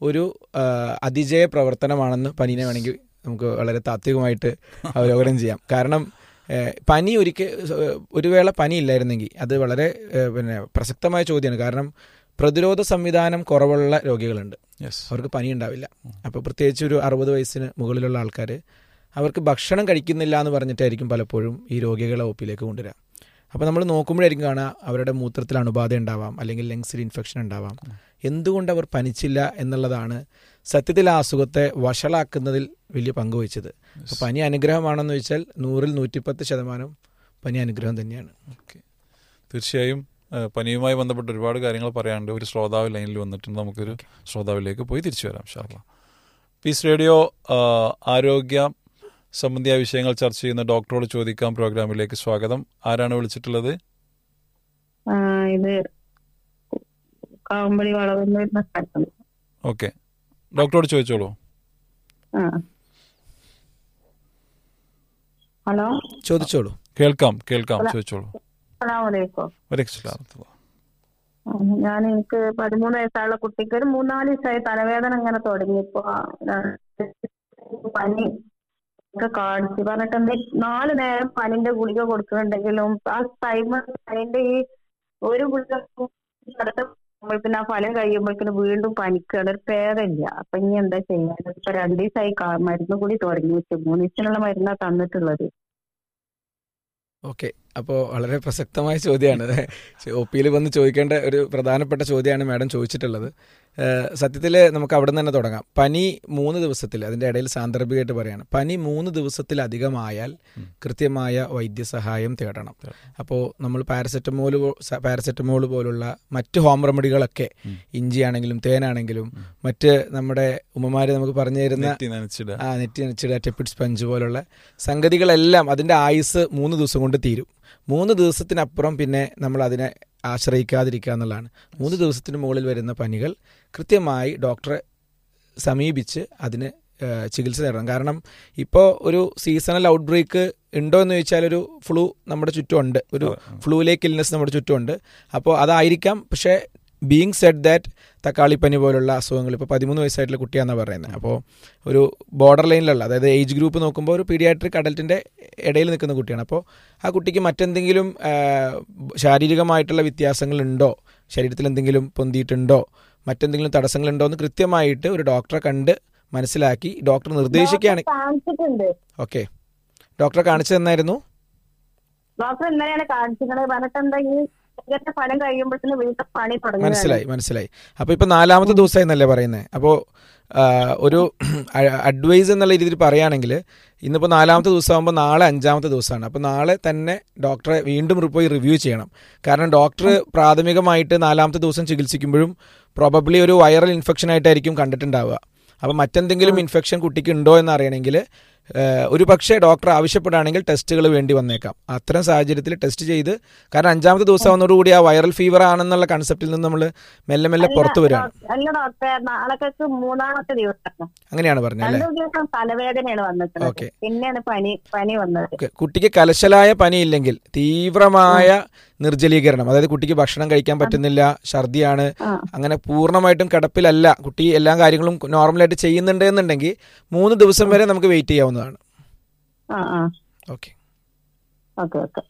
ഒരു ആ, അതിജയ പ്രവർത്തനമാണെന്ന് പനീനെ വേണമെങ്കിൽ നമുക്ക് വളരെ താത്വികമായിട്ട് അവലോകനം ചെയ്യാം കാരണം ഏഹ്, പനി ഒരിക്കൽ ഒരു വേള പനി ഇല്ലായിരുന്നെങ്കിൽ അത് വളരെ ഏഹ്, പിന്നെ പ്രസക്തമായ ചോദ്യമാണ് കാരണം പ്രതിരോധ സംവിധാനം കുറവുള്ള രോഗികളുണ്ട് യെസ് അവർക്ക് പനി ഉണ്ടാവില്ല അപ്പോൾ പ്രത്യേകിച്ച് ഒരു അറുപത് വയസ്സിന് മുകളിലുള്ള ആൾക്കാർ അവർക്ക് ഭക്ഷണം കഴിക്കുന്നില്ല എന്ന് പറഞ്ഞിട്ടായിരിക്കും പലപ്പോഴും ഈ രോഗികളെ ഒപ്പിലേക്ക് കൊണ്ടുവരിക അപ്പോൾ നമ്മൾ നോക്കുമ്പോഴായിരിക്കും കാണുക അവരുടെ മൂത്രത്തിൽ അണുബാധ ഉണ്ടാവാം അല്ലെങ്കിൽ ലങ്സിൽ ഇൻഫെക്ഷൻ ഉണ്ടാവാം എന്തുകൊണ്ട് അവർ പനിച്ചില്ല എന്നുള്ളതാണ് സത്യത്തിൽ ആ അസുഖത്തെ വഷളാക്കുന്നതിൽ വലിയ പങ്ക് വഹിച്ചത് അപ്പോൾ പനി അനുഗ്രഹമാണെന്ന് ചോദിച്ചാൽ നൂറിൽ നൂറ്റിപ്പത്ത് ശതമാനം പനി അനുഗ്രഹം തന്നെയാണ് ഓക്കെ തീർച്ചയായും ആ, പനിയുമായി ബന്ധപ്പെട്ട് ഒരുപാട് കാര്യങ്ങൾ പറയാനുണ്ട് ഒരു ശ്രോതാവ് ലൈനിൽ വന്നിട്ടുണ്ട് നമുക്കൊരു ശ്രോതാവിലേക്ക് പോയി തിരിച്ചു വരാം ഷാർല പീസ് റേഡിയോ ആ, ആരോഗ്യ സംബന്ധിയായ വിഷയങ്ങൾ ചർച്ച ചെയ്യുന്ന ഡോക്ടറോട് ചോദിക്കാം പ്രോഗ്രാമിലേക്ക് സ്വാഗതം ആരാണ് വിളിച്ചിട്ടുള്ളത് ആ, ഇത് കാവുമ്പടി വളവെന്ന് വരുന്ന സ്ഥലത്താണ് ഓക്കെ ഡോക്ടറോട് ചോദിച്ചോളൂ ആ ഹലോ ചോദിച്ചോളൂ കേൾക്കാം കേൾക്കാം ചോദിച്ചോളൂ അസ്സലാമലൈക്കും വരക്ഷില്ല ഞാൻ എനിക്ക് പതിമൂന്ന് വയസ്സായുള്ള കുട്ടിക്ക് ഒരു മൂന്നാല് ദിവസമായി തലവേദന ഇങ്ങനെ തുടങ്ങിയപ്പോ ആ, പനി ഒക്കെ കാണിച്ചു പറഞ്ഞിട്ട് എന്ത് നാല് നേരം പനിന്റെ ഗുളിക കൊടുക്കുന്നുണ്ടെങ്കിലും ആ ടൈം അതിന്റെ ഈ ഒരു ഗുളിക അടുത്ത കഴിയുമ്പോഴേക്കും ആ ഫലം കഴിയുമ്പോഴേക്കും വീണ്ടും പനിക്കാണ് ഒരു ഭേദമില്ല അപ്പൊ ഇനി എന്താ ചെയ്യാൻ ഇപ്പൊ രണ്ടു ദിവസമായി കാ- മരുന്ന് കൂടി തുടങ്ങി വെച്ചു മൂന്ന് ദിവസത്തിനുള്ള മരുന്നാ തന്നിട്ടുള്ളത് ഓക്കെ അപ്പോൾ വളരെ പ്രസക്തമായ ചോദ്യമാണ് ഒ പിയിൽ വന്ന് ചോദിക്കേണ്ട ഒരു പ്രധാനപ്പെട്ട ചോദ്യമാണ് മാഡം ചോദിച്ചിട്ടുള്ളത് സത്യത്തിൽ നമുക്ക് അവിടെ നിന്ന് തന്നെ തുടങ്ങാം പനി മൂന്ന് ദിവസത്തിൽ അതിൻ്റെ ഇടയിൽ സാന്ദർഭികമായിട്ട് പറയാണ് പനി മൂന്ന് ദിവസത്തിലധികമായാൽ കൃത്യമായ വൈദ്യസഹായം തേടണം അപ്പോൾ നമ്മൾ പാരസെറ്റമോൾ പാരസെറ്റമോൾ പോലുള്ള മറ്റ് ഹോം റെമഡികളൊക്കെ ഇഞ്ചിയാണെങ്കിലും തേനാണെങ്കിലും മറ്റ് നമ്മുടെ ഉമ്മമാർ നമുക്ക് പറഞ്ഞു തരുന്ന നെറ്റി നനച്ചിടുക ആ നെറ്റി നനച്ചിടുക ടെപ്പിഡ് സ്പഞ്ച് പോലുള്ള സംഗതികളെല്ലാം അതിൻ്റെ ആയുസ് മൂന്ന് ദിവസം കൊണ്ട് തീരും മൂന്ന് ദിവസത്തിനപ്പുറം പിന്നെ നമ്മൾ അതിനെ ആശ്രയിക്കാതിരിക്കുക എന്നുള്ളതാണ് മൂന്ന് ദിവസത്തിന് മുകളിൽ വരുന്ന പനികൾ കൃത്യമായി ഡോക്ടറെ സമീപിച്ച് അതിന് ആ, ചികിത്സ നേടണം കാരണം ഇപ്പോൾ ഒരു സീസണൽ ഔട്ട് ബ്രേക്ക് ഉണ്ടോ എന്ന് ചോദിച്ചാൽ ഒരു ഫ്ലൂ നമ്മുടെ ചുറ്റുമുണ്ട് ഒരു ഫ്ലൂലേക്ക് ഇൽനെസ് നമ്മുടെ ചുറ്റുമുണ്ട് അപ്പോൾ അതായിരിക്കാം പക്ഷേ ബീങ് സെഡ് ദാറ്റ് തക്കാളിപ്പനി പോലുള്ള അസുഖങ്ങൾ ഇപ്പോൾ പതിമൂന്ന് വയസ്സായിട്ടുള്ള കുട്ടിയാണെന്ന് പറയുന്നത് അപ്പോൾ ഒരു ബോർഡർ ലൈനിലുള്ള അതായത് ഏജ് ഗ്രൂപ്പ് നോക്കുമ്പോൾ ഒരു പീഡിയാട്രിക് അഡൽറ്റിൻ്റെ ഇടയിൽ നിൽക്കുന്ന കുട്ടിയാണ് അപ്പോൾ ആ കുട്ടിക്ക് മറ്റെന്തെങ്കിലും ആ, ശാരീരികമായിട്ടുള്ള വ്യത്യാസങ്ങളുണ്ടോ ശരീരത്തിൽ എന്തെങ്കിലും പൊന്തിയിട്ടുണ്ടോ മറ്റെന്തെങ്കിലും തടസ്സങ്ങളുണ്ടോ എന്ന് കൃത്യമായിട്ട് ഒരു ഡോക്ടറെ കണ്ട് മനസ്സിലാക്കി ഡോക്ടർ നിർദ്ദേശിക്കുകയാണ് കാണിച്ചിട്ടുണ്ട് ഓക്കെ ഡോക്ടറെ കാണിച്ചു തന്നായിരുന്നു ഡോക്ടർ ഇന്നലെയാണ് കാണിച്ചിട്ടുള്ളത് പറഞ്ഞിട്ട് എന്താ ഈ ഇതിന്റെ ഫലം കഴിയുമ്പോഴത്തേന് വീട്ടിൽ പണി തുടങ്ങി മനസ്സിലായി മനസ്സിലായി അപ്പോൾ ഇപ്പോൾ നാലാമത്തെ ദിവസമായി എന്നല്ലേ പറയുന്നത് അപ്പോൾ ഒരു അഡ്വൈസ് എന്നുള്ള രീതിയിൽ പറയുകയാണെങ്കിൽ ഇന്നിപ്പോൾ നാലാമത്തെ ദിവസമാകുമ്പോൾ നാളെ അഞ്ചാമത്തെ ദിവസമാണ് അപ്പോൾ നാളെ തന്നെ ഡോക്ടറെ വീണ്ടും റി- പോയി റിവ്യൂ ചെയ്യണം കാരണം ഡോക്ടർ പ്രാഥമികമായിട്ട് നാലാമത്തെ ദിവസം ചികിത്സിക്കുമ്പോഴും പ്രോബബ്ലി ഒരു വൈറൽ ഇൻഫെക്ഷൻ ആയിട്ടായിരിക്കും കണ്ടിട്ടുണ്ടാവുക അപ്പോൾ മറ്റെന്തെങ്കിലും ഇൻഫെക്ഷൻ കുട്ടിക്ക് ഉണ്ടോ എന്ന് അറിയണമെങ്കിൽ ഏഹ്, ഒരു പക്ഷേ ഡോക്ടർ ആവശ്യപ്പെടുകയാണെങ്കിൽ ടെസ്റ്റുകൾ വേണ്ടി വന്നേക്കാം അത്തരം സാഹചര്യത്തിൽ ടെസ്റ്റ് ചെയ്ത് കാരണം അഞ്ചാമത്തെ ദിവസം ആവുന്നതോടുകൂടി ആ വൈറൽ ഫീവർ ആണെന്നുള്ള കൺസെപ്റ്റിൽ നിന്ന് നമ്മൾ മെല്ലെ മെല്ലെ പുറത്തു വരികയാണ് അല്ല ഡോക്ടറെ നാളേക്ക് മൂന്നാമത്തെ ദിവസം അങ്ങനെയാണ് പറഞ്ഞത് അല്ലേ രണ്ടു ദിവസം തലവേദനയാണ് വന്നിട്ടുള്ളത് ഓക്കെ. പിന്നെയാണ് പനി പനി വന്നത് ഓക്കെ കുട്ടിക്ക് കലശലായ പനിയില്ലെങ്കിൽ തീവ്രമായ നിർജ്ജലീകരണം അതായത് കുട്ടിക്ക് ഭക്ഷണം കഴിക്കാൻ പറ്റുന്നില്ല ഛർദിയാണ് ആ. അങ്ങനെ പൂർണ്ണമായിട്ടും കിടപ്പിലല്ല കുട്ടി എല്ലാ കാര്യങ്ങളും നോർമലായിട്ട് ചെയ്യുന്നുണ്ട് എന്നുണ്ടെങ്കിൽ മൂന്ന് ദിവസം വരെ നമുക്ക് വെയിറ്റ് ചെയ്യാവുന്നതാണ് ആ ആ ഓക്കെ ഓക്കെ ഓക്കെ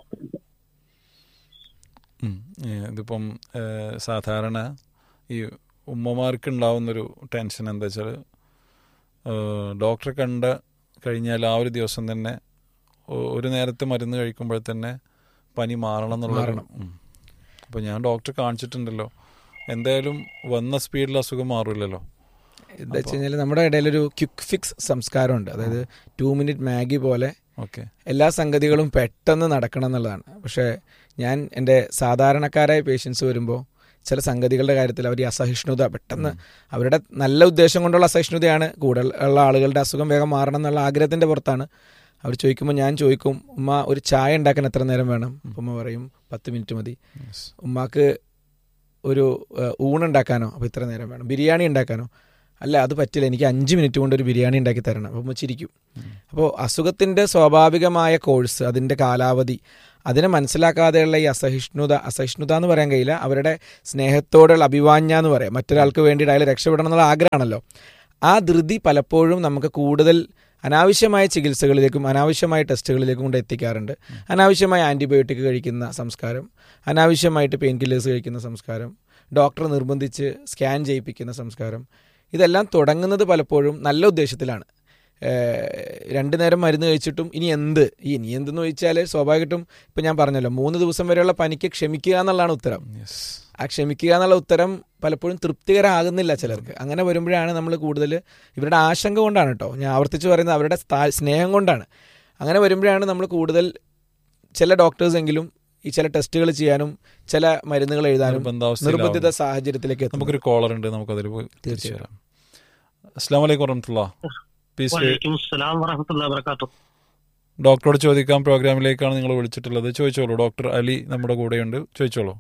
ഉം. ഏ, ഇതിപ്പം ഏ, സാധാരണ ഈ ഉമ്മമാർക്ക് ഉണ്ടാവുന്നൊരു ടെൻഷൻ എന്താ വെച്ചാൽ ഡോക്ടറെ കണ്ട കഴിഞ്ഞാൽ ആ ഒരു ദിവസം തന്നെ ഒ- ഒരു നേരത്തെ മരുന്ന് കഴിക്കുമ്പോൾ തന്നെ പനി മാറണം എന്നുള്ള മാറണം. അപ്പോൾ ഞാൻ ഡോക്ടറെ കാണിച്ചിട്ടുണ്ടല്ലോ എന്തായാലും വന്ന സ്പീഡിൽ അസുഖം മാറില്ലല്ലോ എന്താ വെച്ച് കഴിഞ്ഞാൽ നമ്മുടെ ഇടയിലൊരു ക്വിക്ക് ഫിക്സ് സംസ്കാരമുണ്ട് അതായത് ടു മിനിറ്റ് മാഗി പോലെ ഓക്കെ എല്ലാ സംഗതികളും പെട്ടെന്ന് നടക്കണം എന്നുള്ളതാണ് പക്ഷേ ഞാൻ എൻ്റെ സാധാരണക്കാരായ പേഷ്യൻസ് വരുമ്പോൾ ചില സംഗതികളുടെ കാര്യത്തിൽ അവർ ഈ അസഹിഷ്ണുത പെട്ടെന്ന് അവരുടെ നല്ല ഉദ്ദേശം കൊണ്ടുള്ള അസഹിഷ്ണുതയാണ് കൂടുതൽ ഉള്ള ആളുകളുടെ അസുഖം വേഗം മാറണം എന്നുള്ള ആഗ്രഹത്തിൻ്റെ പുറത്താണ് അവർ ചോദിക്കുമ്പോൾ ഞാൻ ചോദിക്കും ഉമ്മ ഒരു ചായ ഉണ്ടാക്കാൻ എത്ര നേരം വേണം അപ്പം ഉമ്മ പറയും പത്ത് മിനിറ്റ് മതി ഉമ്മാക്ക് ഒരു ഏഹ്, ഊണുണ്ടാക്കാനോ അപ്പോൾ ഇത്ര നേരം വേണം ബിരിയാണി ഉണ്ടാക്കാനോ അല്ല അത് പറ്റില്ല എനിക്ക് അഞ്ച് മിനിറ്റ് കൊണ്ട് ഒരു ബിരിയാണി ഉണ്ടാക്കി തരണം അപ്പോൾ ഉമ്മ ചിരിക്കും അപ്പോൾ അസുഖത്തിൻ്റെ സ്വാഭാവികമായ കോഴ്സ് അതിൻ്റെ കാലാവധി അതിനെ മനസ്സിലാക്കാതെയുള്ള ഈ അസഹിഷ്ണുത അസഹിഷ്ണുത എന്ന് പറയാൻ കഴിയില്ല അവരുടെ സ്നേഹത്തോടുള്ള അഭിവാഞ്ഞ എന്ന് പറയാം മറ്റൊരാൾക്ക് വേണ്ടിയിട്ട് അയാൾ രക്ഷപ്പെടണം എന്നുള്ള ആഗ്രഹമാണല്ലോ ആ ധൃതി പലപ്പോഴും നമുക്ക് കൂടുതൽ അനാവശ്യമായ ചികിത്സകളിലേക്കും അനാവശ്യമായ ടെസ്റ്റുകളിലേക്കും കൊണ്ട് എത്തിക്കാറുണ്ട് അനാവശ്യമായ ആൻറ്റിബയോട്ടിക് കഴിക്കുന്ന സംസ്കാരം അനാവശ്യമായിട്ട് പെയിൻ കില്ലേഴ്സ് കഴിക്കുന്ന സംസ്കാരം ഡോക്ടർ നിർബന്ധിച്ച് സ്കാൻ ചെയ്യിപ്പിക്കുന്ന സംസ്കാരം ഇതെല്ലാം തുടങ്ങുന്നത് പലപ്പോഴും നല്ല ഉദ്ദേശത്തിലാണ് ഏഹ് രണ്ട് നേരം മരുന്ന് കഴിച്ചിട്ടും ഇനി എന്ത് ഈ ഇനി എന്തെന്ന് ചോദിച്ചാൽ സ്വാഭാവികമായിട്ടും ഇപ്പം ഞാൻ പറഞ്ഞല്ലോ മൂന്ന് ദിവസം വരെയുള്ള പനിക്ക് ക്ഷമിക്കുക എന്നുള്ളതാണ് ഉത്തരം യെസ് ആ ക്ഷമിക്കുക എന്നുള്ള ഉത്തരം പലപ്പോഴും തൃപ്തികരമാകുന്നില്ല ചിലർക്ക് അങ്ങനെ വരുമ്പോഴാണ് നമ്മൾ കൂടുതൽ ഇവരുടെ ആശങ്ക കൊണ്ടാണ് കേട്ടോ ഞാൻ ആവർത്തിച്ച് പറയുന്നത് അവരുടെ സ്ഥാ- സ്നേഹം കൊണ്ടാണ് അങ്ങനെ വരുമ്പോഴാണ് നമ്മൾ കൂടുതൽ ചില ഡോക്ടേഴ്സ് എങ്കിലും ഈ ചില ടെസ്റ്റുകൾ ചെയ്യാനും ചില മരുന്നുകൾ എഴുതാനും നിർബന്ധാവസ്ഥയിലാവുന്നു. നിർബന്ധിത സാഹചര്യത്തിലേക്ക് എത്തുന്നത്. നമുക്കൊരു കോളർ ഉണ്ട് നമുക്ക് അതിൽ പോയി തിരിച്ചു വരാം അസ്സാം വലൈക്കും വറഹമത്തുള്ള പീസ് വലൈക്കും സ്സലാം വറഹമത്തുള്ള വബർക്കാത്തു ഡോക്ടറോട് ചോദിക്കാൻ പ്രോഗ്രാമിലേക്കാണ് നിങ്ങൾ വിളിച്ചിട്ടുള്ളത് ചോദിച്ചോളൂ ഡോക്ടർ അലി നമ്മുടെ കൂടെയുണ്ട് ചോദിച്ചോളൂ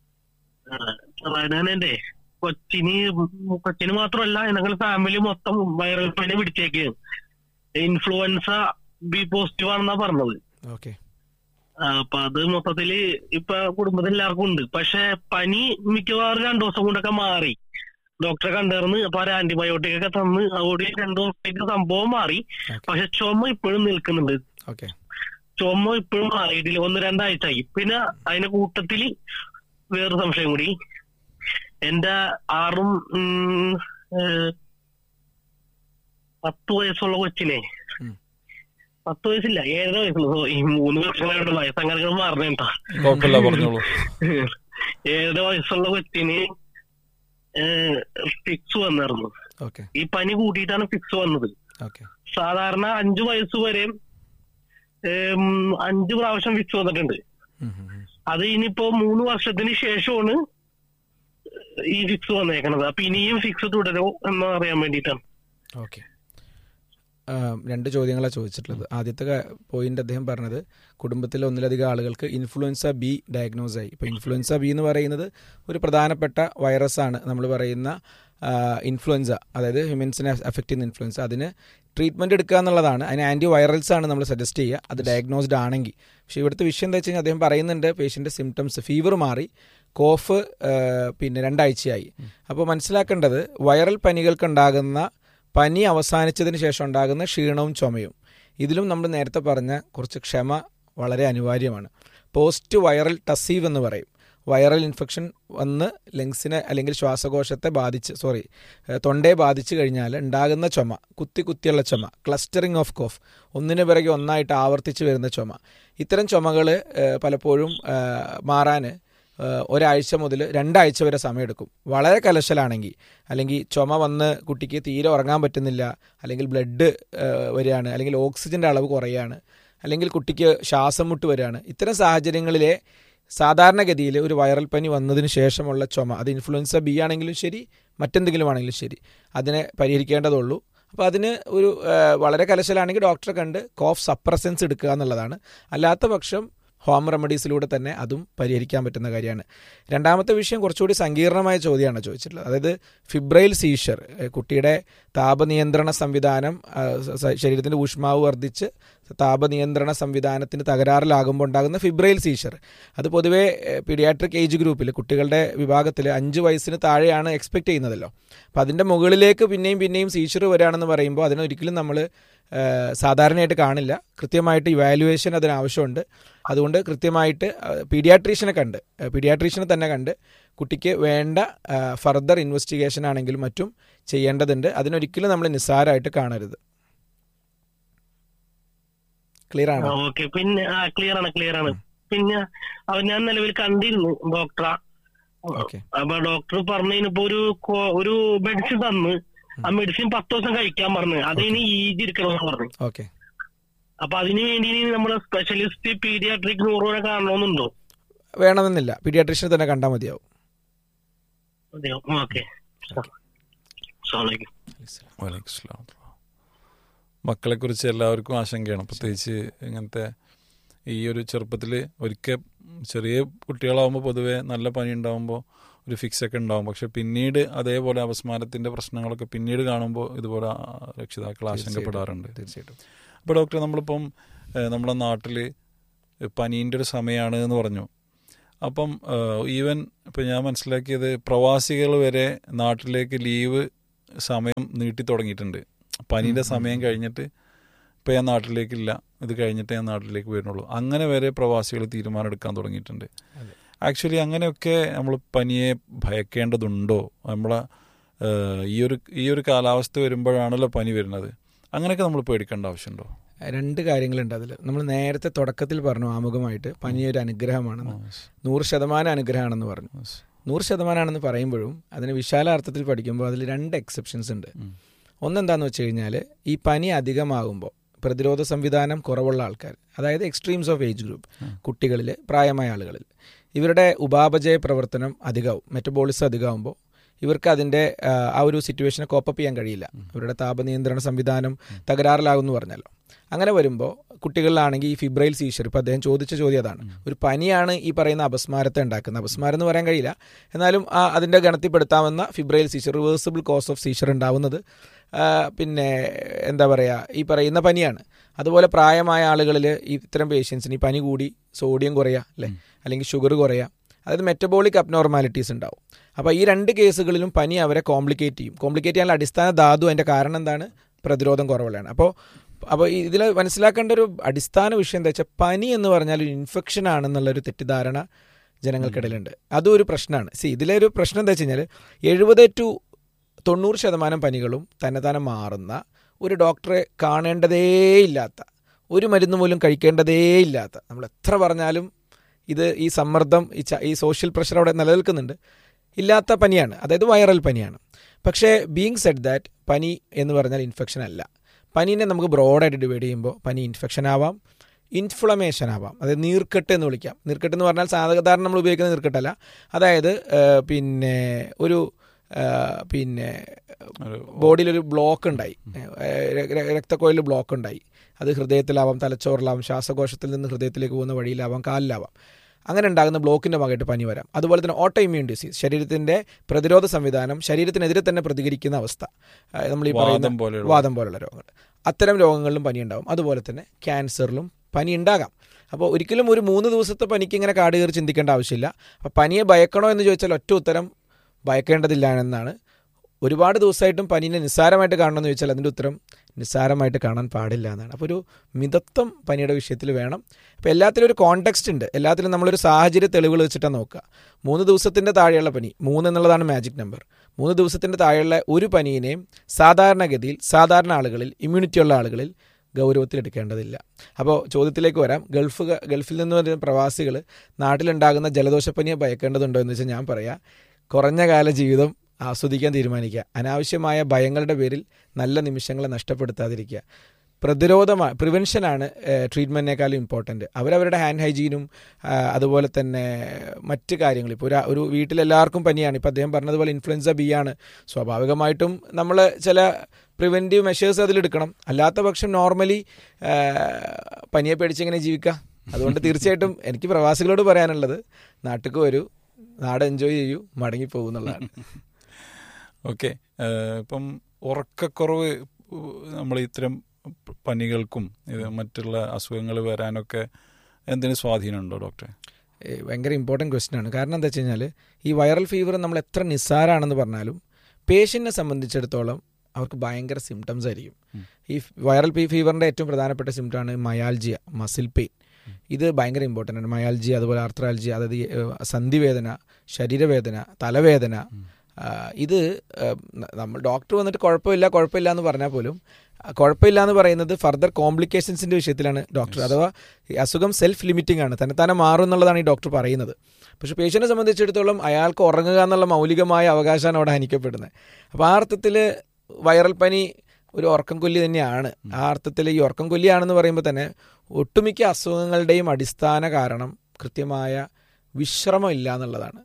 റൈനാനെ കൊച്ചിന് കൊച്ചിന് മാത്രമല്ല ഞങ്ങളുടെ ഫാമിലി മൊത്തം വൈറൽ പനി പിടിച്ചേക്ക് ഇൻഫ്ലുവൻസ ബി പോസിറ്റീവ് ആണെന്നാ പറഞ്ഞത് ഓക്കെ ആ, അപ്പൊ അത് മൊത്തത്തില് ഇപ്പൊ കുടുംബത്തിൽ എല്ലാവർക്കും ഉണ്ട് പക്ഷെ പനി മിക്കവാറും രണ്ടു ദിവസം കൊണ്ടൊക്കെ മാറി ഡോക്ടറെ കണ്ടിരുന്ന് അപ്പൊ ഒരു ആന്റിബയോട്ടിക് ഒക്കെ തന്ന് അതോടെ രണ്ടു ദിവസത്തേക്ക് സംഭവം മാറി ഓക്കെ പക്ഷെ ചുമ ഇപ്പോഴും നിൽക്കുന്നുണ്ട് ഓക്കെ ചുമ ഇപ്പോഴും മാറിയിട്ടില്ല ഒന്ന് രണ്ടാഴ്ചയായി പിന്നെ അതിന്റെ കൂട്ടത്തില് വേറൊരു സംശയം കൂടി എന്റെ ആറും ഉം, ഏഹ്, പത്ത് വയസ്സുള്ള കൊച്ചിനെ ഉം. പത്ത് വയസ്സില്ല ഏഴര വയസ്സുള്ളൂ ഈ മൂന്ന് വർഷങ്ങളുടെ വയസ്സങ്ങനെ മാറണേട്ടാ കുഴപ്പമില്ല പറഞ്ഞോളൂ ഏഴര വയസ്സുള്ള കൊച്ചിന് ഫിക്സ് വന്നിരുന്നു ഓക്കെ ഈ പനി കൂട്ടിയിട്ടാണ് ഫിക്സ് വന്നത് ഓക്കെ സാധാരണ അഞ്ചു വയസ്സ് വരെ ഏം, അഞ്ച് പ്രാവശ്യം ഫിക്സ് വന്നിട്ടുണ്ട് ഉം, ഉം, ഉം. അത് ഇനിയിപ്പോ മൂന്ന് വർഷത്തിന് ശേഷമാണ് ഈ ഫിക്സ് വന്നേക്കണത് അപ്പൊ ഇനിയും ഫിക്സ് തുടരോ എന്ന് അറിയാൻ വേണ്ടിയിട്ടാണ് ഓക്കെ ആം, രണ്ട് ചോദ്യങ്ങളാണ് ചോദിച്ചിട്ടുള്ളത് ആദ്യത്തെ പോയിന്റ് അദ്ദേഹം പറഞ്ഞത് കുടുംബത്തിലെ ഒന്നിലധികം ആളുകൾക്ക് ഇൻഫ്ലുവൻസ ബി ഡയഗ്നോസ് ആയി ഇപ്പോൾ ഇൻഫ്ലുവൻസ ബി എന്ന് പറയുന്നത് ഒരു പ്രധാനപ്പെട്ട വൈറസാണ് നമ്മൾ പറയുന്ന ആ, ഇൻഫ്ലുവൻസ അതായത് ഹ്യൂമൻസിനെ അഫക്റ്റ് ചെയ്യുന്ന ഇൻഫ്ലുവൻസ അതിന് ട്രീറ്റ്മെൻറ്റ് എടുക്കുക എന്നുള്ളതാണ് അതിന് ആൻറ്റി വൈറൽസ് ആണ് നമ്മൾ സജസ്റ്റ് ചെയ്യുക അത് ഡയഗ്നോസ്ഡ് ആണെങ്കിൽ പക്ഷേ ഇവിടുത്തെ വിഷയം എന്താ വെച്ച് കഴിഞ്ഞാൽ അദ്ദേഹം പറയുന്നുണ്ട് പേഷ്യൻ്റെ സിംറ്റംസ് ഫീവർ മാറി കോഫ് പിന്നെ രണ്ടാഴ്ചയായി അപ്പോൾ മനസ്സിലാക്കേണ്ടത് വൈറൽ പനികൾക്കുണ്ടാകുന്ന പനി അവസാനിച്ചതിന് ശേഷം ഉണ്ടാകുന്ന ക്ഷീണവും ചുമയും ഇതിലും നമ്മൾ നേരത്തെ പറഞ്ഞ കുറച്ച് ക്ഷമ വളരെ അനിവാര്യമാണ് പോസ്റ്റ് വൈറൽ ടസീവ് എന്ന് പറയും വൈറൽ ഇൻഫെക്ഷൻ വന്ന് ലങ്സിനെ അല്ലെങ്കിൽ ശ്വാസകോശത്തെ ബാധിച്ച് സോറി തൊണ്ടയെ ബാധിച്ചു കഴിഞ്ഞാൽ ഉണ്ടാകുന്ന ചുമ കുത്തി കുത്തിയുള്ള ചുമ ക്ലസ്റ്ററിങ് ഓഫ് കോഫ് ഒന്നിനു പിറകെ ഒന്നായിട്ട് ആവർത്തിച്ച് വരുന്ന ചുമ ഇത്തരം ചുമകൾ പലപ്പോഴും മാറാൻ ഏഹ് ഒരാഴ്ച മുതൽ രണ്ടാഴ്ച വരെ സമയമെടുക്കും വളരെ കലശലാണെങ്കിൽ അല്ലെങ്കിൽ ചുമ വന്ന് കുട്ടിക്ക് തീരെ ഉറങ്ങാൻ പറ്റുന്നില്ല അല്ലെങ്കിൽ ബ്ലഡ് വരികയാണ് അല്ലെങ്കിൽ ഓക്സിജൻ്റെ അളവ് കുറയാണ് അല്ലെങ്കിൽ കുട്ടിക്ക് ശ്വാസം മുട്ട് വരികയാണ് ഇത്തരം സാഹചര്യങ്ങളിലെ സാധാരണഗതിയിൽ ഒരു വൈറൽ പനി വന്നതിന് ശേഷമുള്ള ചുമ അത് ഇൻഫ്ലുവൻസ ബി ആണെങ്കിലും ശരി മറ്റെന്തെങ്കിലും ആണെങ്കിലും ശരി അതിനെ പരിഹരിക്കേണ്ടതുള്ളൂ അപ്പോൾ അതിന് ഒരു ഏഹ് വളരെ കലശലാണെങ്കിൽ ഡോക്ടറെ കണ്ട് കോഫ് സപ്രസൻസ് എടുക്കുക എന്നുള്ളതാണ് അല്ലാത്ത പക്ഷം ഹോം റെമഡീസിലൂടെ തന്നെ അതും പരിഹരിക്കാൻ പറ്റുന്ന കാര്യമാണ് രണ്ടാമത്തെ വിഷയം കുറച്ചുകൂടി സങ്കീർണമായ ചോദ്യമാണ് ചോദിച്ചിട്ടുള്ളത് അതായത് ഫിബ്രൈൽ സീഷർ ഏഹ് കുട്ടിയുടെ താപനിയന്ത്രണ സംവിധാനം ആ, സ- സ- ശരീരത്തിൻ്റെ ഊഷ്മാവ് വർദ്ധിച്ച് താപനിയന്ത്രണ സംവിധാനത്തിന് തകരാറിലാകുമ്പോൾ ഉണ്ടാകുന്ന ഫിബ്രൈൽ സീഷർ അത് പൊതുവേ പീഡിയാട്രിക് ഏജ് ഗ്രൂപ്പിൽ കുട്ടികളുടെ വിഭാഗത്തിൽ അഞ്ച് വയസ്സിന് താഴെയാണ് എക്സ്പെക്ട് ചെയ്യുന്നതല്ലോ അപ്പം അതിൻ്റെ മുകളിലേക്ക് പിന്നെയും പിന്നെയും സീഷർ വരികയാണെന്ന് പറയുമ്പോൾ അതിനൊരിക്കലും നമ്മൾ സാധാരണയായിട്ട് കാണില്ല കൃത്യമായിട്ട് ഇവാലുവേഷൻ അതിന് ആവശ്യമുണ്ട് അതുകൊണ്ട് കൃത്യമായിട്ട് പീഡിയാട്രീഷ്യനെ കണ്ട് പീഡിയാട്രീഷ്യനെ തന്നെ കണ്ട് കുട്ടിക്ക് വേണ്ട ഫർദർ ഇൻവെസ്റ്റിഗേഷൻ ആണെങ്കിലും മറ്റും ചെയ്യേണ്ടതുണ്ട് അതിനൊരിക്കലും നമ്മൾ നിസ്സാരമായിട്ട് കാണരുത് ക്ലിയർ ആണോ ഓക്കെ പിന്നെ ആ ക്ലിയർ ആണ് ക്ലിയർ ആണ് പിന്നെ അവ ഞാൻ നിലവിൽ കണ്ടിരുന്നു ഡോക്ടറെ ഓക്കെ അപ്പൊ ഡോക്ടർ പറഞ്ഞതിനിപ്പോ ഒരു കോ- ഒരു മെഡിസിൻ തന്ന് ആ മെഡിസിൻ പത്ത് ദിവസം കഴിക്കാൻ പറഞ്ഞു അത് ഇനി ഈജി ഇരിക്കണമെന്ന് പറഞ്ഞു ഓക്കെ അപ്പൊ അതിന് വേണ്ടി ഇനി നമ്മള് സ്പെഷ്യലിസ്റ്റ് പീഡിയാട്രിക് ന്യൂറോനെ കാണണമെന്നുണ്ടോ വേണമെന്നില്ല പീഡിയാട്രീഷ്യനെ തന്നെ കണ്ടാൽ മതിയാവും അതെയോ ഓക്കെ അസ്സലാമലൈക്കും വലൈക്കും സ്ലാം മക്കളെ കുറിച്ച് എല്ലാവർക്കും ആശങ്കയാണ് പ്രത്യേകിച്ച് ഇങ്ങനത്തെ ഈ ഒരു ചെറുപ്പത്തിൽ ഒരിക്കൽ ചെറിയ കുട്ടികളാവുമ്പോൾ പൊതുവെ നല്ല പനി ഉണ്ടാവുമ്പോൾ ഒരു ഫിക്സ് ഒക്കെ ഉണ്ടാവും പക്ഷെ പിന്നീട് അതേപോലെ അപസ്മാരത്തിന്റെ പ്രശ്നങ്ങളൊക്കെ പിന്നീട് കാണുമ്പോൾ ഇതുപോലെ ആ, രക്ഷിതാക്കൾ ആശങ്കപ്പെടാറുണ്ട് തീർച്ചയായിട്ടും അപ്പോൾ ഡോക്ടറെ നമ്മളിപ്പം ഏഹ്, നമ്മുടെ നാട്ടിൽ പനീൻ്റെ ഒരു സമയമാണ് എന്ന് പറഞ്ഞു അപ്പം ഈവൻ ഇപ്പം ഞാൻ മനസ്സിലാക്കിയത് പ്രവാസികൾ വരെ നാട്ടിലേക്ക് ലീവ് സമയം നീട്ടി തുടങ്ങിയിട്ടുണ്ട് പനീൻ്റെ സമയം കഴിഞ്ഞിട്ട് ഇപ്പം ഞാൻ നാട്ടിലേക്കില്ല ഇത് കഴിഞ്ഞിട്ട് ഞാൻ നാട്ടിലേക്ക് വരുന്നുള്ളൂ അങ്ങനെ വരെ പ്രവാസികൾ തീരുമാനം എടുക്കാൻ തുടങ്ങിയിട്ടുണ്ട് അതെ. ആക്ച്വലി അങ്ങനെയൊക്കെ നമ്മൾ പനിയെ ഭയക്കേണ്ടതുണ്ടോ നമ്മളെ ഏഹ്, ഈ ഒരു ഈ ഒരു കാലാവസ്ഥ വരുമ്പോഴാണല്ലോ പനി വരുന്നത് അങ്ങനെയൊക്കെ നമ്മൾ പേടിക്കേണ്ട ആവശ്യമുണ്ടോ രണ്ട് കാര്യങ്ങളുണ്ട് അതിൽ നമ്മൾ നേരത്തെ തുടക്കത്തിൽ പറഞ്ഞു ആമുഖമായിട്ട് പനി ഒരു അനുഗ്രഹമാണെന്ന് നൂറ് ശതമാനം അനുഗ്രഹമാണെന്ന് പറഞ്ഞു നൂറ് ശതമാനമാണെന്ന് പറയുമ്പോഴും അതിന് വിശാല അർത്ഥത്തിൽ പഠിക്കുമ്പോൾ അതിൽ രണ്ട് എക്സെപ്ഷൻസ് ഉണ്ട് ഉം. ഒന്നെന്താന്ന് വെച്ച് കഴിഞ്ഞാൽ ഈ പനി അധികമാകുമ്പോൾ പ്രതിരോധ സംവിധാനം കുറവുള്ള ആൾക്കാർ അതായത് എക്സ്ട്രീംസ് ഓഫ് ഏജ് ഗ്രൂപ്പ് ഉം. കുട്ടികളിൽ പ്രായമായ ആളുകളിൽ ഇവരുടെ ഉപാപചയ പ്രവർത്തനം അധികമാവും മെറ്റബോളിസം അധികമാകുമ്പോൾ ഇവർക്ക് അതിൻ്റെ ആ, ആ ഒരു സിറ്റുവേഷനെ കോപ്പപ്പ് ചെയ്യാൻ കഴിയില്ല ഇവരുടെ താപനിയന്ത്രണ സംവിധാനം തകരാറിലാകുമെന്ന് പറഞ്ഞല്ലോ അങ്ങനെ വരുമ്പോൾ കുട്ടികളിലാണെങ്കിൽ ഈ ഫിബ്രൈൽ സീഷർ ഇപ്പോൾ അദ്ദേഹം ചോദിച്ച ചോദ്യം അതാണ് ഒരു പനിയാണ് ഈ പറയുന്ന അപസ്മാരത്തെ ഉണ്ടാക്കുന്നത് അപസ്മാരം എന്ന് പറയാൻ കഴിയില്ല എന്നാലും ആ അതിൻ്റെ ഗണത്തിൽപ്പെടുത്താവുന്ന febrile seizure reversible cause of seizure ഉണ്ടാവുന്നത് ആ, പിന്നെ എന്താ പറയുക ഈ പറയുന്ന പനിയാണ് അതുപോലെ പ്രായമായ ആളുകളിൽ ഇത്തരം പേഷ്യൻസിന് ഈ പനി കൂടി സോഡിയം കുറയുക അല്ലേ അല്ലെങ്കിൽ ഷുഗർ കുറയുക അതായത് മെറ്റബോളിക് അബ്നോർമാലിറ്റീസ് ഉണ്ടാവും അപ്പോൾ ഈ രണ്ട് കേസുകളിലും പനി അവരെ കോംപ്ലിക്കേറ്റ് ചെയ്യും കോംപ്ലിക്കേറ്റ് ചെയ്യാനുള്ള അടിസ്ഥാന ധാതു അതിൻ്റെ കാരണം എന്താണ് പ്രതിരോധം കുറവുള്ളതാണ് അപ്പോൾ അപ്പോൾ ഇതിൽ മനസ്സിലാക്കേണ്ട ഒരു അടിസ്ഥാന വിഷയം എന്താ വെച്ചാൽ പനി എന്ന് പറഞ്ഞാൽ ഒരു ഇൻഫെക്ഷൻ ആണെന്നുള്ളൊരു തെറ്റിദ്ധാരണ ജനങ്ങൾക്കിടയിലുണ്ട് അതും ഒരു പ്രശ്നമാണ് സി ഇതിലെ ഒരു പ്രശ്നം എന്താ വെച്ച് കഴിഞ്ഞാൽ എഴുപത് ടു തൊണ്ണൂറ് ശതമാനം പനികളും തന്നെ തന്നെ മാറുന്ന ഒരു ഡോക്ടറെ കാണേണ്ടതേയില്ലാത്ത ഒരു മരുന്ന് പോലും കഴിക്കേണ്ടതേയില്ലാത്ത നമ്മൾ എത്ര പറഞ്ഞാലും ഇത് ഈ സമ്മർദ്ദം ഈ ച- ഈ സോഷ്യൽ പ്രഷർ അവിടെ നിലനിൽക്കുന്നുണ്ട് ഇല്ലാത്ത പനിയാണ് അതായത് വൈറൽ പനിയാണ് പക്ഷേ ബീങ് സെഡ് ദാറ്റ് പനി എന്ന് പറഞ്ഞാൽ ഇൻഫെക്ഷൻ അല്ല പനീനെ നമുക്ക് ബ്രോഡായിട്ട് ഡിവൈഡ് ചെയ്യുമ്പോൾ പനി ഇൻഫെക്ഷൻ ആവാം ഇൻഫ്ലമേഷൻ ആവാം അതായത് നീർക്കെട്ട് എന്ന് വിളിക്കാം നീർക്കെട്ട് എന്ന് പറഞ്ഞാൽ സാധാരണ നമ്മൾ ഉപയോഗിക്കുന്ന നീർക്കെട്ടല്ല അതായത് ആ, പിന്നെ ഒരു ആ, പിന്നെ ഒരു ബോഡിയിലൊരു ബ്ലോക്ക് ഉണ്ടായി ര- ര- രക്തക്കോയിൽ ബ്ലോക്ക് ഉണ്ടായി അത് ഹൃദയത്തിലാവാം തലച്ചോറിലാവാം ശ്വാസകോശത്തിൽ നിന്ന് ഹൃദയത്തിലേക്ക് പോകുന്ന വഴിയിലാവാം കാലിലാവാം അങ്ങനെ ഉണ്ടാകുന്ന ബ്ലോക്കിൻ്റെ ഭാഗമായിട്ട് പനി വരാം അതുപോലെ തന്നെ ഓട്ടോ ഇമ്മ്യൂൺ ഡിസീസ് ശരീരത്തിൻ്റെ പ്രതിരോധ സംവിധാനം ശരീരത്തിനെതിരെ തന്നെ പ്രതികരിക്കുന്ന അവസ്ഥ ആ, നമ്മൾ ഈ പറയുന്ന വാദം പോലെയുള്ള വാദം പോലുള്ള രോഗങ്ങൾ അത്തരം രോഗങ്ങളിലും പനി ഉണ്ടാവും അതുപോലെ തന്നെ ക്യാൻസറിലും പനി ഉണ്ടാകാം അപ്പോൾ ഒരിക്കലും ഒരു മൂന്ന് ദിവസത്തെ പനിക്ക് ഇങ്ങനെ കാട് കയറി ചിന്തിക്കേണ്ട ആവശ്യമില്ല അപ്പോൾ പനിയെ ഭയക്കണോ എന്ന് ചോദിച്ചാൽ ഒറ്റ ഉത്തരം ഭയക്കേണ്ടതില്ല എന്നാണ് ഒരുപാട് ദിവസമായിട്ടും പനീനെ നിസ്സാരമായിട്ട് കാണണമെന്ന് ചോദിച്ചാൽ അതിൻ്റെ ഉത്തരം നിസ്സാരമായിട്ട് കാണാൻ പാടില്ല എന്നാണ് അപ്പോൾ ഒരു മിതത്വം പനിയുടെ വിഷയത്തിൽ വേണം അപ്പോൾ എല്ലാത്തിലും ഒരു കോണ്ടെക്സ്റ്റ് ഉണ്ട് എല്ലാത്തിലും നമ്മളൊരു സാഹചര്യ തെളിവുകൾ വെച്ചിട്ടാണ് നോക്കുക മൂന്ന് ദിവസത്തിൻ്റെ താഴെയുള്ള പനി മൂന്ന് എന്നുള്ളതാണ് മാജിക് നമ്പർ മൂന്ന് ദിവസത്തിൻ്റെ താഴെയുള്ള ഒരു പനീനെയും സാധാരണഗതിയിൽ സാധാരണ ആളുകളിൽ ഇമ്മ്യൂണിറ്റി ഉള്ള ആളുകളിൽ ഗൗരവത്തിലെടുക്കേണ്ടതില്ല അപ്പോൾ ചോദ്യത്തിലേക്ക് വരാം ഗൾഫ് ഗൾഫിൽ നിന്ന് വരുന്ന പ്രവാസികൾ നാട്ടിലുണ്ടാകുന്ന ജലദോഷപ്പനിയെ ഭയക്കേണ്ടതുണ്ടോ എന്ന് വെച്ചാൽ ഞാൻ പറയാം കുറഞ്ഞ കാല ജീവിതം ആസ്വദിക്കാൻ തീരുമാനിക്കുക അനാവശ്യമായ ഭയങ്ങളുടെ പേരിൽ നല്ല നിമിഷങ്ങളെ നഷ്ടപ്പെടുത്താതിരിക്കുക പ്രതിരോധമാണ് പ്രിവെൻഷനാണ് ട്രീറ്റ്മെൻറ്റിനേക്കാളും ഇമ്പോർട്ടൻറ്റ് അവരവരുടെ ഹാൻഡ് ഹൈജീനും ആ, അതുപോലെ തന്നെ മറ്റ് കാര്യങ്ങൾ ഇപ്പോൾ ഒരു ഒരു വീട്ടിലെല്ലാവർക്കും പനിയാണ് ഇപ്പോൾ അദ്ദേഹം പറഞ്ഞതുപോലെ ഇൻഫ്ലുവൻസ ബി ആണ് സ്വാഭാവികമായിട്ടും നമ്മൾ ചില പ്രിവെൻറ്റീവ് മെഷേഴ്സ് അതിലെടുക്കണം അല്ലാത്ത പക്ഷം നോർമലി പനിയെ പേടിച്ച് എങ്ങനെ ജീവിക്കുക അതുകൊണ്ട് തീർച്ചയായിട്ടും എനിക്ക് പ്രവാസികളോട് പറയാനുള്ളത് നാട്ടിലേക്ക് വരൂ നാട് എൻജോയ് ചെയ്യൂ മടങ്ങി പോകുന്നുള്ളതാണ് ഓക്കെ ഇപ്പം ഉറക്കക്കുറവ് നമ്മൾ ഇത്തരം പനികൾക്കും ഇത് മറ്റുള്ള അസുഖങ്ങൾ വരാനൊക്കെ എന്തിനു സ്വാധീനമുണ്ടോ ഡോക്ടറെ ഏഹ് ഭയങ്കര ഇമ്പോർട്ടൻറ്റ് ക്വസ്റ്റ്യൻ ആണ് കാരണം എന്താ വെച്ച് കഴിഞ്ഞാൽ ഈ വൈറൽ ഫീവർ നമ്മൾ എത്ര നിസ്സാരാണെന്ന് പറഞ്ഞാലും പേഷ്യൻറ്റിനെ സംബന്ധിച്ചിടത്തോളം അവർക്ക് ഭയങ്കര സിംറ്റംസ് ആയിരിക്കും ഉം. ഈ വൈറൽ പി ഫീവറിൻ്റെ ഏറ്റവും പ്രധാനപ്പെട്ട സിംറ്റമാണ് മയാൽജിയ മസിൽ പെയിൻ ഇത് ഭയങ്കര ഇമ്പോർട്ടൻ്റ് ആണ് മയാൽജിയ അതുപോലെ ആർത്രാൽജിയ അതായത് ഈ, ഏഹ്, സന്ധിവേദന ശരീരവേദന തലവേദന ആ, ഇത് ഏഹ്, ന- നമ്മൾ ഡോക്ടർ വന്നിട്ട് കുഴപ്പമില്ല കുഴപ്പമില്ല എന്ന് പറഞ്ഞാൽ പോലും ആ, കുഴപ്പമില്ല എന്ന് പറയുന്നത് ഫർദർ കോംപ്ലിക്കേഷൻസിൻ്റെ വിഷയത്തിലാണ് ഡോക്ടർ അഥവാ ഈ അസുഖം സെൽഫ് ലിമിറ്റിംഗ് ആണ് തന്നെ തന്നെ മാറും എന്നുള്ളതാണ് ഈ ഡോക്ടർ പറയുന്നത് പക്ഷേ പേഷ്യൻറ്റിനെ സംബന്ധിച്ചിടത്തോളം അയാൾക്ക് ഉറങ്ങുക എന്നുള്ള മൗലികമായ അവകാശമാണ് അവിടെ ഹനിക്കപ്പെടുന്നത് അപ്പോൾ ആ അർത്ഥത്തിൽ വൈറൽ പനി ഒരു ഉറക്കം കൊല്ലി തന്നെയാണ് ആ അർത്ഥത്തിൽ ഈ ഉറക്കം കൊല്ലിയാണെന്ന് പറയുമ്പോൾ തന്നെ ഒട്ടുമിക്ക അസുഖങ്ങളുടെയും അടിസ്ഥാന കാരണം കൃത്യമായ വിശ്രമം ഇല്ല എന്നുള്ളതാണ്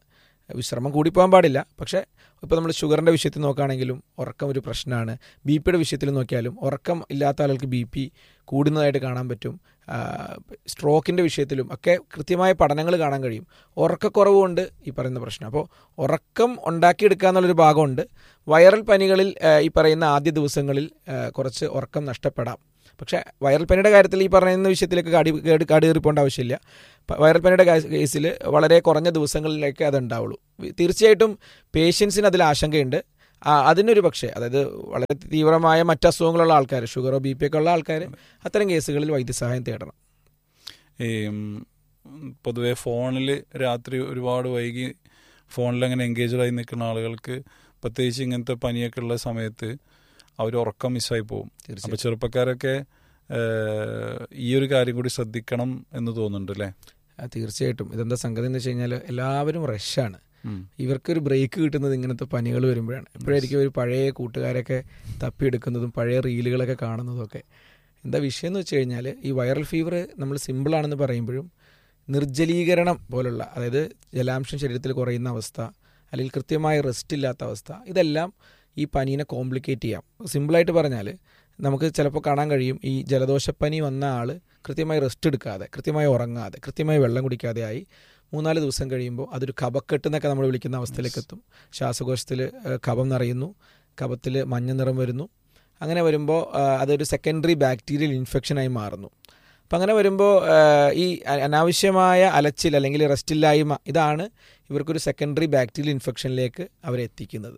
വിശ്രമം കൂടിപ്പോകാൻ പാടില്ല പക്ഷേ ഇപ്പോൾ നമ്മൾ ഷുഗറിൻ്റെ വിഷയത്തിൽ നോക്കുകയാണെങ്കിലും ഉറക്കം ഒരു പ്രശ്നമാണ് ബി പിയുടെ വിഷയത്തിൽ നോക്കിയാലും ഉറക്കം ഇല്ലാത്ത ആളുകൾക്ക് ബി പി കൂടുന്നതായിട്ട് കാണാൻ പറ്റും സ്ട്രോക്കിൻ്റെ വിഷയത്തിലും ഒക്കെ കൃത്യമായ പഠനങ്ങൾ കാണാൻ കഴിയും ഉറക്കക്കുറവ് കൊണ്ട് ഈ പറയുന്ന പ്രശ്നം അപ്പോൾ ഉറക്കം ഉണ്ടാക്കിയെടുക്കുക എന്നുള്ളൊരു ഭാഗമുണ്ട് വൈറൽ പനികളിൽ ആ, ഈ പറയുന്ന ആദ്യ ദിവസങ്ങളിൽ ആ, കുറച്ച് ഉറക്കം നഷ്ടപ്പെടാം പക്ഷേ വൈറൽ പനിയുടെ കാര്യത്തിൽ ഈ പറയുന്ന വിഷയത്തിലേക്ക് കാടി കേട് കാട് കയറിപ്പോണ്ട ആവശ്യമില്ല പ- വൈറൽ പനിയുടെ കേസിൽ വളരെ കുറഞ്ഞ ദിവസങ്ങളിലേക്ക് അത് ഉണ്ടാവുള്ളൂ തീർച്ചയായിട്ടും പേഷ്യൻസിന് അതിൽ ആശങ്കയുണ്ട് ആ, അതിനൊരു പക്ഷേ അതായത് വളരെ തീവ്രമായ മറ്റ് അസുഖങ്ങളുള്ള ആൾക്കാർ ഷുഗറോ ബി പി ഒക്കെ ഉള്ള ആൾക്കാർ അത്തരം കേസുകളിൽ വൈദ്യസഹായം തേടണം ഈ ഉം, പൊതുവെ ഫോണിൽ രാത്രി ഒരുപാട് വൈകി ഫോണിൽ അങ്ങനെ എൻഗേജഡായി നിൽക്കുന്ന ആളുകൾക്ക് പ്രത്യേകിച്ച് ഇങ്ങനത്തെ പനിയൊക്കെ ഉള്ള സമയത്ത് അവർ ഉറക്കം മിസ്സായി പോകും അപ്പോൾ തീർച്ചയായും ചെറുപ്പക്കാരൊക്കെ ഏഹ്, ഈ ഒരു കാര്യം കൂടി ശ്രദ്ധിക്കണം എന്ന് തോന്നുന്നുണ്ട് അല്ലേ ആ, തീർച്ചയായിട്ടും ഇതെന്താ സംഗതി എന്ന് വെച്ച് കഴിഞ്ഞാൽ എല്ലാവരും റഷാണ് ഉം. ഇവർക്കൊരു ബ്രേക്ക് കിട്ടുന്നത് ഇങ്ങനത്തെ പനികൾ വരുമ്പോഴാണ് എപ്പോഴായിരിക്കും ഒരു പഴയ കൂട്ടുകാരൊക്കെ തപ്പിയെടുക്കുന്നതും പഴയ റീലുകളൊക്കെ കാണുന്നതും ഒക്കെ എന്താ വിഷയം എന്ന് വെച്ച് കഴിഞ്ഞാൽ ഈ വൈറൽ ഫീവർ നമ്മൾ സിമ്പിളാണെന്ന് പറയുമ്പോഴും നിർജ്ജലീകരണം പോലുള്ള അതായത് ജലാംശം ശരീരത്തിൽ കുറയുന്ന അവസ്ഥ അല്ലെങ്കിൽ കൃത്യമായ റെസ്റ്റ് ഇല്ലാത്ത അവസ്ഥ ഇതെല്ലാം ഈ പനീനെ കോംപ്ലിക്കേറ്റ് ചെയ്യാം സിമ്പിളായിട്ട് പറഞ്ഞാൽ നമുക്ക് ചിലപ്പോൾ കാണാൻ കഴിയും ഈ ജലദോഷപ്പനി വന്ന ആൾ കൃത്യമായി റെസ്റ്റ് എടുക്കാതെ കൃത്യമായി ഉറങ്ങാതെ കൃത്യമായി വെള്ളം കുടിക്കാതെ ആയി മൂന്നാല് ദിവസം കഴിയുമ്പോൾ അതൊരു കഫക്കെട്ട് എന്നൊക്കെ നമ്മൾ വിളിക്കുന്ന അവസ്ഥയിലേക്ക് എത്തും ശ്വാസകോശത്തിൽ കഫം നിറയുന്നു കഫത്തിൽ മഞ്ഞ നിറം വരുന്നു അങ്ങനെ വരുമ്പോൾ ആ, അതൊരു സെക്കൻഡറി ബാക്ടീരിയൽ ഇൻഫെക്ഷനായി മാറുന്നു അപ്പം അങ്ങനെ വരുമ്പോൾ ആ, ഈ അ- അനാവശ്യമായ അലച്ചിൽ അല്ലെങ്കിൽ റെസ്റ്റില്ലായ്മ ഇതാണ് ഇവർക്കൊരു സെക്കൻഡറി ബാക്ടീരിയൽ ഇൻഫെക്ഷനിലേക്ക് അവരെ എത്തിക്കുന്നത്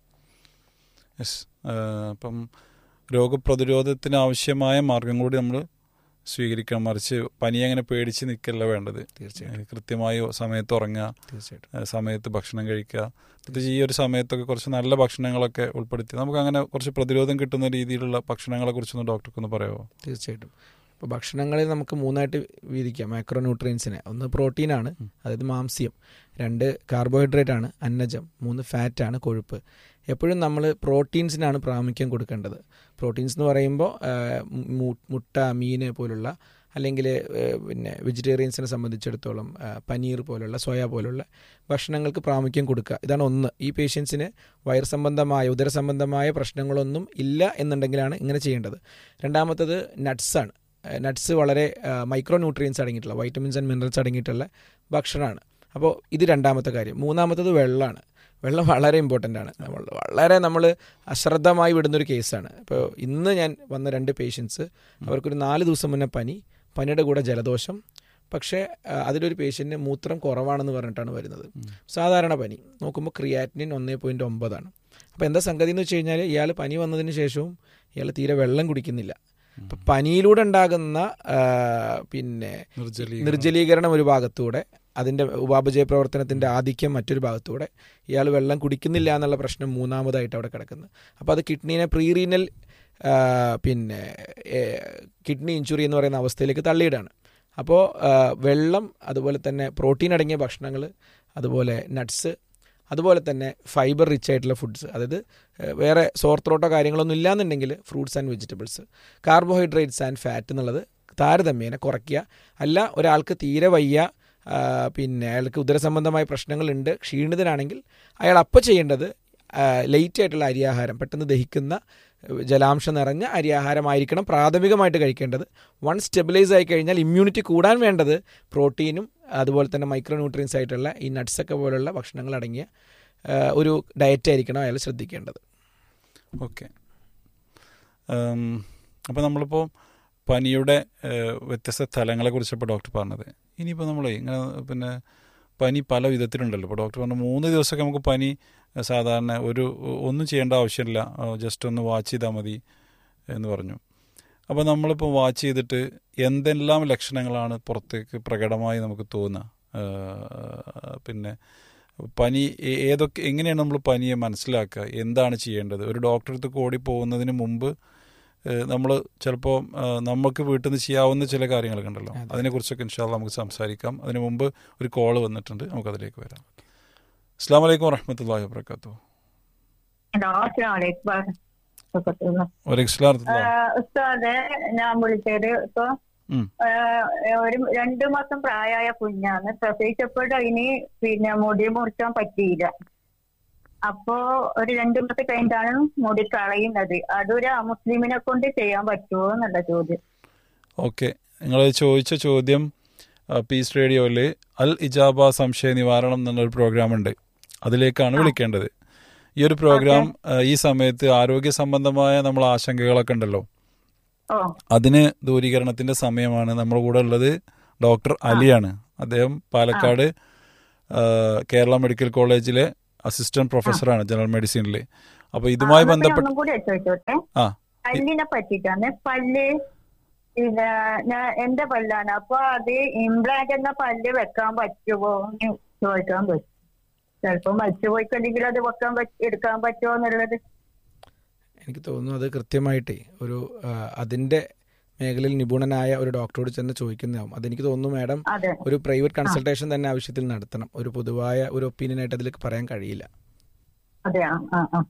യെസ് അപ്പം രോഗപ്രതിരോധത്തിന് ആവശ്യമായ മാർഗം കൂടി നമ്മൾ സ്വീകരിക്കണം മറിച്ച് പനി അങ്ങനെ പേടിച്ച് നിൽക്കല്ല വേണ്ടത് തീർച്ചയായിട്ടും ഏഹ് കൃത്യമായി സമയത്ത് ഉറങ്ങുക തീർച്ചയായിട്ടും ഏഹ് സമയത്ത് ഭക്ഷണം കഴിക്കുക പ്രത്യേകിച്ച് ഈ ഒരു സമയത്തൊക്കെ കുറച്ച് നല്ല ഭക്ഷണങ്ങളൊക്കെ ഉൾപ്പെടുത്തി നമുക്ക് അങ്ങനെ കുറച്ച് പ്രതിരോധം കിട്ടുന്ന രീതിയിലുള്ള ഭക്ഷണങ്ങളെ കുറിച്ചൊന്ന് ഡോക്ടർക്കൊന്ന് പറയാമോ തീർച്ചയായിട്ടും ഇപ്പോൾ ഭക്ഷണങ്ങളിൽ നമുക്ക് മൂന്നായിട്ട് വീതിക്കാം മാക്രോ ന്യൂട്രിയൻസിനെ ഒന്ന് പ്രോട്ടീനാണ് അതായത് മാംസ്യം രണ്ട് കാർബോഹൈഡ്രേറ്റ് ആണ് അന്നജം മൂന്ന് ഫാറ്റ് ആണ് കൊഴുപ്പ് എപ്പോഴും നമ്മൾ പ്രോട്ടീൻസിനാണ് പ്രാമുഖ്യം കൊടുക്കേണ്ടത് പ്രോട്ടീൻസ് എന്ന് പറയുമ്പോൾ ആ, മു- മുട്ട മീൻ പോലുള്ള അല്ലെങ്കിൽ പിന്നെ വെജിറ്റേറിയൻസിനെ സംബന്ധിച്ചിടത്തോളം ആ, പനീർ പോലുള്ള സോയ പോലുള്ള ഭക്ഷണങ്ങൾക്ക് പ്രാമുഖ്യം കൊടുക്കുക ഇതാണ് ഒന്ന് ഈ പേഷ്യൻസിന് വയർ സംബന്ധമായ ഉദര സംബന്ധമായ പ്രശ്നങ്ങളൊന്നും ഇല്ല എന്നുണ്ടെങ്കിലാണ് ഇങ്ങനെ ചെയ്യേണ്ടത് രണ്ടാമത്തത് നട്ട്സാണ് നട്ട്സ് വളരെ മൈക്രോ ന്യൂട്രിയൻസ് അടങ്ങിയിട്ടുള്ള വൈറ്റമിൻസ് ആൻഡ് മിനറൽസ് അടങ്ങിയിട്ടുള്ള ഭക്ഷണമാണ് അപ്പോൾ ഇത് രണ്ടാമത്തെ കാര്യം മൂന്നാമത്തത് വെള്ളമാണ് വെള്ളം വളരെ ഇമ്പോർട്ടൻ്റ് ആണ് നമ്മൾ വളരെ നമ്മൾ അശ്രദ്ധമായി വിടുന്നൊരു കേസാണ് ഇപ്പോൾ ഇന്ന് ഞാൻ വന്ന രണ്ട് പേഷ്യൻസ് അവർക്കൊരു നാല് ദിവസം മുന്നേ പനി പനിയുടെ കൂടെ ജലദോഷം പക്ഷേ ആ, അതിലൊരു പേഷ്യൻറ്റിന് മൂത്രം കുറവാണെന്ന് പറഞ്ഞിട്ടാണ് വരുന്നത് സാധാരണ പനി നോക്കുമ്പോൾ ക്രിയാറ്റിനിൻ ഒന്നേ പോയിൻറ്റ് ഒമ്പതാണ് അപ്പോൾ എന്താ സംഗതി എന്ന് വെച്ച് കഴിഞ്ഞാൽ ഇയാൾ പനി വന്നതിന് ശേഷവും ഇയാൾ തീരെ വെള്ളം കുടിക്കുന്നില്ല അപ്പം പനിയിലൂടെ ഉണ്ടാകുന്ന ആ, പിന്നെ നിർജ്ജലീകരണം. നിർജ്ജലീകരണം ഒരു ഭാഗത്തൂടെ അതിൻ്റെ ഉപാപചയ പ്രവർത്തനത്തിൻ്റെ ആധിക്യം മറ്റൊരു ഭാഗത്തൂടെ ഇയാൾ വെള്ളം കുടിക്കുന്നില്ല എന്നുള്ള പ്രശ്നം മൂന്നാമതായിട്ട് അവിടെ കിടക്കുന്നത് അപ്പോൾ അത് കിഡ്നീനെ പ്രീറീനൽ പിന്നെ കിഡ്നി ഇഞ്ചുറി എന്ന് പറയുന്ന അവസ്ഥയിലേക്ക് തള്ളിയിടാണ് അപ്പോൾ വെള്ളം അതുപോലെ തന്നെ പ്രോട്ടീൻ അടങ്ങിയ ഭക്ഷണങ്ങൾ അതുപോലെ നട്ട്സ് അതുപോലെ തന്നെ ഫൈബർ റിച്ച് ആയിട്ടുള്ള ഫുഡ്സ് അതായത് ഏഹ്, വേറെ സോർത്രോട്ടോ കാര്യങ്ങളൊന്നും ഇല്ലാന്നുണ്ടെങ്കിൽ fruits and vegetables carbohydrates and fat എന്നുള്ളത് താരതമ്യേന കുറയ്ക്കുക അല്ല ഒരാൾക്ക് തീരെ വയ്യ ആ, പിന്നെ അയാൾക്ക് ഉദരസംബന്ധമായ പ്രശ്നങ്ങളുണ്ട് ക്ഷീണിതനാണെങ്കിൽ അയാൾ അപ്പോൾ ചെയ്യേണ്ടത് ലേറ്റ് ആയിട്ടുള്ള അരിയാഹാരം പെട്ടെന്ന് ദഹിക്കുന്ന ഏഹ്, ജലാംശം നിറഞ്ഞ അരിയാഹാരമായിരിക്കണം പ്രാഥമികമായിട്ട് കഴിക്കേണ്ടത് വൺ സ്റ്റെബിലൈസ് ആയി കഴിഞ്ഞാൽ ഇമ്മ്യൂണിറ്റി കൂടാൻ വേണ്ടത് പ്രോട്ടീനും അതുപോലെ തന്നെ മൈക്രോ ന്യൂട്രിയൻസ് ആയിട്ടുള്ള ഈ നട്ട്സൊക്കെ പോലുള്ള ഭക്ഷണങ്ങൾ അടങ്ങിയ ആ, ഒരു ഡയറ്റ് ആയിരിക്കണം അയാൾ ശ്രദ്ധിക്കേണ്ടത് ഓക്കെ അപ്പോൾ നമ്മളിപ്പോൾ പനിയുടെ ഏഹ്, വ്യത്യസ്ത തലങ്ങളെ കുറിച്ചപ്പോൾ ഡോക്ടർ പറഞ്ഞത് ഇനിയിപ്പോൾ നമ്മൾ ഇങ്ങനെ പിന്നെ പനി പല വിധത്തിലുണ്ടല്ലോ ഇപ്പോൾ ഡോക്ടർ പറഞ്ഞു മൂന്ന് ദിവസമൊക്കെ നമുക്ക് പനി ഏഹ്, സാധാരണ ഒരു ഒന്നും ചെയ്യേണ്ട ആവശ്യമില്ല ജസ്റ്റ് ഒന്ന് വാച്ച് ചെയ്താൽ മതി എന്ന് പറഞ്ഞു അപ്പോൾ നമ്മളിപ്പോൾ വാച്ച് ചെയ്തിട്ട് എന്തെല്ലാം ലക്ഷണങ്ങളാണ് പുറത്തേക്ക് പ്രകടമായി നമുക്ക് തോന്നുക ഏഹ്, പിന്നെ പനി ഏ- ഏതൊക്കെ എങ്ങനെയാണ് നമ്മൾ പനിയെ മനസ്സിലാക്കുക എന്താണ് ചെയ്യേണ്ടത് ഒരു ഡോക്ടറെ അടുത്ത് ഓടി പോകുന്നതിന് മുമ്പ് നമ്മൾ ചിലപ്പോൾ നമുക്ക് വീട്ടിൽ നിന്ന് ചെയ്യാവുന്ന ചില കാര്യങ്ങളൊക്കെ ഉണ്ടല്ലോ അതെ. അതിനെക്കുറിച്ചൊക്കെ ഇൻഷാല്ല നമുക്ക് സംസാരിക്കാം അതിന് മുമ്പ് ഒരു കോള് വന്നിട്ടുണ്ട് നമുക്ക് അതിലേക്ക് വരാം അസ്സാം വലൈക്കും വറഹമത്തല്ലാഹി വാബർക്കാത്തു ഹലോ അസ്സലാമലൈക്കും വലൈക്കും സ്ലാം ഉസ്താദെ ഞാൻ വിളിച്ചത് ഇപ്പൊ ഉം. ഏഹ് ഒരു രണ്ടു മാസം പ്രായമായ കുഞ്ഞാണ് പ്രസവിച്ചപ്പോൾ അതിന് പിന്നെ മുടി മുറിക്കാൻ പറ്റിയില്ല അപ്പോ ഒരു രണ്ടു മാസം കഴിഞ്ഞിട്ടാണ് മുടി കളയുന്നത് അതൊരു അമുസ്ലിമിനെ കൊണ്ട് ചെയ്യാൻ പറ്റുമോ എന്നുള്ള ചോദ്യം ഓക്കെ നിങ്ങൾ ചോദിച്ച ചോദ്യം ആ, പീസ് റേഡിയോയിൽ അൽ ഇജാബ സംശയ നിവാരണം എന്നുള്ളൊരു പ്രോഗ്രാം ഉണ്ട് അതിലേക്കാണ് വിളിക്കേണ്ടത് ഈ ഒരു പ്രോഗ്രാം ആ, ഈ സമയത്ത് ആരോഗ്യ സംബന്ധമായ നമ്മൾ ആശങ്കകളൊക്കെ ഉണ്ടല്ലോ ഓ അതിന് ദൂരീകരണത്തിന്റെ സമയമാണ് നമ്മുടെ കൂടെ ഉള്ളത് ഡോക്ടർ അലിയാണ് അദ്ദേഹം പാലക്കാട് ആ, കേരള മെഡിക്കൽ കോളേജിലെ അസിസ്റ്റന്റ് പ്രൊഫസറാണ് ജനറൽ മെഡിസിനിൽ അപ്പോൾ ഇതുമായി ആ, എന്നാ പിന്നെ ബന്ധപ്പെട്ട് ഒന്നും കൂടി ചോദിച്ചോട്ടെ ആ പല്ലിനെ പറ്റിട്ടാണ് പല്ല് പിന്നെ ഞാൻ എന്റെ പല്ലാണ് അപ്പൊ അത് ഇംപ്ലാന്റ് എന്ന പല്ല് വെക്കാൻ പറ്റുമോ എന്ന് ചോദിക്കാൻ പറ്റും ചിലപ്പോ മരിച്ചു പോയിക്കല്ലെങ്കിൽ അത് വെക്കാൻ പറ്റ എടുക്കാൻ പറ്റുമോ എന്നുള്ളത് എനിക്ക് തോന്നുന്നു അത് കൃത്യമായിട്ടേ ഒരു ആ, അതിന്റെ മേഖലയിൽ നിപുണനായ ഒരു ഡോക്ടറോട് ചെന്ന് ചോദിക്കുന്നതാവും അതെനിക്ക് തോന്നുന്നു മാഡം അതെ ഒരു പ്രൈവറ്റ് കൺസൾട്ടേഷൻ തന്നെ ആവശ്യത്തിൽ നടത്തണം ഒരു പൊതുവായ ഒരു ഒപ്പീനിയൻ ആയിട്ട് അതിലേക്ക് പറയാൻ കഴിയില്ല അതെ ആ ആ ആ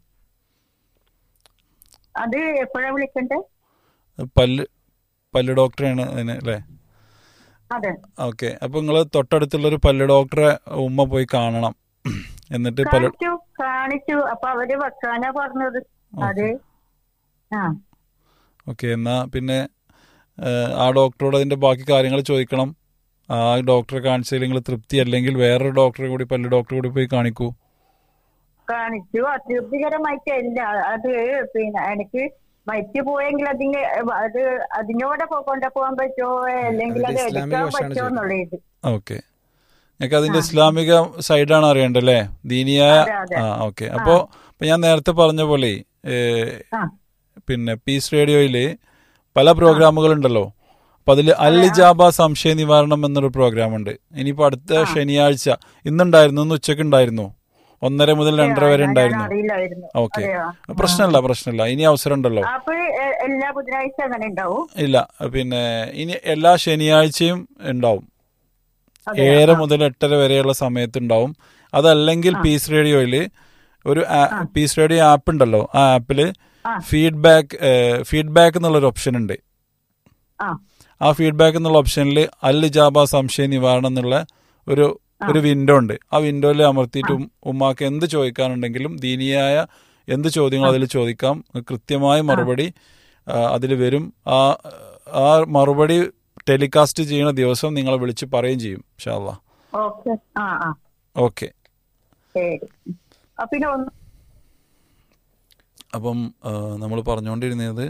അത് എപ്പോഴാ വിളിക്കണ്ടേ പല്ല് പല്ല് ഡോക്ടറാണ് അതിന് അല്ലേ അതെ ഓക്കെ അപ്പൊ നിങ്ങൾ തൊട്ടടുത്തുള്ള ഒരു പല്ല് ഡോക്ടറെ ഉമ്മ പോയി കാണണം എന്നിട്ട് പല്ല് കാണിച്ചു കാണിച്ചു അപ്പൊ അവര് വെക്കാനാ പറഞ്ഞത് അത് ആ ഓക്കെ എന്നാ പിന്നെ ഏഹ്, ആ ഡോക്ടറോട് അതിന്റെ ബാക്കി കാര്യങ്ങൾ ചോദിക്കണം ആ ഡോക്ടറെ കാണിച്ചതിൽ നിങ്ങൾ തൃപ്തി അല്ലെങ്കിൽ വേറൊരു ഡോക്ടറെ കൂടി പല്ല് ഡോക്ടറെ കൂടി പോയി കാണിക്കൂ കാണിച്ചു അതൃപ്തികരമായിട്ടല്ല അത് പിന്നെ എനിക്ക് മരിച്ചു പോയെങ്കിൽ അതിന് അത് അതിനോടൊക്കെ കൊണ്ടുപോകാൻ പറ്റുമോ അല്ലെങ്കിൽ അത് അതിന്റെ ഇസ്ലാമിക എടുക്കാൻ വശമാണ് പറ്റുമോ എന്നുള്ളത് ഓക്കെ ഞങ്ങൾക്ക് അതിന്റെ ഇസ്ലാമിക സൈഡാണ് അറിയേണ്ടല്ലേ ദീനിയായ അതെ, അതെ. ആ ഓക്കെ അപ്പോ ഇപ്പൊ ഞാൻ നേരത്തെ പറഞ്ഞ പോലെ ഏഹ്, ആ. പിന്നെ പീസ് റേഡിയോയില് പല പ്രോഗ്രാമുകൾ ഉണ്ടല്ലോ അപ്പൊ അതിൽ അൽ ഇജാബ സംശയ നിവാരണം എന്നൊരു പ്രോഗ്രാം ഉണ്ട് ഇനിയിപ്പോ അടുത്ത ശനിയാഴ്ച ഇന്നുണ്ടായിരുന്നു ഇന്ന് ഉച്ചക്ക് ഉണ്ടായിരുന്നു ഒന്നര മുതൽ രണ്ടര വരെ ഞാൻ ഉണ്ടായിരുന്നു അറിയില്ലായിരുന്നു ഓക്കെ അതെയോ പ്രശ്നമില്ല പ്രശ്നമില്ല ഇനി അവസരം ഉണ്ടല്ലോ അപ്പൊ എ- എല്ലാ ബുധനാഴ്ച അങ്ങനെ ഉണ്ടാവും ഇല്ല പിന്നെ ഇനി എല്ലാ ശനിയാഴ്ചയും ഉണ്ടാവും അതെയോ? ഏഴര ആ. മുതൽ എട്ടര വരെയുള്ള സമയത്ത് ഉണ്ടാവും അതല്ലെങ്കിൽ പീസ് റേഡിയോയിൽ ഒരു ആ- പീസ് റേഡിയോ ആപ്പ് ഉണ്ടല്ലോ ആ ആപ്പിൽ ആ. ഫീഡ്ബാക്ക് ഫീഡ്ബാക്ക് എന്നുള്ളൊരു ഓപ്ഷൻ ഉണ്ട് ആ ആ ഫീഡ്ബാക്ക് എന്നുള്ള ഓപ്ഷനിൽ അൽ ഇജാബ സംശയ നിവാരണം എന്നുള്ള ഒരു ഒരു വിൻഡോ ഉണ്ട് ആ വിൻഡോയിൽ അമർത്തിയിട്ട് ഉം- ഉമ്മാക്ക് എന്ത് ചോദിക്കാനുണ്ടെങ്കിലും ദീനിയായ എന്ത് ചോദ്യങ്ങൾ അതിൽ ചോദിക്കാം കൃത്യമായ മറുപടി അതിൽ വരും ആ ആ മറുപടി ടെലികാസ്റ്റ് ചെയ്യുന്ന ദിവസം നിങ്ങളെ വിളിച്ച് പറയുകയും ചെയ്യും ഷാല്ല ഓക്കെ ആ ആ ഓക്കെ ശരി അപ്പൊ പിന്നെ ഒന്ന് അപ്പം നമ്മൾ പറഞ്ഞുകൊണ്ടിരുന്നത്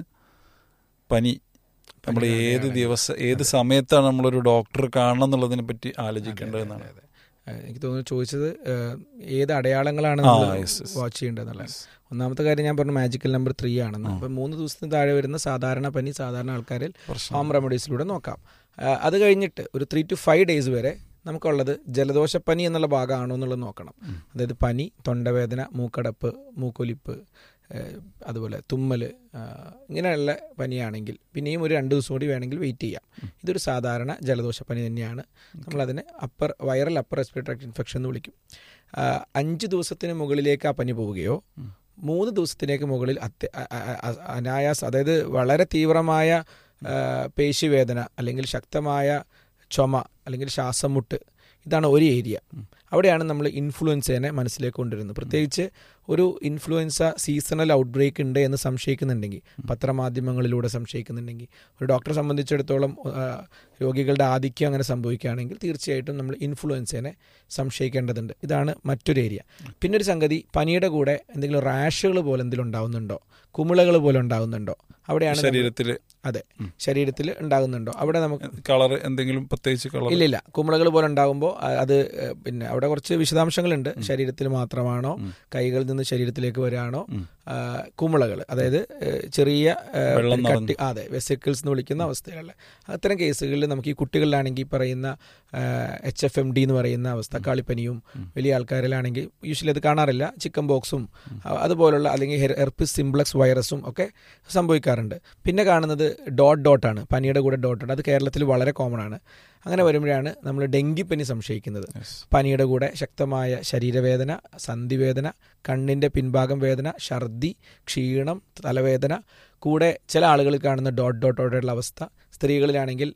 പനി നമ്മൾ ഏത് ദിവസം ഏത് സമയത്താണ് നമ്മളൊരു ഡോക്ടറെ കാണണം എന്നുള്ളതിനെ പറ്റി ആലോചിക്കേണ്ടതെന്നാണ് ഏഹ് എനിക്ക് തോന്നുന്നു ചോദിച്ചത് ഏഹ് ഏത് അടയാളങ്ങളാണ് ആ, നമ്മൾ yes, yes. വാച്ച് ചെയ്യേണ്ടതെന്നുള്ളത് ഒന്നാമത്തെ കാര്യം ഞാൻ പറഞ്ഞു മാജിക്കൽ നമ്പർ ത്രീ ആണെന്ന് അപ്പം മൂന്ന് ദിവസത്തിന് താഴെ വരുന്ന സാധാരണ പനി സാധാരണ ആൾക്കാരിൽ പ്രശ്നം. ഹോം റെമഡീസിലൂടെ നോക്കാം ആ, അത് കഴിഞ്ഞിട്ട് ഒരു ത്രീ ടു ഫൈവ് ഡേയ്സ് വരെ നമുക്കുള്ളത് ജലദോഷപ്പനി എന്നുള്ള ഭാഗമാണോ എന്നുള്ളത് നോക്കണം അതായത് പനി തൊണ്ടവേദന മൂക്കടപ്പ് മൂക്കൊലിപ്പ് ഏഹ് അതുപോലെ തുമ്മൽ ഇങ്ങനെയുള്ള പനിയാണെങ്കിൽ പിന്നെയും ഒരു രണ്ട് ദിവസം കൂടി വേണമെങ്കിൽ വെയിറ്റ് ചെയ്യാം ഇതൊരു സാധാരണ ജലദോഷപ്പനി തന്നെയാണ് നമ്മളതിനെ upper viral upper respiratory infection എന്ന് വിളിക്കും ആ, അഞ്ച് ദിവസത്തിന് മുകളിലേക്ക് ആ പനി പോവുകയോ മൂന്ന് ദിവസത്തിലേക്ക് മുകളിൽ അത്യ അ- അ- അ- അനായാസം അതായത് വളരെ തീവ്രമായ ആ, പേശിവേദന അല്ലെങ്കിൽ ശക്തമായ ചുമ അല്ലെങ്കിൽ ശ്വാസം മുട്ട് ഇതാണ് ഒരു ഏരിയ അവിടെയാണ് നമ്മൾ ഇൻഫ്ലുവൻസേനെ മനസ്സിലേക്ക് കൊണ്ടുവരുന്നത് പ്രത്യേകിച്ച് ഒരു ഇൻഫ്ലുവൻസ സീസണൽ ഔട്ട് ബ്രേക്ക് ഉണ്ട് എന്ന് സംശയിക്കുന്നുണ്ടെങ്കിൽ പത്രമാധ്യമങ്ങളിലൂടെ സംശയിക്കുന്നുണ്ടെങ്കിൽ ഒരു ഡോക്ടറെ സംബന്ധിച്ചിടത്തോളം ആ, രോഗികളുടെ ആധിക്യം അങ്ങനെ സംഭവിക്കുകയാണെങ്കിൽ തീർച്ചയായിട്ടും നമ്മൾ ഇൻഫ്ലുവൻസേനെ സംശയിക്കേണ്ടതുണ്ട് ഇതാണ് മറ്റൊരു ഏരിയ പിന്നെ ഒരു സംഗതി പനിയുടെ കൂടെ എന്തെങ്കിലും റാഷുകൾ പോലെ എന്തെങ്കിലും ഉണ്ടാവുന്നുണ്ടോ കുമിളകൾ പോലെ ഉണ്ടാവുന്നുണ്ടോ അവിടെയാണ് നമ്മൾ- ശരീരത്തിൽ അതെ ശരീരത്തിൽ ഉണ്ടാകുന്നുണ്ടോ അവിടെ നമുക്ക് കളർ എന്തെങ്കിലും പ്രത്യേകിച്ച് കളർ ഇല്ലില്ല കുമിളകൾ പോലെ ഉണ്ടാകുമ്പോൾ അത് ഏഹ്, പിന്നെ അവിടെ കുറച്ച് വിശദാംശങ്ങളുണ്ട് ശരീരത്തിൽ മാത്രമാണോ കൈകളിൽ നിന്ന് ശരീരത്തിലേക്ക് വരാണോ കുമിളകൾ അതായത് ഏഹ്, ചെറിയ ഏഹ്, വെള്ളം കട്ടി നിറഞ്ഞ്. ആ, അതെ വെസിക്കിൾസ് എന്ന് വിളിക്കുന്ന അവസ്ഥയുള്ള അത്തരം കേസുകളിൽ നമുക്ക് ഈ കുട്ടികളിലാണെങ്കിൽ ഈ പറയുന്ന എച്ച് എഫ് എം ഡി എന്ന് പറയുന്ന അവസ്ഥ കാളിപ്പനിയും വലിയ ആൾക്കാരിലാണെങ്കിൽ യൂഷ്വലി അത് കാണാറില്ല ചിക്കൻ ബോക്സും അ- അതുപോലുള്ള അല്ലെങ്കിൽ ഹെർപ്പിസ് സിംപ്ലക്സ് വൈറസും ഒക്കെ സംഭവിക്കാറുണ്ട് പിന്നെ കാണുന്നത് ഡോട്ട് ഡോട്ടാണ് പനിയുടെ കൂടെ ഡോട്ട് ഡോട്ട് അത് കേരളത്തിൽ വളരെ കോമൺ ആണ് അങ്ങനെ വരുമ്പോഴാണ് നമ്മൾ ഡെങ്കിപ്പനി സംശയിക്കുന്നത് പനിയുടെ കൂടെ ശക്തമായ ശരീരവേദന സന്ധിവേദന കണ്ണിൻ്റെ പിൻഭാഗം വേദന ഛർദി ക്ഷീണം തലവേദന കൂടെ ചില ആളുകളിൽ കാണുന്ന ഡോട്ട് ഡോട്ടോടെയുള്ള അവസ്ഥ സ്ത്രീകളിലാണെങ്കിൽ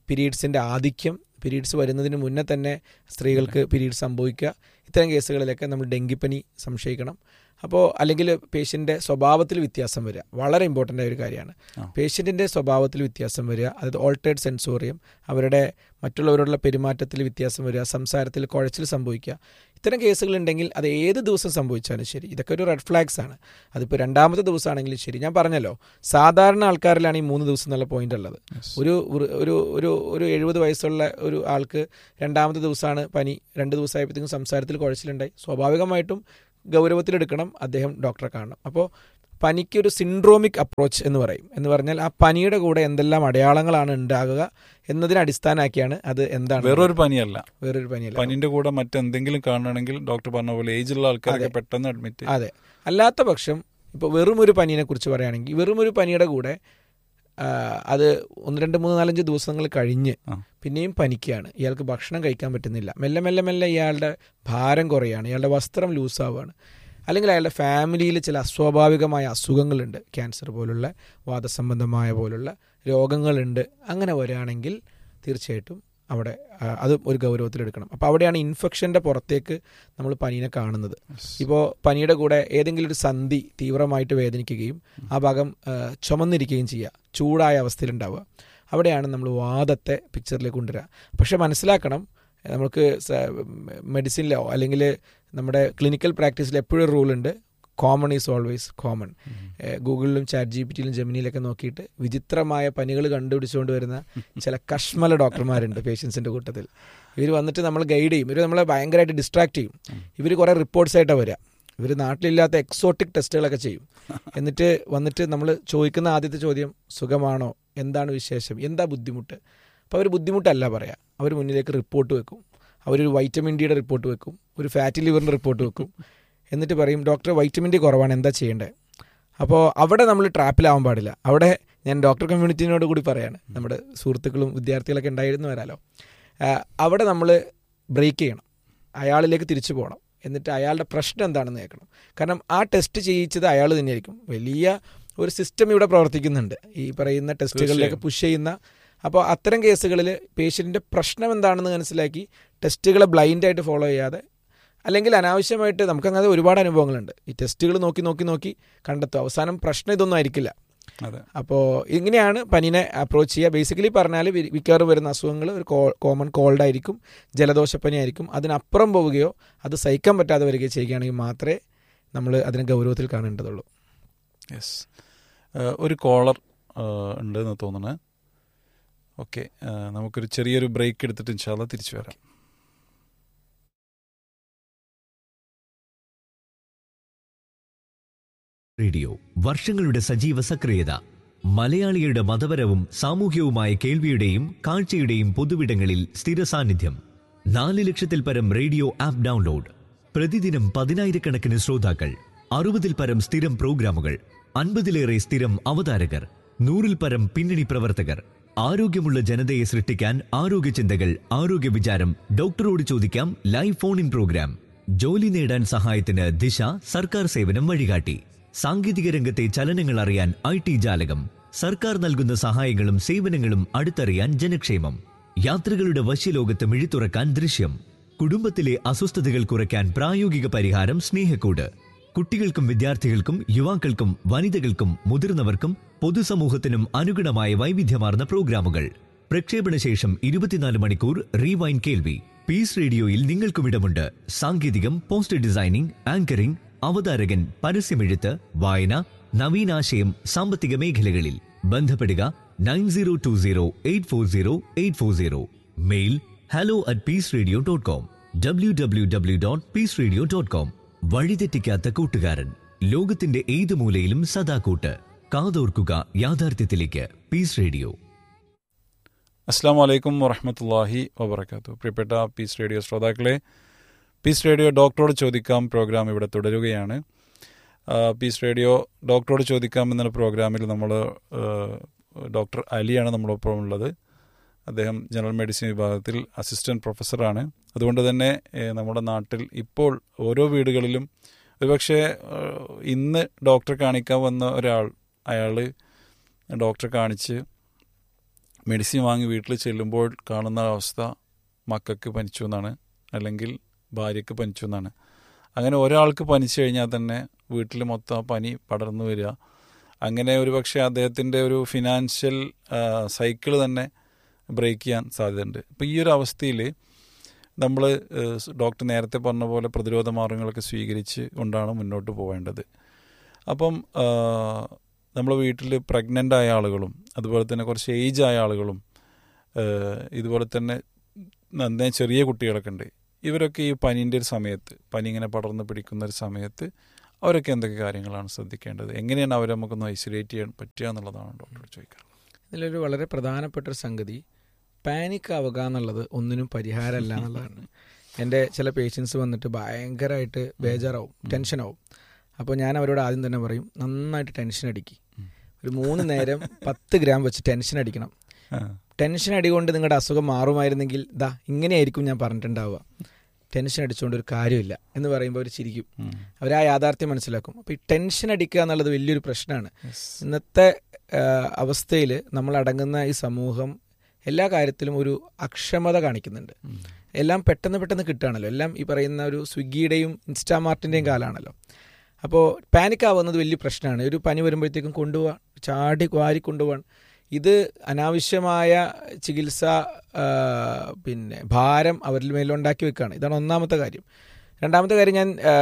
പീരീഡ്സിൻ്റെ ആധിക്യം പീരീഡ്സ് വരുന്നതിന് മുന്നേ തന്നെ സ്ത്രീകൾക്ക് പീരീഡ്സ് സംഭവിക്കുക ഇത്തരം കേസുകളിലൊക്കെ നമ്മൾ ഡെങ്കിപ്പനി സംശയിക്കണം അപ്പോൾ അല്ലെങ്കിൽ പേഷ്യൻ്റെ സ്വഭാവത്തിൽ വ്യത്യാസം വരിക വളരെ ഇമ്പോർട്ടൻ്റ് ആയ ഒരു കാര്യമാണ് ആ. പേഷ്യൻറ്റിൻ്റെ സ്വഭാവത്തിൽ വ്യത്യാസം വരിക അതായത് ഓൾട്ടേഡ് സെൻസോറിയം അവരുടെ മറ്റുള്ളവരോടുള്ള പെരുമാറ്റത്തിൽ വ്യത്യാസം വരിക സംസാരത്തിൽ കുഴച്ചിൽ സംഭവിക്കുക ഇത്തരം കേസുകളുണ്ടെങ്കിൽ അത് ഏത് ദിവസം സംഭവിച്ചാലും ശരി ഇതൊക്കെ ഒരു റെഡ് ഫ്ലാഗ്സ് ആണ് അതിപ്പോൾ രണ്ടാമത്തെ ദിവസമാണെങ്കിലും ശരി ഞാൻ പറഞ്ഞല്ലോ സാധാരണ ആൾക്കാരിലാണ് ഈ മൂന്ന് ദിവസം എന്നുള്ള പോയിന്റ് ഉള്ളത് ഒരു വൃ- ഒരു ഒരു ഒരു എഴുപത് വയസ്സുള്ള ഒരു ആൾക്ക് രണ്ടാമത്തെ ദിവസമാണ് പനി രണ്ട് ദിവസമായപ്പോഴത്തേക്കും സംസാരത്തിൽ കുഴച്ചിലുണ്ടായി സ്വാഭാവികമായിട്ടും ഗൗരവത്തിലെടുക്കണം അദ്ദേഹം ഡോക്ടറെ കാണണം അപ്പോൾ പനിക്ക് ഒരു സിൻഡ്രോമിക് അപ്രോച്ച് എന്ന് പറയും എന്ന് പറഞ്ഞാൽ ആ പനിയുടെ കൂടെ എന്തെല്ലാം അടയാളങ്ങളാണ് ഉണ്ടാകുക എന്നതിനെ അടിസ്ഥാനമാക്കിയാണ് അത് എന്താണ് വേറൊരു പനിയല്ല വേറൊരു പനിയല്ല പനിന്റെ കൂടെ മറ്റെന്തെങ്കിലും കാണണമെങ്കിൽ ഡോക്ടർ പറഞ്ഞ പോലെ ഏജുള്ള ആൾക്കാരൊക്കെ അതെ. പെട്ടെന്ന് അഡ്മിറ്റ് അതെ അല്ലാത്ത പക്ഷം ഇപ്പോൾ വെറും ഒരു പനീനെ കുറിച്ച് പറയുകയാണെങ്കിൽ വെറും ഒരു പനിയുടെ കൂടെ ആ, അത് ഒന്ന് രണ്ട് മൂന്ന് നാലഞ്ച് ദിവസങ്ങൾ കഴിഞ്ഞ് ആ. പിന്നെയും പനിക്കുകയാണ് ഇയാൾക്ക് ഭക്ഷണം കഴിക്കാൻ പറ്റുന്നില്ല മെല്ലെ മെല്ലെ മെല്ലെ ഇയാളുടെ ഭാരം കുറയാണ് ഇയാളുടെ വസ്ത്രം ലൂസാവുകയാണ് അല്ലെങ്കിൽ അയാളുടെ ഫാമിലിയിൽ ചില അസ്വാഭാവികമായ അസുഖങ്ങളുണ്ട് ക്യാൻസർ പോലുള്ള വാദസംബന്ധമായ പോലുള്ള രോഗങ്ങളുണ്ട് അങ്ങനെ വരികയാണെങ്കിൽ തീർച്ചയായിട്ടും അവിടെ ആ, അത് ഒരു ഗൗരവത്തിലെടുക്കണം അപ്പോൾ അവിടെയാണ് ഇൻഫെക്ഷൻ്റെ പുറത്തേക്ക് നമ്മൾ പനീനെ കാണുന്നത് ഇപ്പോൾ പനിയുടെ കൂടെ ഏതെങ്കിലും ഒരു സന്ധി തീവ്രമായിട്ട് വേദനിക്കുകയും ആ ഭാഗം ആ, ചുമന്നിരിക്കുകയും ചെയ്യുക ചൂടായ അവസ്ഥയിലുണ്ടാവുക അവിടെയാണ് നമ്മൾ വാദത്തെ പിക്ചറിലേക്ക് കൊണ്ടുവരിക പക്ഷെ മനസ്സിലാക്കണം നമുക്ക് മെഡിസിനിലോ അല്ലെങ്കിൽ നമ്മുടെ ക്ലിനിക്കൽ പ്രാക്ടീസിൽ എപ്പോഴും റൂൾ ഉണ്ട് കോമൺ ഈസ് ഓൾവേസ് കോമൺ ഗൂഗിളിലും ചാറ്റ് ജി പി ടിയിലും ജെമിനിയിലൊക്കെ നോക്കിയിട്ട് വിചിത്രമായ പനികൾ കണ്ടുപിടിച്ചുകൊണ്ട് വരുന്ന ചില കഷ്മല ഡോക്ടർമാരുണ്ട് പേഷ്യൻസിൻ്റെ കൂട്ടത്തിൽ ഇവർ വന്നിട്ട് നമ്മൾ ഗൈഡ് ചെയ്യും ഇവർ നമ്മളെ ഭയങ്കരമായിട്ട് ഡിസ്ട്രാക്ട് ചെയ്യും ഇവർ കുറേ റിപ്പോർട്ട്സ് ആയിട്ടാണ് വരിക ഇവർ നാട്ടിലില്ലാത്ത എക്സോട്ടിക് ടെസ്റ്റുകളൊക്കെ ചെയ്യും എന്നിട്ട് വന്നിട്ട് നമ്മൾ ചോദിക്കുന്ന ആദ്യത്തെ ചോദ്യം സുഖമാണോ എന്താണ് വിശേഷം എന്താ ബുദ്ധിമുട്ട് അപ്പോൾ അവർ ബുദ്ധിമുട്ടല്ല പറയാം അവർ മുന്നിലേക്ക് റിപ്പോർട്ട് വെക്കും അവരൊരു വൈറ്റമിൻ ഡിയുടെ റിപ്പോർട്ട് വെക്കും ഒരു ഫാറ്റി ലിവറിൻ്റെ റിപ്പോർട്ട് വെക്കും എന്നിട്ട് പറയും ഡോക്ടർ വൈറ്റമിൻ ഡി കുറവാണ് എന്താ ചെയ്യേണ്ടത് അപ്പോൾ അവിടെ നമ്മൾ ട്രാപ്പിലാവാൻ പാടില്ല അവിടെ ഞാൻ ഡോക്ടർ കമ്മ്യൂണിറ്റിനോട് കൂടി പറയാണ് നമ്മുടെ സുഹൃത്തുക്കളും വിദ്യാർത്ഥികളൊക്കെ ഉണ്ടായിരുന്നു വരാലോ ആ, അവിടെ നമ്മൾ ബ്രേക്ക് ചെയ്യണം അയാളിലേക്ക് തിരിച്ചു പോകണം എന്നിട്ട് അയാളുടെ പ്രശ്നം എന്താണെന്ന് കേൾക്കണം കാരണം ആ ടെസ്റ്റ് ചെയ്യിച്ചത് അയാൾ തന്നെയായിരിക്കും വലിയ ഒരു സിസ്റ്റം ഇവിടെ പ്രവർത്തിക്കുന്നുണ്ട് ഈ പറയുന്ന ടെസ്റ്റുകളിലേക്ക് പുഷ് ചെയ്യുന്ന അപ്പോൾ അത്തരം കേസുകളിൽ പേഷ്യൻറ്റിൻ്റെ പ്രശ്നം എന്താണെന്ന് മനസ്സിലാക്കി ടെസ്റ്റുകളെ ബ്ലൈൻഡായിട്ട് ഫോളോ ചെയ്യാതെ അല്ലെങ്കിൽ അനാവശ്യമായിട്ട് നമുക്കങ്ങനെ ഒരുപാട് അനുഭവങ്ങളുണ്ട് ഈ ടെസ്റ്റുകൾ നോക്കി നോക്കി നോക്കി കണ്ടെത്തും അവസാനം പ്രശ്നം ഇതൊന്നും ആയിരിക്കില്ല അതെ അപ്പോൾ ഇങ്ങനെയാണ് പനിനെ അപ്രോച്ച് ചെയ്യുക ബേസിക്കലി പറഞ്ഞാൽ വി- മിക്കവാറും വരുന്ന അസുഖങ്ങൾ ഒരു കോമൺ കോൾഡ് ആയിരിക്കും ജലദോഷപ്പനി ആയിരിക്കും അതിനപ്പുറം പോവുകയോ അത് സഹിക്കാൻ പറ്റാതെ വരികയോ ചെയ്യുകയാണെങ്കിൽ മാത്രമേ നമ്മൾ അതിനെ ഗൗരവത്തിൽ കാണേണ്ടതുള്ളൂ യെസ് ഒരു കോളർ ഉണ്ട് എന്ന് തോന്നുന്നു ഓക്കെ നമുക്കൊരു ചെറിയൊരു ബ്രേക്ക് എടുത്തിട്ട് ഇൻഷാല്ല തിരിച്ചു വരാം റേഡിയോ വർഷങ്ങളുടെ സജീവ സക്രിയത മലയാളികളുടെ മതപരവും സാമൂഹ്യവുമായ കേൾവിയുടെയും കാഴ്ചയുടെയും പൊതുവിടങ്ങളിൽ സ്ഥിര സാന്നിധ്യം നാല് ലക്ഷത്തിൽ പരം റേഡിയോ ആപ്പ് ഡൗൺലോഡ് പ്രതിദിനം പതിനായിരക്കണക്കിന് ശ്രോതാക്കൾ അറുപതിൽ പരം സ്ഥിരം പ്രോഗ്രാമുകൾ അൻപതിലേറെ സ്ഥിരം അവതാരകർ നൂറിൽ പരം പിന്നണി പ്രവർത്തകർ ആരോഗ്യമുള്ള ജനതയെ സൃഷ്ടിക്കാൻ ആരോഗ്യ ചിന്തകൾ ആരോഗ്യ വിചാരം ഡോക്ടറോട് ചോദിക്കാം ലൈവ് ഫോൺ ഇൻ പ്രോഗ്രാം ജോലി നേടാൻ സഹായത്തിന് ദിശ സർക്കാർ സേവനം വഴികാട്ടി സാങ്കേതിക രംഗത്തെ ചലനങ്ങൾ അറിയാൻ ഐ ടി ജാലകം സർക്കാർ നൽകുന്ന സഹായങ്ങളും സേവനങ്ങളും അടുത്തറിയാൻ ജനക്ഷേമം യാത്രകളുടെ വശ്യലോകത്ത് മിഴിത്തുറക്കാൻ ദൃശ്യം കുടുംബത്തിലെ അസ്വസ്ഥതകൾ കുറയ്ക്കാൻ പ്രായോഗിക പരിഹാരം സ്നേഹക്കൂട് കുട്ടികൾക്കും വിദ്യാർത്ഥികൾക്കും യുവാക്കൾക്കും വനിതകൾക്കും മുതിർന്നവർക്കും പൊതുസമൂഹത്തിനും അനുഗുണമായ വൈവിധ്യമാർന്ന പ്രോഗ്രാമുകൾ പ്രക്ഷേപണ ശേഷം ഇരുപത്തിനാല് മണിക്കൂർ റീവൈൻ കേൾവി പീസ് റേഡിയോയിൽ നിങ്ങൾക്കും ഇടമുണ്ട് സാങ്കേതികം പോസ്റ്റർ ഡിസൈനിംഗ് ആങ്കറിംഗ് അവതാരകൻ പരസ്യമെഴുത്ത് വായന നവീനാശയം സാമ്പത്തിക മേഖലകളിൽ ബന്ധപ്പെടുക nine zero two zero eight four zero eight four zero mail hello at peace radio dot com W W W dot peace radio dot com വഴിതെറ്റിക്കാത്ത കൂട്ടുകാരൻ ലോകത്തിന്റെ ഏത് മൂലയിലും സദാ കൂട്ട് കാതോർക്കുക യാഥാർത്ഥ്യത്തിലേക്ക് പീസ് റേഡിയോ അസ്സാം വലൈക്കും വറഹമത്തല്ലാഹി വബർക്കാത്തു പ്രിയപ്പെട്ട പീസ് റേഡിയോ ശ്രോതാക്കളെ പീസ് റേഡിയോ ഡോക്ടറോട് ചോദിക്കാം പ്രോഗ്രാം ഇവിടെ തുടരുകയാണ് ആ, പീസ് റേഡിയോ ഡോക്ടറോട് ചോദിക്കാം എന്നുള്ള പ്രോഗ്രാമിൽ നമ്മൾ ഡോക്ടർ അലിയാണ് നമ്മളൊപ്പം ഉള്ളത് അദ്ദേഹം ജനറൽ മെഡിസിൻ വിഭാഗത്തിൽ അസിസ്റ്റൻറ്റ് പ്രൊഫസറാണ് അതുകൊണ്ട് തന്നെ ഏ, നമ്മുടെ നാട്ടിൽ ഇപ്പോൾ ഓരോ വീടുകളിലും ഒരുപക്ഷെ ആ, ഇന്ന് ഡോക്ടറെ കാണിക്കാൻ വന്ന ഒരാൾ അയാൾ ഡോക്ടറെ കാണിച്ച് മെഡിസിൻ വാങ്ങി വീട്ടിൽ ചെല്ലുമ്പോൾ കാണുന്ന അവസ്ഥ മക്കൾക്ക് പനിച്ചു എന്നാണ് അല്ലെങ്കിൽ ഭാര്യയ്ക്ക് പനിച്ചു എന്നാണ് അങ്ങനെ ഒരാൾക്ക് പനിച്ചു കഴിഞ്ഞാൽ തന്നെ വീട്ടിൽ മൊത്തം ആ പനി പടർന്നു വരിക അങ്ങനെ ഒരു പക്ഷേ അദ്ദേഹത്തിൻ്റെ ഒരു ഫിനാൻഷ്യൽ സൈക്കിൾ തന്നെ ബ്രേക്ക് ചെയ്യാൻ സാധ്യതയുണ്ട് അപ്പോൾ ഈ ഒരു അവസ്ഥയിൽ നമ്മൾ ഡോക്ടർ നേരത്തെ പറഞ്ഞ പോലെ പ്രതിരോധ മാർഗങ്ങളൊക്കെ സ്വീകരിച്ച് കൊണ്ടാണ് മുന്നോട്ട് പോവേണ്ടത് അപ്പം നമ്മളെ വീട്ടിൽ പ്രഗ്നൻ്റ് ആയ ആളുകളും അതുപോലെ തന്നെ കുറച്ച് ഏജ് ആയ ആളുകളും ഏഹ്, ഇതുപോലെ തന്നെ നന്നേ ചെറിയ കുട്ടികളൊക്കെ ഉണ്ട് ഇവരൊക്കെ ഈ പനീൻ്റെ ഒരു സമയത്ത് പനി ഇങ്ങനെ പടർന്ന് പിടിക്കുന്ന ഒരു സമയത്ത് അവരൊക്കെ എന്തൊക്കെ കാര്യങ്ങളാണ് ശ്രദ്ധിക്കേണ്ടത് എങ്ങനെയാണ് അവരെ നമുക്കൊന്ന് ഐസൊലേറ്റ് ചെയ്യാൻ പറ്റുക എന്നുള്ളതാണ് ഡോക്ടറോട് ചോദിക്കാറ് ഇതിലൊരു വളരെ പ്രധാനപ്പെട്ട ഒരു സംഗതി പാനിക് ആവുക എന്നുള്ളത് ഒന്നിനും പരിഹാരമല്ല എന്നുള്ളതാണ് എൻ്റെ ചില പേഷ്യൻസ് വന്നിട്ട് ഭയങ്കരമായിട്ട് ബേജാറാവും ടെൻഷനാവും അപ്പോൾ ഞാൻ അവരോട് ആദ്യം തന്നെ പറയും നന്നായിട്ട് ടെൻഷൻ അടിക്കി ഒരു മൂന്ന് നേരം പത്ത് ഗ്രാം വെച്ച് ടെൻഷൻ അടിക്കണം ആ, ടെൻഷൻ അടികൊണ്ട് നിങ്ങളുടെ അസുഖം മാറുമായിരുന്നെങ്കിൽ ദാ ഇങ്ങനെയായിരിക്കും ഞാൻ പറഞ്ഞിട്ടുണ്ടാവുക ടെൻഷൻ അടിച്ചുകൊണ്ട് ഒരു കാര്യമില്ല എന്ന് പറയുമ്പോൾ അവർ ചിരിക്കും ഉം. അവർ ആ യാഥാർത്ഥ്യം മനസ്സിലാക്കും അപ്പോൾ ഈ ടെൻഷൻ അടിക്കുക എന്നുള്ളത് വലിയൊരു പ്രശ്നമാണ് Yes. ഇന്നത്തെ അവസ്ഥയിൽ നമ്മൾ അടങ്ങുന്ന ഈ സമൂഹം എല്ലാ കാര്യത്തിലും ഒരു അക്ഷമത കാണിക്കുന്നുണ്ട് ഉം. എല്ലാം പെട്ടെന്ന് പെട്ടെന്ന് കിട്ടുകയാണല്ലോ എല്ലാം ഈ പറയുന്ന ഒരു സ്വിഗ്ഗിയുടെയും ഇൻസ്റ്റാമാർട്ടിൻ്റെയും കാലമാണല്ലോ അപ്പോൾ പാനിക് ആവുന്നത് വലിയ പ്രശ്നമാണ് ഒരു പനി വരുമ്പോഴത്തേക്കും കൊണ്ടുപോകാൻ ചാടി വാരി കൊണ്ടുപോകാൻ ഇത് അനാവശ്യമായ ചികിത്സ ആ, പിന്നെ ഭാരം അവരിൽ മേലുണ്ടാക്കി വെക്കുകയാണ് ഇതാണ് ഒന്നാമത്തെ കാര്യം രണ്ടാമത്തെ കാര്യം ഞാൻ ആ,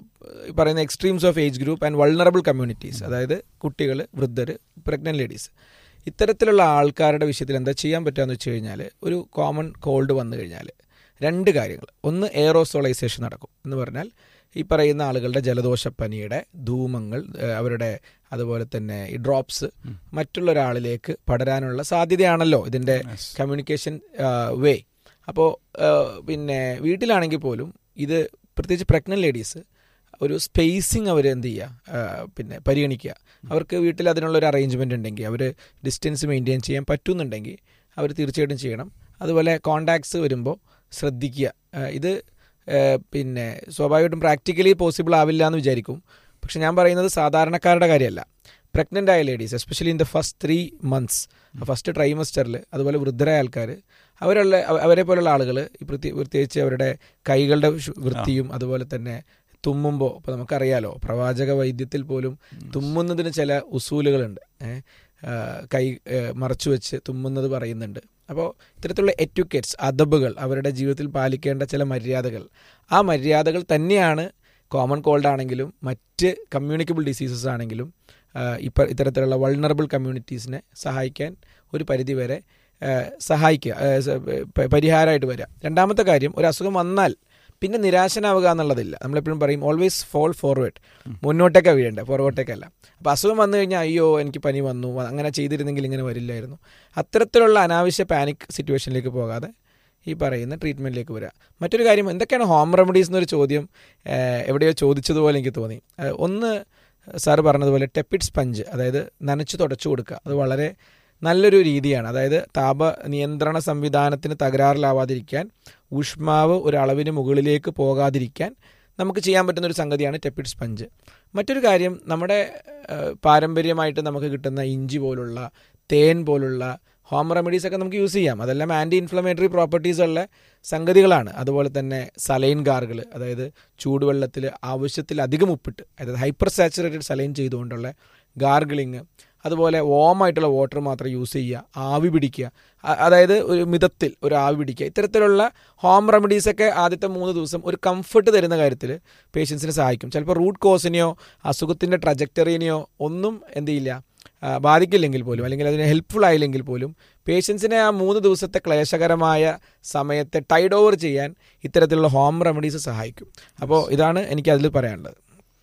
ഈ പറയുന്ന extremes of age group and vulnerable communities അതായത് കുട്ടികൾ വൃദ്ധർ പ്രഗ്നന്റ് ലേഡീസ് ഇത്തരത്തിലുള്ള ആൾക്കാരുടെ വിഷയത്തിൽ എന്താ ചെയ്യാൻ പറ്റുകയെന്ന് വെച്ച് കഴിഞ്ഞാൽ ഒരു കോമൺ കോൾഡ് വന്നു കഴിഞ്ഞാൽ രണ്ട് കാര്യങ്ങൾ ഒന്ന് എയറോസോളൈസേഷൻ നടക്കും എന്ന് പറഞ്ഞാൽ ഈ പറയുന്ന ആളുകളുടെ ജലദോഷപ്പനിയുടെ ധൂമങ്ങൾ ഏഹ് അവരുടെ അതുപോലെ തന്നെ ഈ ഡ്രോപ്സ് മറ്റുള്ള ഒരാളിലേക്ക് പടരാനുള്ള സാധ്യതയാണല്ലോ ഇതിൻ്റെ Yes. കമ്മ്യൂണിക്കേഷൻ വേ അപ്പോൾ പിന്നെ വീട്ടിലാണെങ്കിൽ പോലും ഇത് പ്രത്യേകിച്ച് പ്രഗ്നന്റ് ലേഡീസ് ഒരു സ്പേസിങ് അവർ എന്ത് ചെയ്യുക ആ, പിന്നെ പരിഗണിക്കുക അവർക്ക് വീട്ടിൽ അതിനുള്ള ഒരു അറേഞ്ച്മെൻ്റ് ഉണ്ടെങ്കിൽ അവർ ഡിസ്റ്റൻസ് മെയിൻറ്റെയിൻ ചെയ്യാൻ പറ്റുന്നുണ്ടെങ്കിൽ അവർ തീർച്ചയായിട്ടും ചെയ്യണം അതുപോലെ കോണ്ടാക്ട്സ് വരുമ്പോൾ ശ്രദ്ധിക്കുക ആ, ഇത് ആ, പിന്നെ സ്വാഭാവികമായിട്ടും പ്രാക്ടിക്കലി പോസിബിൾ ആവില്ല എന്ന് വിചാരിക്കും പക്ഷെ ഞാൻ പറയുന്നത് സാധാരണക്കാരുടെ കാര്യമല്ല പ്രഗ്നൻ്റ് ആയ ladies especially in the first three months first ട്രൈമസ്റ്ററിൽ അതുപോലെ വൃദ്ധരായ ആൾക്കാർ അവരുള്ള അവ- അവരെ പോലുള്ള ആളുകൾ പ്രത്യേകിച്ച് അവരുടെ കൈകളുടെ ശു- വൃത്തിയും അതുപോലെ തന്നെ തുമ്മുമ്പോൾ ഇപ്പോൾ നമുക്കറിയാലോ പ്രവാചക വൈദ്യത്തിൽ പോലും തുമ്മുന്നതിന് ചില ഉസൂലുകളുണ്ട് ഏ? ആ, കൈ ഏ, മറച്ചു വെച്ച് തുമ്മുന്നത് പറയുന്നുണ്ട് അപ്പോൾ ഇത്തരത്തിലുള്ള എറ്റുക്കേറ്റ്സ് അദബുകൾ അവരുടെ ജീവിതത്തിൽ പാലിക്കേണ്ട ചില മര്യാദകൾ ആ മര്യാദകൾ തന്നെയാണ് കോമൺ കോൾഡ് ആണെങ്കിലും മറ്റ് കമ്മ്യൂണിക്കബിൾ ഡിസീസസ് ആണെങ്കിലും ഇപ്പം ഇത്തരത്തിലുള്ള വൾണറബിൾ കമ്മ്യൂണിറ്റീസിനെ സഹായിക്കാൻ ഒരു പരിധിവരെ ആ, സഹായിക്കുക ആ, സ- പ- പരിഹാരമായിട്ട് വരിക രണ്ടാമത്തെ കാര്യം ഒരു അസുഖം വന്നാൽ പിന്നെ നിരാശനാവുക എന്നുള്ളതില്ല നമ്മളെപ്പോഴും പറയും ഓൾവേസ് ഫോൾ ഫോർവേഡ് മുന്നോട്ടേക്കാണ് വീഴേണ്ടത് ഫോർവേഡേക്കല്ല അപ്പോൾ അസുഖം വന്നു കഴിഞ്ഞാൽ അയ്യോ എനിക്ക് പനി വന്നു വ- അങ്ങനെ ചെയ്തിരുന്നെങ്കിൽ ഇങ്ങനെ വരില്ലായിരുന്നു അത്തരത്തിലുള്ള അനാവശ്യ പാനിക് സിറ്റുവേഷനിലേക്ക് പോകാതെ ഈ പറയുന്ന ട്രീറ്റ്മെൻറ്റിലേക്ക് വരിക മറ്റൊരു കാര്യം എന്തൊക്കെയാണ് ഹോം റെമഡീസ് എന്നൊരു ചോദ്യം ഏഹ്, എവിടെയോ ചോദിച്ചതുപോലെ എനിക്ക് തോന്നി ഏഹ്, ഒന്ന് സാറ് പറഞ്ഞതുപോലെ ടെപ്പിഡ് സ്പഞ്ച് അതായത് നനച്ച് തുടച്ചു കൊടുക്കുക അത് വളരെ നല്ലൊരു രീതിയാണ് അതായത് താപ നിയന്ത്രണ സംവിധാനത്തിന് തകരാറിലാവാതിരിക്കാൻ ഊഷ്മാവ് ഒരളവിന് മുകളിലേക്ക് പോകാതിരിക്കാൻ നമുക്ക് ചെയ്യാൻ പറ്റുന്ന ഒരു സംഗതിയാണ് ടെപ്പിഡ് സ്പഞ്ച് മറ്റൊരു കാര്യം നമ്മുടെ ഏഹ്, പാരമ്പര്യമായിട്ട് നമുക്ക് കിട്ടുന്ന ഇഞ്ചി പോലുള്ള തേൻ പോലുള്ള ഹോം റെമഡീസ് ഒക്കെ നമുക്ക് യൂസ് ചെയ്യാം അതെല്ലാം ആൻറ്റി ഇൻഫ്ലമേറ്ററി പ്രോപ്പർട്ടീസ് ഉള്ള സംഗതികളാണ് അതുപോലെ തന്നെ സലൈൻ ഗാർഗിൾ അതായത് ചൂടുവെള്ളത്തിൽ ആവശ്യത്തിലധികം ഉപ്പിട്ട് അതായത് ഹൈപ്പർ സാച്ചുറേറ്റഡ് സലൈൻ ചെയ്തുകൊണ്ടുള്ള ഗാർഗിളിങ് അതുപോലെ വോമായിട്ടുള്ള വാട്ടർ മാത്രം യൂസ് ചെയ്യുക ആവി പിടിക്കുക അ- അതായത് ഒരു മിതത്തിൽ ഒരു ആവി പിടിക്കുക ഇത്തരത്തിലുള്ള ഹോം റെമഡീസൊക്കെ ആദ്യത്തെ മൂന്ന് ദിവസം ഒരു കംഫർട്ട് തരുന്ന കാര്യത്തിൽ പേഷ്യൻസിനെ സഹായിക്കും ചിലപ്പോൾ റൂട്ട് കോസിനെയോ അസുഖത്തിൻ്റെ ട്രജക്ടറിനെയോ ഒന്നും എന്ത് ചെയ്യില്ല ആ, ബാധിക്കില്ലെങ്കിൽ പോലും അല്ലെങ്കിൽ അതിന് ഹെൽപ്ഫുൾ ആയില്ലെങ്കിൽ പോലും പേഷ്യൻസിനെ ആ മൂന്ന് ദിവസത്തെ ക്ലേശകരമായ സമയത്തെ ടൈഡ് ഓവർ ചെയ്യാൻ ഇത്തരത്തിലുള്ള ഹോം റെമഡീസ് സഹായിക്കും അപ്പോൾ ഇതാണ് എനിക്ക് അതിൽ പറയാനുള്ളത്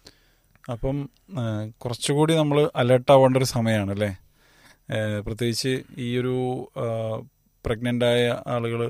അപ്പം ആ, കുറച്ചുകൂടി നമ്മൾ അലേർട്ടാവേണ്ട ഒരു സമയമാണ് അല്ലേ ഏ, പ്രത്യേകിച്ച് ഈ ഒരു പ്രഗ്നൻ്റ് ആയ ആളുകൾ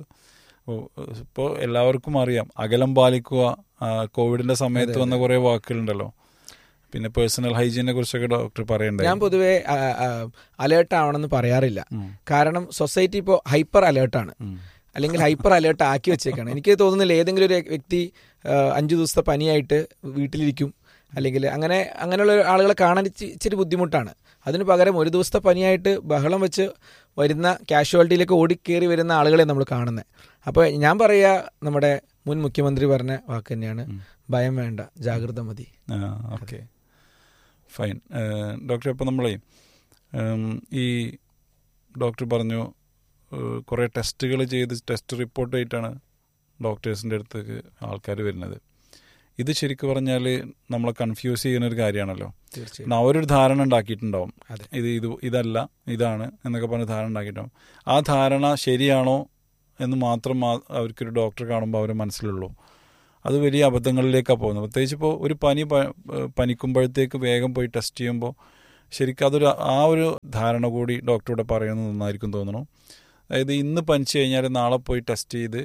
ഇപ്പോൾ എല്ലാവർക്കും അറിയാം അകലം പാലിക്കുക ആ, കോവിഡിന്റെ സമയത്ത് വന്ന കുറേ വാക്കുകളുണ്ടല്ലോ പിന്നെ പേഴ്സണൽ ഹൈജീനെ കുറിച്ചൊക്കെ ഡോക്ടർ ഞാൻ പറയണ്ടായി പൊതുവേ അലേർട്ട് ആവണമെന്ന് പറയാറില്ല കാരണം സൊസൈറ്റി ഇപ്പോൾ ഹൈപ്പർ അലേർട്ടാണ് അല്ലെങ്കിൽ ഹൈപ്പർ അലേർട്ട് ആക്കി വെച്ചേക്കാണ് എനിക്ക് തോന്നുന്നില്ല ഏതെങ്കിലും ഒരു വ്യക്തി ആ, അഞ്ചു ദിവസത്തെ പനിയായിട്ട് വീട്ടിലിരിക്കും അല്ലെങ്കിൽ അങ്ങനെ അങ്ങനെയുള്ള ആളുകളെ കാണാൻ ഇച്ചി- ഇച്ചിരി ബുദ്ധിമുട്ടാണ് അതിന് പകരം ഒരു ദിവസത്തെ പനിയായിട്ട് ബഹളം വെച്ച് വരുന്ന കാഷ്വാലിറ്റിയിലേക്ക് ഓടിക്കേറി വരുന്ന ആളുകളെ നമ്മൾ കാണുന്നത് അപ്പോൾ ഞാൻ പറയുക നമ്മുടെ മുൻ മുഖ്യമന്ത്രി പറഞ്ഞ വാക്ക് തന്നെയാണ് ഭയം വേണ്ട ജാഗ്രത മതി ഓക്കെ ഫൈൻ ഡോക്ടർ അപ്പോൾ നമ്മളെ ഉം, ഈ ഡോക്ടർ പറഞ്ഞു കുറേ ടെസ്റ്റുകൾ ചെയ്ത് ടെസ്റ്റ് റിപ്പോർട്ടായിട്ടാണ് ഡോക്ടേഴ്സിൻ്റെ അടുത്തേക്ക് ആൾക്കാർ വരുന്നത് ഇത് ശരിക്കും പറഞ്ഞാൽ നമ്മളെ കൺഫ്യൂസ് ചെയ്യുന്ന ഒരു കാര്യമാണല്ലോ തീർച്ചയായും കാരണം അവരൊരു ധാരണ ഉണ്ടാക്കിയിട്ടുണ്ടാവും അതെ. ഇത് ഇത് ഇതല്ല ഇതാണ് എന്നൊക്കെ പറഞ്ഞ് ധാരണ ഉണ്ടാക്കിയിട്ടുണ്ടാവും ആ ധാരണ ശരിയാണോ എന്ന് മാത്രം ആ- അവർക്കൊരു ഡോക്ടറെ കാണുമ്പോൾ അവരെ മനസ്സിലുള്ളൂ അത് വലിയ അബദ്ധങ്ങളിലേക്കാണ് പോകുന്നത് പ്രത്യേകിച്ച് ഇപ്പോൾ ഒരു പനി പ- പനിക്കുമ്പോഴത്തേക്ക് വേഗം പോയി ടെസ്റ്റ് ചെയ്യുമ്പോൾ ശരിക്കും അതൊരു ആ ഒരു ധാരണ കൂടി ഡോക്ടറോട് പറയുന്നത് നന്നായിരിക്കും തോന്നുന്നു അതായത് ഇന്ന് പനിച്ചു കഴിഞ്ഞാൽ നാളെ പോയി ടെസ്റ്റ് ചെയ്ത്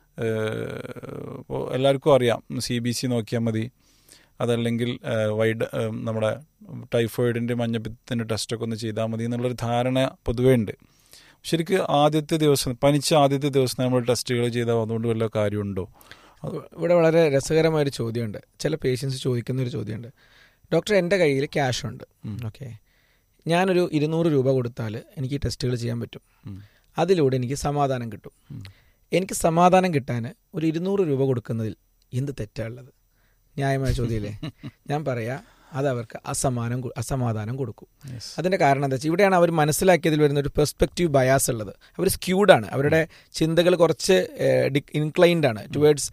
ഇപ്പോൾ എല്ലാവർക്കും അറിയാം സി ബി സി നോക്കിയാൽ മതി അതല്ലെങ്കിൽ ഏഹ്, വൈഡ് ഏഹ്, നമ്മുടെ ടൈഫോയിഡിൻ്റെ മഞ്ഞപ്പിത്തത്തിൻ്റെ ടെസ്റ്റൊക്കെ ഒന്ന് ചെയ്താൽ മതി എന്നുള്ളൊരു ധാരണ പൊതുവേ ഉണ്ട് ശരിക്കും ആദ്യത്തെ ദിവസം പനിച്ച ആദ്യത്തെ ദിവസം നമ്മൾ ടെസ്റ്റുകൾ ചെയ്താൽ അതുകൊണ്ട് വല്ല കാര്യമുണ്ടോ ഇവിടെ വളരെ രസകരമായ ഒരു ചോദ്യമുണ്ട് ചില പേഷ്യൻസ് ചോദിക്കുന്ന ഒരു ചോദ്യമുണ്ട് ഡോക്ടർ എൻ്റെ കയ്യിൽ ക്യാഷ് ഉണ്ട് ഉം. ഓക്കെ ഞാനൊരു ഇരുന്നൂറ് രൂപ കൊടുത്താൽ എനിക്ക് ഈ ടെസ്റ്റുകൾ ചെയ്യാൻ പറ്റും ഉം. അതിലൂടെ എനിക്ക് സമാധാനം കിട്ടും ഉം. എനിക്ക് സമാധാനം കിട്ടാൻ ഒരു ഇരുന്നൂറ് രൂപ കൊടുക്കുന്നതിൽ എന്ത് തെറ്റാണുള്ളത് ന്യായമായ ചോദ്യമല്ലേ ഞാൻ പറയാ അത് അവർക്ക് അസമാനം കൊ- അസമാധാനം കൊടുക്കും Yes. അതിന്റെ കാരണം എന്താ വെച്ചാൽ ഇവിടെയാണ് അവർ മനസ്സിലാക്കിയതിൽ വരുന്ന ഒരു പെർസ്പെക്റ്റീവ് ബയാസ് ഉള്ളത് അവർ സ്ക്യൂഡാണ് അവരുടെ ചിന്തകൾ കുറച്ച് ഇൻക്ലൈൻഡ് ആണ് ടുവേർഡ്സ്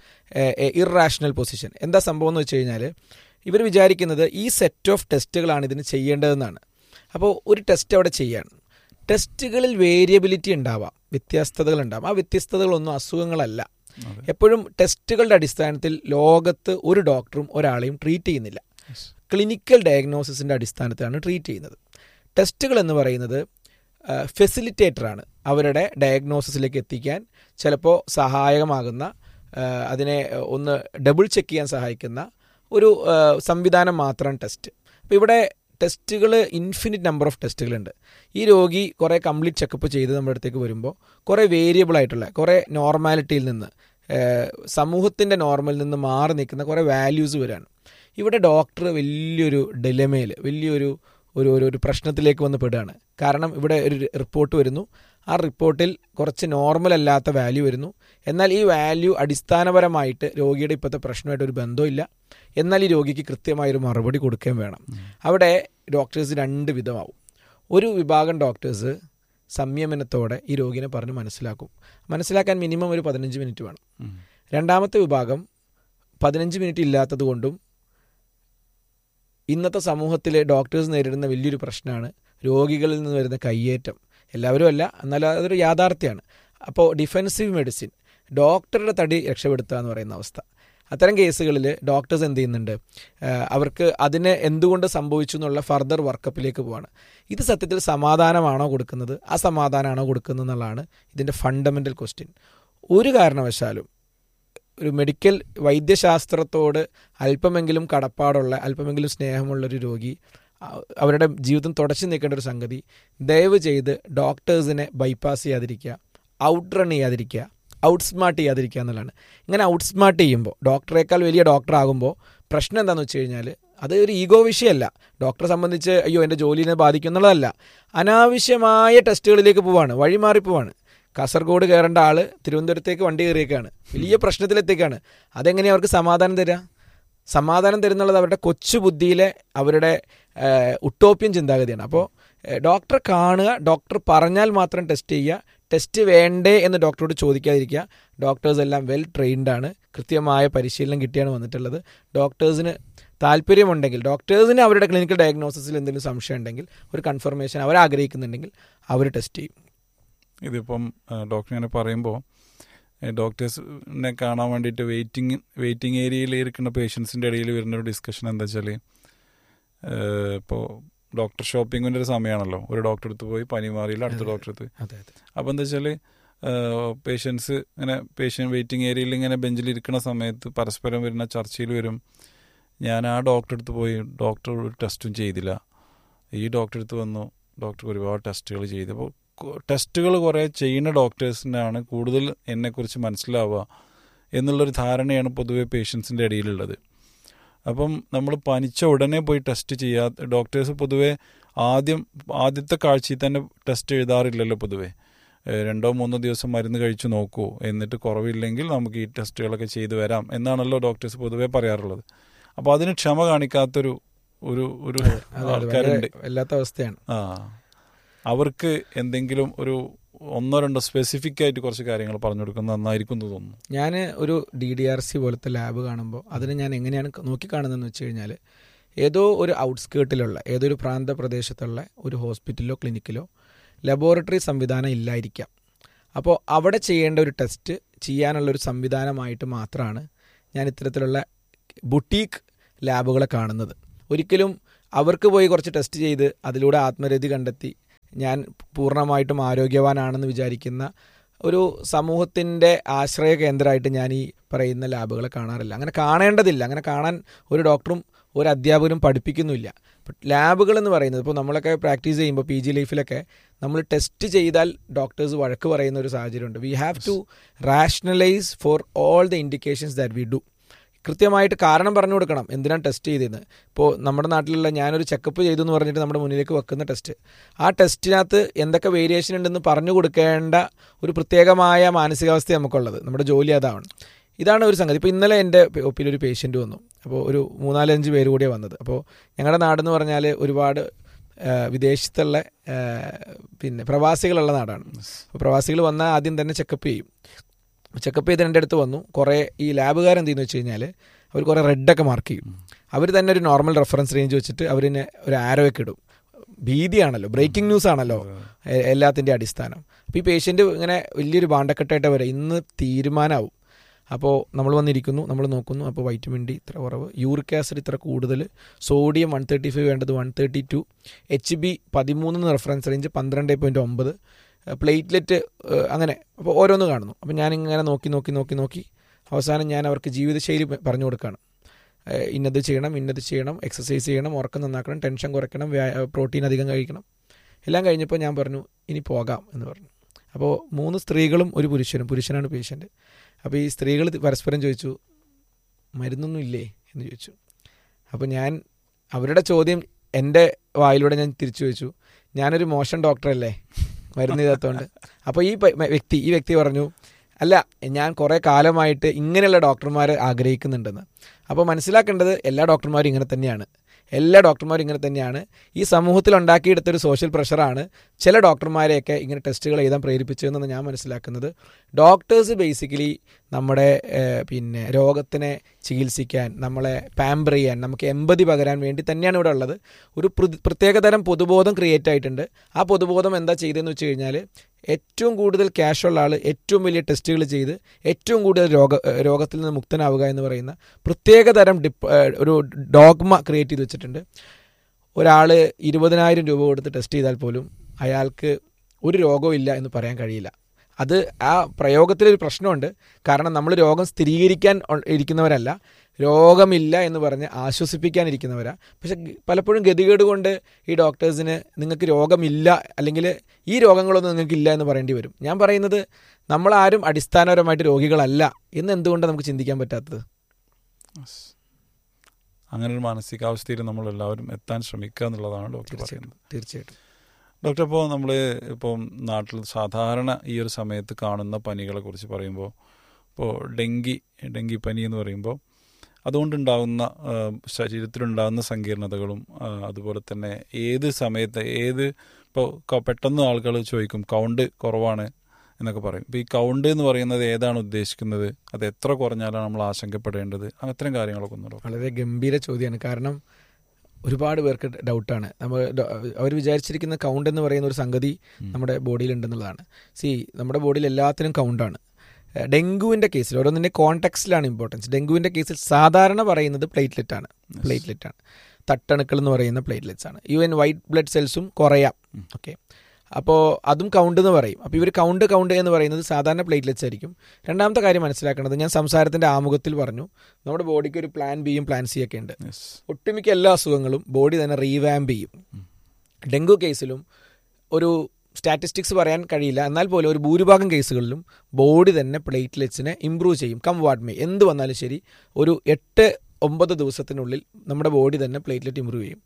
ഇറാഷണൽ പൊസിഷൻ എന്താ സംഭവം എന്ന് വെച്ച് കഴിഞ്ഞാൽ ഇവർ വിചാരിക്കുന്നത് ഈ സെറ്റ് ഓഫ് ടെസ്റ്റുകളാണ് ഇതിന് ചെയ്യേണ്ടതെന്നാണ് അപ്പോൾ ഒരു ടെസ്റ്റ് അവിടെ ചെയ്യാണ് ടെസ്റ്റുകളിൽ വേരിയബിലിറ്റി ഉണ്ടാവാം വ്യത്യസ്തതകൾ ഉണ്ടാവാം ആ വ്യത്യസ്തതകളൊന്നും അസുഖങ്ങളല്ല അതെ. എപ്പോഴും ടെസ്റ്റുകളുടെ അടിസ്ഥാനത്തിൽ ലോകത്ത് ഒരു ഡോക്ടറും ഒരാളെയും ട്രീറ്റ് ചെയ്യുന്നില്ല Yes. ക്ലിനിക്കൽ ഡയഗ്നോസിസിൻ്റെ അടിസ്ഥാനത്തിലാണ് ട്രീറ്റ് ചെയ്യുന്നത് ടെസ്റ്റുകൾ എന്ന് പറയുന്നത് ഫെസിലിറ്റേറ്ററാണ് അവരുടെ ഡയഗ്നോസിസിലേക്ക് എത്തിക്കാൻ ചിലപ്പോൾ സഹായകമാകുന്ന ആ, അതിനെ ഒന്ന് ഡബിൾ ചെക്ക് ചെയ്യാൻ സഹായിക്കുന്ന ഒരു ആ, സംവിധാനം മാത്രമാണ് ടെസ്റ്റ് അപ്പോൾ ഇവിടെ ടെസ്റ്റുകൾ ഇൻഫിനിറ്റ് നമ്പർ ഓഫ് ടെസ്റ്റുകളുണ്ട് ഈ രോഗി കുറേ കംപ്ലീറ്റ് ചെക്കപ്പ് ചെയ്ത് നമ്മുടെ അടുത്തേക്ക് വരുമ്പോൾ കുറേ വേരിയബിൾ ആയിട്ടുള്ള കുറേ നോർമാലിറ്റിയിൽ നിന്ന് സമൂഹത്തിൻ്റെ നോർമലിൽ നിന്ന് മാറി നിൽക്കുന്ന കുറേ വാല്യൂസ് വരാണ് ഇവിടെ ഡോക്ടർ വലിയൊരു ഡെലമയിൽ വലിയൊരു ഒരു ഒരു ഒരു പ്രശ്നത്തിലേക്ക് വന്ന് പെടുകയാണ് കാരണം ഇവിടെ ഒരു റിപ്പോർട്ട് വരുന്നു ആ റിപ്പോർട്ടിൽ കുറച്ച് നോർമൽ അല്ലാത്ത വാല്യൂ വരുന്നു എന്നാൽ ഈ വാല്യൂ അടിസ്ഥാനപരമായിട്ട് രോഗിയുടെ ഇപ്പോഴത്തെ പ്രശ്നമായിട്ട് ഒരു ബന്ധമില്ല എന്നാൽ ഈ രോഗിക്ക് കൃത്യമായൊരു മറുപടി കൊടുക്കുകയും വേണം അവിടെ ഡോക്ടേഴ്സ് രണ്ട് വിധമാവും ഒരു വിഭാഗം ഡോക്ടേഴ്സ് സംയമനത്തോടെ ഈ രോഗിനെ പറഞ്ഞ് മനസ്സിലാക്കും മനസ്സിലാക്കാൻ മിനിമം ഒരു പതിനഞ്ച് മിനിറ്റ് വേണം ഉം. രണ്ടാമത്തെ വിഭാഗം പതിനഞ്ച് മിനിറ്റ് ഇല്ലാത്തത് കൊണ്ടും ഇന്നത്തെ സമൂഹത്തിൽ ഡോക്ടേഴ്സ് നേരിടുന്ന വലിയൊരു പ്രശ്നമാണ് രോഗികളിൽ നിന്ന് വരുന്ന കയ്യേറ്റം എല്ലാവരും അല്ല എന്നാൽ അതൊരു യാഥാർത്ഥ്യമാണ് അപ്പോൾ ഡിഫെൻസീവ് മെഡിസിൻ ഡോക്ടറുടെ തടി രക്ഷപ്പെടുത്തുക എന്ന് പറയുന്ന അവസ്ഥ അത്തരം കേസുകളിൽ ഡോക്ടേഴ്സ് എന്ത് ചെയ്യുന്നുണ്ട് ആ, അവർക്ക് അതിന് എന്തുകൊണ്ട് സംഭവിച്ചു എന്നുള്ള ഫർദർ വർക്കപ്പിലേക്ക് പോവാണ് ഇത് സത്യത്തിൽ സമാധാനമാണോ കൊടുക്കുന്നത് അസമാധാനമാണോ കൊടുക്കുന്നത് എന്നുള്ളതാണ് ഇതിൻ്റെ ഫണ്ടമെൻ്റൽ ക്വസ്റ്റ്യൻ ഒരു കാരണവശാലും ഒരു മെഡിക്കൽ വൈദ്യശാസ്ത്രത്തോട് അല്പമെങ്കിലും കടപ്പാടുള്ള അല്പമെങ്കിലും സ്നേഹമുള്ള ഒരു രോഗി അ- അവരുടെ ജീവിതം തുടച്ചു നീക്കേണ്ട ഒരു സംഗതി ദയവ് ചെയ്ത് ഡോക്ടേഴ്സിനെ ബൈപ്പാസ് ചെയ്യാതിരിക്കുക ഔട്ട് റൺ ചെയ്യാതിരിക്കുക ഔട്ട്സ്മാർട്ട് ചെയ്യാതിരിക്കുക എന്നുള്ളതാണ് ഇങ്ങനെ ഔട്ട്സ്മാർട്ട് ചെയ്യുമ്പോൾ ഡോക്ടറേക്കാൾ വലിയ ഡോക്ടർ ആകുമ്പോൾ പ്രശ്നം എന്താണെന്ന് വെച്ച് കഴിഞ്ഞാൽ അത് ഒരു ഈഗോ വിഷയമല്ല ഡോക്ടറെ സംബന്ധിച്ച് അയ്യോ എൻ്റെ ജോലിനെ ബാധിക്കും എന്നുള്ളതല്ല അനാവശ്യമായ ടെസ്റ്റുകളിലേക്ക് പോവാണ് വഴിമാറി പോവാണ് കാസർഗോഡ് കയറേണ്ട ആള് തിരുവനന്തപുരത്തേക്ക് വണ്ടി കയറിയേക്കാണ് വലിയ പ്രശ്നത്തിലെത്തേക്കാണ് അതെങ്ങനെയാ അവർക്ക് സമാധാനം തരിക സമാധാനം തരുന്നുള്ളത് അവരുടെ കൊച്ചു ബുദ്ധിയിലെ അവരുടെ ഉട്ടോപ്യൻ ചിന്താഗതിയാണ് അപ്പോൾ ഡോക്ടറെ കാണുക ഡോക്ടർ പറഞ്ഞാൽ മാത്രം ടെസ്റ്റ് ചെയ്യുക ടെസ്റ്റ് വേണ്ടേ എന്ന് ഡോക്ടറോട് ചോദിക്കാതിരിക്കുക ഡോക്ടേഴ്സ് എല്ലാം വെൽ ട്രെയിൻഡ് ആണ് കൃത്യമായ പരിശീലനം കിട്ടിയാണ് വന്നിട്ടുള്ളത് ഡോക്ടേഴ്സിന് താല്പര്യമുണ്ടെങ്കിൽ ഡോക്ടേഴ്സിന് അവരുടെ ക്ലിനിക്കൽ ഡയഗ്നോസിസിൽ എന്തെങ്കിലും സംശയം ഉണ്ടെങ്കിൽ ഒരു കൺഫർമേഷൻ അവർ ആഗ്രഹിക്കുന്നുണ്ടെങ്കിൽ അവർ ടെസ്റ്റ് ചെയ്യും ഇതിപ്പം ഡോക്ടർ ഇങ്ങനെ പറയുമ്പോൾ ഡോക്ടേഴ്സിനെ കാണാൻ വേണ്ടിയിട്ട് വെയിറ്റിംഗ് വെയിറ്റിംഗ് ഏരിയയിൽ ഇരിക്കുന്ന പേഷ്യൻസിൻ്റെ ഇടയിൽ വരുന്ന ഒരു ഡിസ്കഷൻ എന്താ വെച്ചാൽ ഇപ്പോൾ ഡോക്ടർ ഷോപ്പിങ്ങിൻ്റെ ഒരു സമയമാണല്ലോ ഒരു ഡോക്ടർ അടുത്ത് പോയി പനി മാറിയില്ല അടുത്ത അതെ. ഡോക്ടർ അടുത്ത് അതെ അതെ അപ്പോൾ എന്താ വെച്ചാൽ പേഷ്യൻസ് ഇങ്ങനെ പേഷ്യൻ വെയിറ്റിംഗ് ഏരിയയിൽ ഇങ്ങനെ ബെഞ്ചിൽ ഇരിക്കുന്ന സമയത്ത് പരസ്പരം വരുന്ന ചർച്ചയിൽ വരും ഞാൻ ആ ഡോക്ടർ അടുത്ത് പോയി ഡോക്ടർ ഒരു ടെസ്റ്റും ചെയ്തില്ല ഈ ഡോക്ടർ അടുത്ത് വന്നു ഡോക്ടർ ഒരുപാട് ടെസ്റ്റുകൾ ചെയ്തു അപ്പോൾ ടെസ്റ്റുകൾ കുറേ ചെയ്യുന്ന ഡോക്ടേഴ്സിനാണ് കൂടുതൽ എന്നെക്കുറിച്ച് മനസ്സിലാവുക എന്നുള്ളൊരു ധാരണയാണ് പൊതുവെ പേഷ്യൻസിൻ്റെ ഇടയിലുള്ളത് അപ്പം നമ്മൾ പനിച്ച ഉടനെ പോയി ടെസ്റ്റ് ചെയ്യാ ഡോക്ടേഴ്സ് പൊതുവേ ആദ്യം ആദ്യത്തെ കാഴ്ചയിൽ തന്നെ ടെസ്റ്റ് എഴുതാറില്ലല്ലോ പൊതുവേ ഏഹ് രണ്ടോ മൂന്നോ ദിവസം മരുന്ന് കഴിച്ചു നോക്കൂ എന്നിട്ട് കുറവില്ലെങ്കിൽ നമുക്ക് ഈ ടെസ്റ്റുകളൊക്കെ ചെയ്തു വരാം എന്നാണല്ലോ ഡോക്ടേഴ്സ് പൊതുവേ പറയാറുള്ളത് അപ്പോൾ അതിന് ക്ഷമ കാണിക്കാത്തൊരു ഒരു ഒരു അതെ, അതെ, ആൾക്കാരുണ്ട് ഭയങ്കര വല്ലാത്ത അവസ്ഥയാണ് ആ അവർക്ക് എന്തെങ്കിലും ഒരു ഒന്നോ രണ്ടോ സ്പെസിഫിക് ആയിട്ട് കുറച്ച് കാര്യങ്ങൾ പറഞ്ഞു കൊടുക്കുന്നത് നന്നായിരിക്കും എന്ന് തോന്നുന്നു ഞാൻ ഒരു ഡി ഡി ആർ സി പോലത്തെ ലാബ് കാണുമ്പോൾ അതിനെ ഞാൻ എങ്ങനെയാണ് നോക്കിക്കാണുന്നതെന്ന് വെച്ച് കഴിഞ്ഞാൽ ഏതോ ഒരു ഔട്ട്സ്കേർട്ടിലുള്ള ഏതോ ഒരു പ്രാന്ത പ്രദേശത്തുള്ള ഒരു ഹോസ്പിറ്റലിലോ ക്ലിനിക്കിലോ ലബോറട്ടറി സംവിധാനം ഇല്ലായിരിക്കാം അപ്പോൾ അവിടെ ചെയ്യേണ്ട ഒരു ടെസ്റ്റ് ചെയ്യാനുള്ള ഒരു സംവിധാനമായിട്ട് മാത്രമാണ് ഞാൻ ഇത്തരത്തിലുള്ള ബുട്ടീക്ക് ലാബുകളെ കാണുന്നത് ഒരിക്കലും അവർക്ക് പോയി കുറച്ച് ടെസ്റ്റ് ചെയ്ത് അതിലൂടെ ആത്മരതി കണ്ടെത്തി ഞാൻ പൂർണ്ണമായിട്ടും ആരോഗ്യവാനാണെന്ന് വിചാരിക്കുന്ന ഒരു സമൂഹത്തിൻ്റെ ആശ്രയ കേന്ദ്രമായിട്ട് ഞാൻ ഈ പറയുന്ന ലാബുകളെ കാണാറില്ല അങ്ങനെ കാണേണ്ടതില്ല അങ്ങനെ കാണാൻ ഒരു ഡോക്ടറും ഒരു അധ്യാപകനും പഠിപ്പിക്കുന്നില്ല ലാബുകൾ എന്ന് പറയുന്നത് ഇപ്പോൾ നമ്മളൊക്കെ പ്രാക്ടീസ് ചെയ്യുമ്പോൾ പി ജി ലൈഫിലൊക്കെ നമ്മൾ ടെസ്റ്റ് ചെയ്താൽ ഡോക്ടേഴ്സ് വഴക്ക് പറയുന്ന ഒരു സാഹചര്യമുണ്ട് we have to rationalise for all the indications that we do കൃത്യമായിട്ട് കാരണം പറഞ്ഞു കൊടുക്കണം എന്തിനാണ് ടെസ്റ്റ് ചെയ്തതെന്ന് ഇപ്പോൾ നമ്മുടെ നാട്ടിലുള്ള ഞാനൊരു ചെക്കപ്പ് ചെയ്തു എന്ന് പറഞ്ഞിട്ട് നമ്മുടെ മുന്നിലേക്ക് വെക്കുന്ന ടെസ്റ്റ് ആ ടെസ്റ്റിനകത്ത് എന്തൊക്കെ വേരിയേഷൻ ഉണ്ടെന്ന് പറഞ്ഞു കൊടുക്കേണ്ട ഒരു പ്രത്യേകമായ മാനസികാവസ്ഥ നമുക്കുള്ളത് നമ്മുടെ ജോലി അതാണ് ഇതാണ് ഒരു സംഗതി ഇപ്പോൾ ഇന്നലെ എൻ്റെ ഒപ്പിൽ ഒരു പേഷ്യൻ്റ് വന്നു അപ്പോൾ ഒരു മൂന്നാലഞ്ച് പേര് കൂടിയാണ് വന്നത് അപ്പോൾ ഞങ്ങളുടെ നാടെന്ന് പറഞ്ഞാൽ ഒരുപാട് ആ, വിദേശത്തുള്ള ആ, പിന്നെ പ്രവാസികളുള്ള നാടാണ് അപ്പോൾ പ്രവാസികൾ വന്നാൽ ആദ്യം തന്നെ ചെക്കപ്പ് ചെയ്യും ചെക്കപ്പ് ചെയ്ത് എൻ്റെ അടുത്ത് വന്നു കുറേ ഈ ലാബുകാരൻ എന്തെന്ന് വെച്ച് കഴിഞ്ഞാൽ അവർ കുറേ റെഡൊക്കെ മാർക്ക് ചെയ്യും അവർ തന്നെ ഒരു നോർമൽ റെഫറൻസ് റേഞ്ച് വെച്ചിട്ട് അവരിനെ ഒരു ആരോ ഒക്കെ ഇടും ഭീതിയാണല്ലോ ബ്രേക്കിംഗ് ന്യൂസ് ആണല്ലോ എ- എല്ലാത്തിൻ്റെ അടിസ്ഥാനം അപ്പോൾ ഈ പേഷ്യൻ്റ് ഇങ്ങനെ വലിയൊരു ബാണ്ടക്കെട്ടായിട്ട് വരെ ഇന്ന് തീരുമാനമാവും അപ്പോൾ നമ്മൾ വന്നിരിക്കുന്നു നമ്മൾ നോക്കുന്നു അപ്പോൾ വൈറ്റമിൻ ഡി ഇത്ര കുറവ് യൂറിക് ആസിഡ് ഇത്ര കൂടുതൽ സോഡിയം വൺ തേർട്ടി ഫൈവ് വേണ്ടത് one thirty two H B പതിമൂന്ന് റെഫറൻസ് റേഞ്ച് പന്ത്രണ്ട് പോയിൻറ്റ് ഒമ്പത് പ്ലേറ്റ്ലെറ്റ് അങ്ങനെ അപ്പോൾ ഓരോന്ന് കാണുന്നു അപ്പോൾ ഞാനിങ്ങനെ നോക്കി നോക്കി നോക്കി നോക്കി അവസാനം ഞാൻ അവർക്ക് ജീവിതശൈലി പ- പറഞ്ഞു കൊടുക്കുകയാണ് ഏഹ് ഇന്നത് ചെയ്യണം ഇന്നത് ചെയ്യണം എക്സസൈസ് ചെയ്യണം ഉറക്കം നന്നാക്കണം ടെൻഷൻ കുറയ്ക്കണം വ്യാ- പ്രോട്ടീൻ അധികം കഴിക്കണം എല്ലാം കഴിഞ്ഞപ്പോൾ ഞാൻ പറഞ്ഞു ഇനി പോകാം എന്ന് പറഞ്ഞു അപ്പോൾ മൂന്ന് സ്ത്രീകളും ഒരു പുരുഷനും പുരുഷനാണ് പേഷ്യൻ്റ് അപ്പോൾ ഈ സ്ത്രീകൾ പരസ്പരം ചോദിച്ചു മരുന്നൊന്നും ഇല്ലേ എന്ന് ചോദിച്ചു അപ്പോൾ ഞാൻ അവരുടെ ചോദ്യം എൻ്റെ വായിലൂടെ ഞാൻ തിരിച്ചു ചോദിച്ചു ഞാനൊരു മോശം ഡോക്ടറല്ലേ മരുന്ന് ചെയ്താത്തതുകൊണ്ട് അപ്പോൾ ഈ പ- വ്യക്തി ഈ വ്യക്തി പറഞ്ഞു അല്ല ഞാൻ കുറേ കാലമായിട്ട് ഇങ്ങനെയുള്ള ഡോക്ടർമാരെ ആഗ്രഹിക്കുന്നുണ്ടെന്ന് അപ്പോൾ മനസ്സിലാക്കേണ്ടത് എല്ലാ ഡോക്ടർമാരും ഇങ്ങനെ തന്നെയാണ് എല്ലാ ഡോക്ടർമാരും ഇങ്ങനെ തന്നെയാണ് ഈ സമൂഹത്തിൽ ഉണ്ടാക്കിയെടുത്തൊരു സോഷ്യൽ പ്രഷറാണ് ചില ഡോക്ടർമാരെയൊക്കെ ഇങ്ങനെ ടെസ്റ്റുകൾ എഴുതാൻ പ്രേരിപ്പിച്ചതെന്നാണ് ഞാൻ മനസ്സിലാക്കുന്നത് ഡോക്ടേഴ്സ് ബേസിക്കലി നമ്മുടെ ഏഹ്, പിന്നെ രോഗത്തിനെ ചികിത്സിക്കാൻ നമ്മളെ പാമ്പർ ചെയ്യാൻ നമുക്ക് എമ്പതി പകരാൻ വേണ്ടി തന്നെയാണ് ഇവിടെ ഉള്ളത് ഒരു പ്ര- പ്രത്യേകതരം പൊതുബോധം ക്രിയേറ്റ് ആയിട്ടുണ്ട് ആ പൊതുബോധം എന്താ ചെയ്തതെന്ന് വെച്ച് കഴിഞ്ഞാൽ ഏറ്റവും കൂടുതൽ ക്യാഷ് ഉള്ള ആൾ ഏറ്റവും വലിയ ടെസ്റ്റുകൾ ചെയ്ത് ഏറ്റവും കൂടുതൽ രോഗ ഏഹ് രോഗത്തിൽ നിന്ന് മുക്തനാവുക എന്ന് പറയുന്ന പ്രത്യേകതരം ഡിപ്പ് ഏഹ് ഒരു ഡോഗ്മ ക്രിയേറ്റ് ചെയ്ത് വെച്ചിട്ടുണ്ട് ഒരാൾ ഇരുപതിനായിരം രൂപ കൊടുത്ത് ടെസ്റ്റ് ചെയ്താൽ പോലും അയാൾക്ക് ഒരു രോഗവും ഇല്ല എന്ന് പറയാൻ കഴിയില്ല അത് ആ പ്രയോഗത്തിലൊരു പ്രശ്നമുണ്ട് കാരണം നമ്മൾ രോഗം സ്ഥിരീകരിക്കാൻ ഉ- ഇരിക്കുന്നവരല്ല രോഗമില്ല എന്ന് പറഞ്ഞ് ആശ്വസിപ്പിക്കാൻ ഇരിക്കുന്നവരാ പക്ഷെ ഗ- പലപ്പോഴും ഗതികേട് കൊണ്ട് ഈ ഡോക്ടേഴ്സിന് നിങ്ങൾക്ക് രോഗമില്ല അല്ലെങ്കിൽ ഈ രോഗങ്ങളൊന്നും നിങ്ങൾക്കില്ല എന്ന് പറയേണ്ടി വരും ഞാൻ പറയുന്നത് നമ്മളാരും അടിസ്ഥാനപരമായിട്ട് രോഗികളല്ല എന്ന് എന്തുകൊണ്ടാണ് നമുക്ക് ചിന്തിക്കാൻ പറ്റാത്തത് അങ്ങനെ ഒരു മാനസികാവസ്ഥയിൽ നമ്മൾ എല്ലാവരും എത്താൻ ശ്രമിക്കുക എന്നുള്ളതാണ് ഡോക്ടർ തീർച്ചയായിട്ടും പറയുന്നത് തീർച്ചയായിട്ടും ഡോക്ടർ ഇപ്പോൾ നമ്മൾ ഇപ്പം നാട്ടിൽ സാധാരണ ഈ ഒരു സമയത്ത് കാണുന്ന പനികളെ കുറിച്ച് പറയുമ്പോൾ ഇപ്പോൾ ഡെങ്കി ഡെങ്കി പനി എന്ന് പറയുമ്പോൾ അതുകൊണ്ടുണ്ടാകുന്ന ആ, ശരീരത്തിലുണ്ടാകുന്ന സങ്കീർണതകളും ആ, അതുപോലെ തന്നെ ഏത് സമയത്ത് ഏത് ഇപ്പോൾ ക- പെട്ടെന്ന് ആളുകൾ ചോദിക്കും കൗണ്ട് കുറവാണ് എന്നൊക്കെ പറയും ഇപ്പോൾ ഈ കൗണ്ട് എന്ന് പറയുന്നത് ഏതാണ് ഉദ്ദേശിക്കുന്നത് അത് എത്ര കുറഞ്ഞാലാണ് നമ്മൾ ആശങ്കപ്പെടേണ്ടത് അത്തരം കാര്യങ്ങളൊക്കെ ഒന്ന് ഡോക്ടർ വളരെ ഗംഭീര ചോദ്യമാണ് കാരണം ഒരുപാട് പേർക്ക് ഡൗട്ടാണ് നമ്മൾ അവർ വിചാരിച്ചിരിക്കുന്ന കൗണ്ട് എന്ന് പറയുന്ന ഒരു സംഗതി നമ്മുടെ ബോഡിയിൽ ഉണ്ടെന്നുള്ളതാണ് സി നമ്മുടെ ബോഡിയിൽ എല്ലാത്തിനും കൗണ്ടാണ് ഡെങ്കുവിൻ്റെ കേസിൽ ഓരോന്നിൻ്റെ കോൺടെക്സ്റ്റിലാണ് ഇമ്പോർട്ടൻസ് ഡെങ്കുവിൻ്റെ കേസിൽ സാധാരണ പറയുന്നത് പ്ലേറ്റ്ലെറ്റ് ആണ് പ്ലേറ്റ്ലെറ്റ് ആണ് തട്ടണുക്കൾ എന്ന് പറയുന്ന പ്ലേറ്റ്ലെറ്റ്സ് ആണ് ഈവൻ വൈറ്റ് ബ്ലഡ് സെൽസും കുറയാം ഓക്കെ അപ്പോൾ അതും കൗണ്ട് എന്ന് പറയും അപ്പോൾ ഇവർ കൗണ്ട് കൗണ്ട് എന്ന് പറയുന്നത് സാധാരണ പ്ലേറ്റ്ലെറ്റ്സ് ആയിരിക്കും രണ്ടാമത്തെ കാര്യം മനസ്സിലാക്കേണ്ടത് ഞാൻ സംസാരത്തിൻ്റെ ആമുഖത്തിൽ പറഞ്ഞു നമ്മുടെ ബോഡിക്ക് ഒരു പ്ലാൻ ബിയും പ്ലാൻ സി ഒക്കെ ഉണ്ട് യെസ് ഒട്ടുമിക്ക എല്ലാ അസുഖങ്ങളും ബോഡി തന്നെ റീവാമ്പ് ചെയ്യും ഡെങ്കു കേസിലും ഒരു സ്റ്റാറ്റിസ്റ്റിക്സ് പറയാൻ കഴിയില്ല എന്നാൽ പോലും ഒരു ഭൂരിഭാഗം കേസുകളിലും ബോഡി തന്നെ പ്ലേറ്റ്ലെറ്റ്സിനെ ഇമ്പ്രൂവ് ചെയ്യും കം വാട്ട് മേ എന്ത് വന്നാലും ശരി ഒരു എട്ട് ഒമ്പത് ദിവസത്തിനുള്ളിൽ നമ്മുടെ ബോഡി തന്നെ പ്ലേറ്റ്ലെറ്റ് ഇമ്പ്രൂവ് ചെയ്യും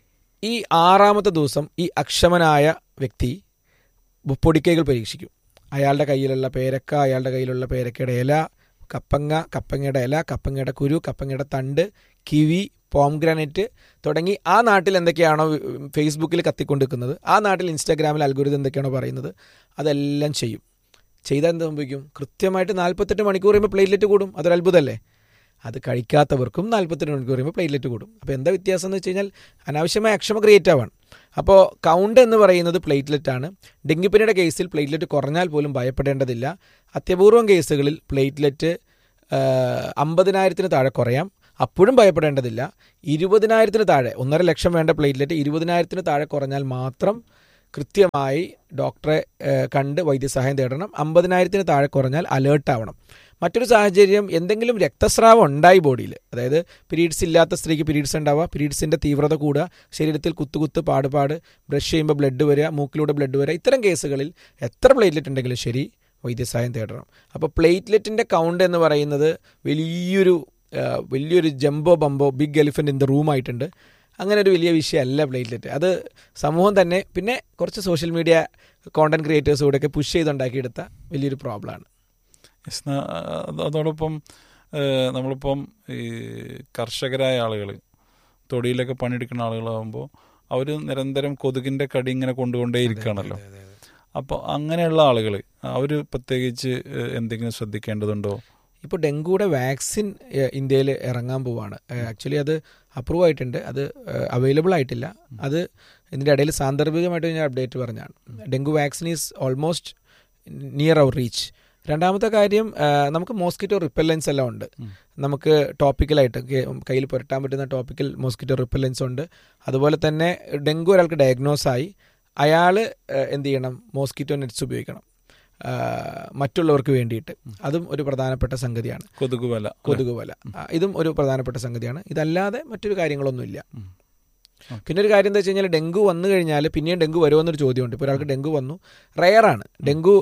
ഈ ആറാമത്തെ ദിവസം ഈ അക്ഷമനായ വ്യക്തി പൊടിക്കൈകൾ പരീക്ഷിക്കും അയാളുടെ കയ്യിലുള്ള പേരക്ക അയാളുടെ കയ്യിലുള്ള പേരക്കയുടെ ഇല കപ്പങ്ങ കപ്പങ്ങയുടെ ഇല കപ്പങ്ങയുടെ കുരു കപ്പങ്ങയുടെ തണ്ട് കിവി പോംഗ്രാനൈറ്റ് തുടങ്ങി ആ നാട്ടിൽ എന്തൊക്കെയാണോ ഫേസ്ബുക്കിൽ കത്തിക്കൊണ്ടിരിക്കുന്നത് ആ നാട്ടിൽ ഇൻസ്റ്റാഗ്രാമിൽ അൽഗുരുത് എന്തൊക്കെയാണോ പറയുന്നത് അതെല്ലാം ചെയ്യും ചെയ്താൽ എന്ത് സംഭവിക്കും കൃത്യമായിട്ട് നാൽപ്പത്തെട്ട് മണിക്കൂർ കഴിയുമ്പോൾ പ്ലേറ്റ്ലെറ്റ് കൂടും അതൊരു അത്ഭുതമല്ലേ അത് കഴിക്കാത്തവർക്കും നാൽപ്പത്തെട്ട് മണിക്കൂർ കഴിയുമ്പോൾ പ്ലേറ്റ്ലെറ്റ് കൂടും അപ്പോൾ എന്താ വ്യത്യാസം എന്ന് വെച്ച് കഴിഞ്ഞാൽ അനാവശ്യമായ അക്ഷമ ക്രിയേറ്റ് ആവാണ് അപ്പോൾ കൗണ്ട് എന്ന് പറയുന്നത് പ്ലേറ്റ്ലെറ്റ് ആണ് ഡെങ്കിപ്പനിയുടെ കേസിൽ പ്ലേറ്റ്ലെറ്റ് കുറഞ്ഞാൽ പോലും ഭയപ്പെടേണ്ടതില്ല അത്യപൂർവം കേസുകളിൽ പ്ലേറ്റ്ലെറ്റ് അമ്പതിനായിരത്തിന് താഴെ കുറയാം അപ്പോഴും ഭയപ്പെടേണ്ടതില്ല ഇരുപതിനായിരത്തിന് താഴെ ഒന്നര ലക്ഷം വേണ്ട പ്ലേറ്റ്ലെറ്റ് ഇരുപതിനായിരത്തിന് താഴെ കുറഞ്ഞാൽ മാത്രം കൃത്യമായി ഡോക്ടറെ ഏഹ്, കണ്ട് വൈദ്യസഹായം തേടണം അമ്പതിനായിരത്തിന് താഴെ കുറഞ്ഞാൽ അലേർട്ട് ആവണം മറ്റൊരു സാഹചര്യം എന്തെങ്കിലും രക്തസ്രാവം ഉണ്ടായി ബോഡിയിൽ അതായത് പീരീഡ്സ് ഇല്ലാത്ത സ്ത്രീക്ക് പീരീഡ്സ് ഉണ്ടാവുക പീരീഡ്സിൻ്റെ തീവ്രത കൂടുക ശരീരത്തിൽ കുത്തുകുത്ത് പാടുപാട് ബ്രഷ് ചെയ്യുമ്പോൾ ബ്ലഡ് വരിക മൂക്കിലൂടെ ബ്ലഡ് വരിക ഇത്തരം കേസുകളിൽ എത്ര പ്ലേറ്റ്ലെറ്റ് ഉണ്ടെങ്കിലും ശരി വൈദ്യസഹായം തേടണം അപ്പോൾ പ്ലേറ്റ്ലെറ്റിൻ്റെ കൗണ്ട് എന്ന് പറയുന്നത് വലിയൊരു ആ, വലിയൊരു jumbo bumbo big elephant in the room ആയിട്ടുണ്ട് അങ്ങനെ ഒരു വലിയ വിഷയമല്ല പ്ലേറ്റ്ലെറ്റ് അത് സമൂഹം തന്നെ പിന്നെ കുറച്ച് സോഷ്യൽ മീഡിയ കോണ്ടന്റ് ക്രിയേറ്റേഴ്സ് കൂടെയൊക്കെ പുഷ് ചെയ്തുണ്ടാക്കിയെടുത്ത വലിയൊരു പ്രോബ്ലമാണ് Yes, ന- അത് അതോടൊപ്പം ഏഹ്, നമ്മളിപ്പം ഈ കർഷകരായ ആളുകൾ തൊടിയിലൊക്കെ പണിയെടുക്കുന്ന ആളുകളാകുമ്പോൾ അവർ നിരന്തരം കൊതുകിൻ്റെ കടി ഇങ്ങനെ കൊണ്ടുകൊണ്ടേ ഇരിക്കുകയാണല്ലോ അപ്പോൾ അങ്ങനെയുള്ള ആളുകൾ അവർ പ്രത്യേകിച്ച് ഏഹ്, എന്തെങ്കിലും ശ്രദ്ധിക്കേണ്ടതുണ്ടോ ഇപ്പോൾ ഡെങ്കുയുടെ വാക്സിൻ ഇന്ത്യയിൽ ഇറങ്ങാൻ പോവാണ് ആക്ച്വലി അത് അപ്രൂവ് ആയിട്ടുണ്ട് അത് അവൈലബിൾ ആയിട്ടില്ല അത് ഇതിൻ്റെ ഇടയിൽ സാന്ദർഭികമായിട്ട് ഞാൻ അപ്ഡേറ്റ് പറഞ്ഞാണ് dengue vaccine is almost near our reach രണ്ടാമത്തെ കാര്യം ആ, നമുക്ക് മോസ്കിറ്റോ റിപ്പല്ലൻസ് എല്ലാം ഉണ്ട് നമുക്ക് ടോപ്പിക്കലായിട്ട് കയ്യിൽ പുരട്ടാൻ പറ്റുന്ന ടോപ്പിക്കൽ മോസ്കിറ്റോ റിപ്പല്ലൻസ് ഉണ്ട് അതുപോലെ തന്നെ ഡെങ്കു ഒരാൾക്ക് ഡയഗ്നോസ് ആയി അയാൾ എന്ത് ചെയ്യണം മോസ്കിറ്റോ നെറ്റ്സ് ഉപയോഗിക്കണം ആ, മറ്റുള്ളവർക്ക് വേണ്ടിയിട്ട് അതും ഒരു പ്രധാനപ്പെട്ട സംഗതിയാണ് കൊതുക് വല കൊതുക് വല ആ, ഇതും ഒരു പ്രധാനപ്പെട്ട സംഗതിയാണ് ഇതല്ലാതെ മറ്റൊരു കാര്യങ്ങളൊന്നുമില്ല ഉം. പിന്നെ ഒരു കാര്യം എന്താ വെച്ച് കഴിഞ്ഞാൽ ഡെങ്കു വന്നു കഴിഞ്ഞാൽ പിന്നെയും ഡെങ്കു വരുമെന്നൊരു ചോദ്യമുണ്ട് ഇപ്പോൾ ഒരാൾക്ക് ഡെങ്കു വന്നു റയറാണ് ഡെങ്കു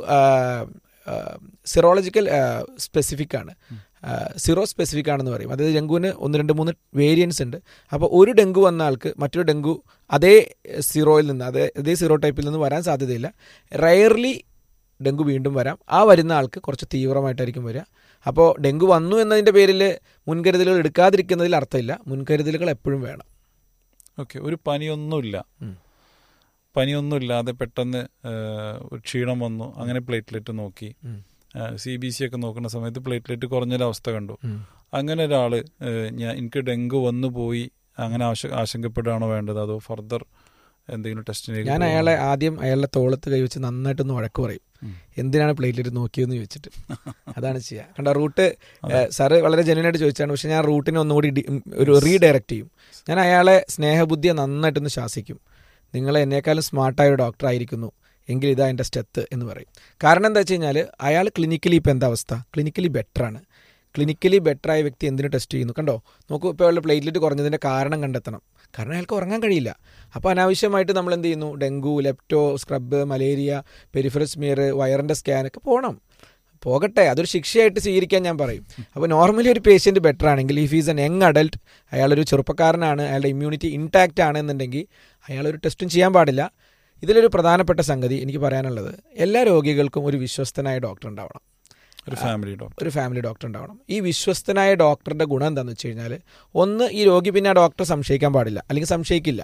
സിറോളജിക്കൽ സ്പെസിഫിക് ആണ് സിറോ സ്പെസിഫിക് ആണെന്ന് പറയും അതായത് ഡെങ്കുവിന് ഒന്ന് രണ്ട് മൂന്ന് വേരിയൻസ് ഉണ്ട് അപ്പോൾ ഒരു ഡെങ്കു വന്ന ആൾക്ക് മറ്റൊരു ഡെങ്കു അതേ സിറോയിൽ നിന്ന് അതേ അതേ സിറോ ടൈപ്പിൽ നിന്ന് വരാൻ സാധ്യതയില്ല റയർലി ഡെങ്കു വീണ്ടും വരാം ആ വരുന്ന ആൾക്ക് കുറച്ച് തീവ്രമായിട്ടായിരിക്കും വരിക അപ്പോൾ ഡെങ്കു വന്നു എന്നതിൻ്റെ പേരിൽ മുൻകരുതലുകൾ എടുക്കാതിരിക്കുന്നതിൽ അർത്ഥമില്ല മുൻകരുതലുകൾ എപ്പോഴും വേണം ഓക്കെ ഒരു പനിയൊന്നുമില്ല ഉം. പനിയൊന്നുമില്ലാതെ പെട്ടെന്ന് ഏഹ്, ഒരു ക്ഷീണം വന്നു അങ്ങനെ പ്ലേറ്റ്ലെറ്റ് നോക്കി ഉം. സി ബി സി ഒക്കെ നോക്കുന്ന സമയത്ത് പ്ലേറ്റ്ലെറ്റ് കുറഞ്ഞൊരവസ്ഥ കണ്ടു ഉം. അങ്ങനെ ഒരാൾ ഞാൻ എനിക്ക് ഡെങ്കു വന്നു പോയി അങ്ങനെ ആശ ആശങ്കപ്പെടുകയാണോ വേണ്ടത് അതോ ഫർദർ എന്തെങ്കിലും ടെസ്റ്റിന് ഞാൻ അയാളെ ആദ്യം അയാളുടെ തോളത്ത് കൈവച്ച് നന്നായിട്ടൊന്ന് വഴക്ക് പറയും ഉം. എന്തിനാണ് പ്ലേറ്റ്ലെറ്റ് നോക്കിയെന്ന് ചോദിച്ചിട്ട് അതാണ് ചെയ്യുക കണ്ട റൂട്ട് സാറ് വളരെ ജെന്യനായിട്ട് ചോദിച്ചാണ് പക്ഷെ ഞാൻ റൂട്ടിനെ ഒന്നുകൂടി ഡി- ഒരു റീഡയറക്റ്റ് ചെയ്യും ഞാൻ അയാളെ സ്നേഹബുദ്ധിയെ നന്നായിട്ടൊന്ന് ശാസിക്കും നിങ്ങൾ എന്നേക്കാളും സ്മാർട്ടായ ഒരു ഡോക്ടർ ആയിരിക്കുന്നു എങ്കിൽ ഇതാ എൻ്റെ സ്റ്റെത്ത് എന്ന് പറയും കാരണം എന്താ വെച്ച് കഴിഞ്ഞാൽ അയാൾ ക്ലിനിക്കലി ഇപ്പോൾ എന്താ അവസ്ഥ ക്ലിനിക്കലി ബെറ്ററാണ് ക്ലിനിക്കലി ബെറ്റർ ആയ വ്യക്തി എന്തിനു ടെസ്റ്റ് ചെയ്യുന്നു കണ്ടോ നോക്കൂ ഇപ്പോൾ അയാളുടെ പ്ലേറ്റ്ലെറ്റ് കുറഞ്ഞതിൻ്റെ കാരണം കണ്ടെത്തണം കാരണം അയാൾക്ക് ഉറങ്ങാൻ കഴിയില്ല അപ്പോൾ അനാവശ്യമായിട്ട് നമ്മൾ എന്ത് ചെയ്യുന്നു dengue lepto scrub malaria peripheral smear വയറിൻ്റെ സ്കാനൊക്കെ പോകണം പോകട്ടെ അതൊരു ശിക്ഷയായിട്ട് സ്വീകരിക്കാൻ ഞാൻ പറയും അപ്പോൾ നോർമലി ഒരു പേഷ്യൻറ്റ് ബെറ്റർ ആണെങ്കിൽ if is an young adult അയാളൊരു ചെറുപ്പക്കാരനാണ് അയാളുടെ ഇമ്മ്യൂണിറ്റി ഇൻടാക്റ്റ് ആണ് എന്നുണ്ടെങ്കിൽ അയാളൊരു ടെസ്റ്റും ചെയ്യാൻ പാടില്ല ഇതിലൊരു പ്രധാനപ്പെട്ട സംഗതി എനിക്ക് പറയാനുള്ളത് എല്ലാ രോഗികൾക്കും ഒരു വിശ്വസ്തനായ ഡോക്ടർ ഉണ്ടാവണം ഒരു ഫാമിലി ഡോക്ടർ ഒരു ഫാമിലി ഡോക്ടർ ഉണ്ടാവണം ഈ വിശ്വസ്തനായ ഡോക്ടറുടെ ഗുണം എന്താണെന്ന് വെച്ച് കഴിഞ്ഞാൽ ഒന്ന് ഈ രോഗി പിന്നെ ആ ഡോക്ടറെ സംശയിക്കാൻ പാടില്ല അല്ലെങ്കിൽ സംശയിക്കില്ല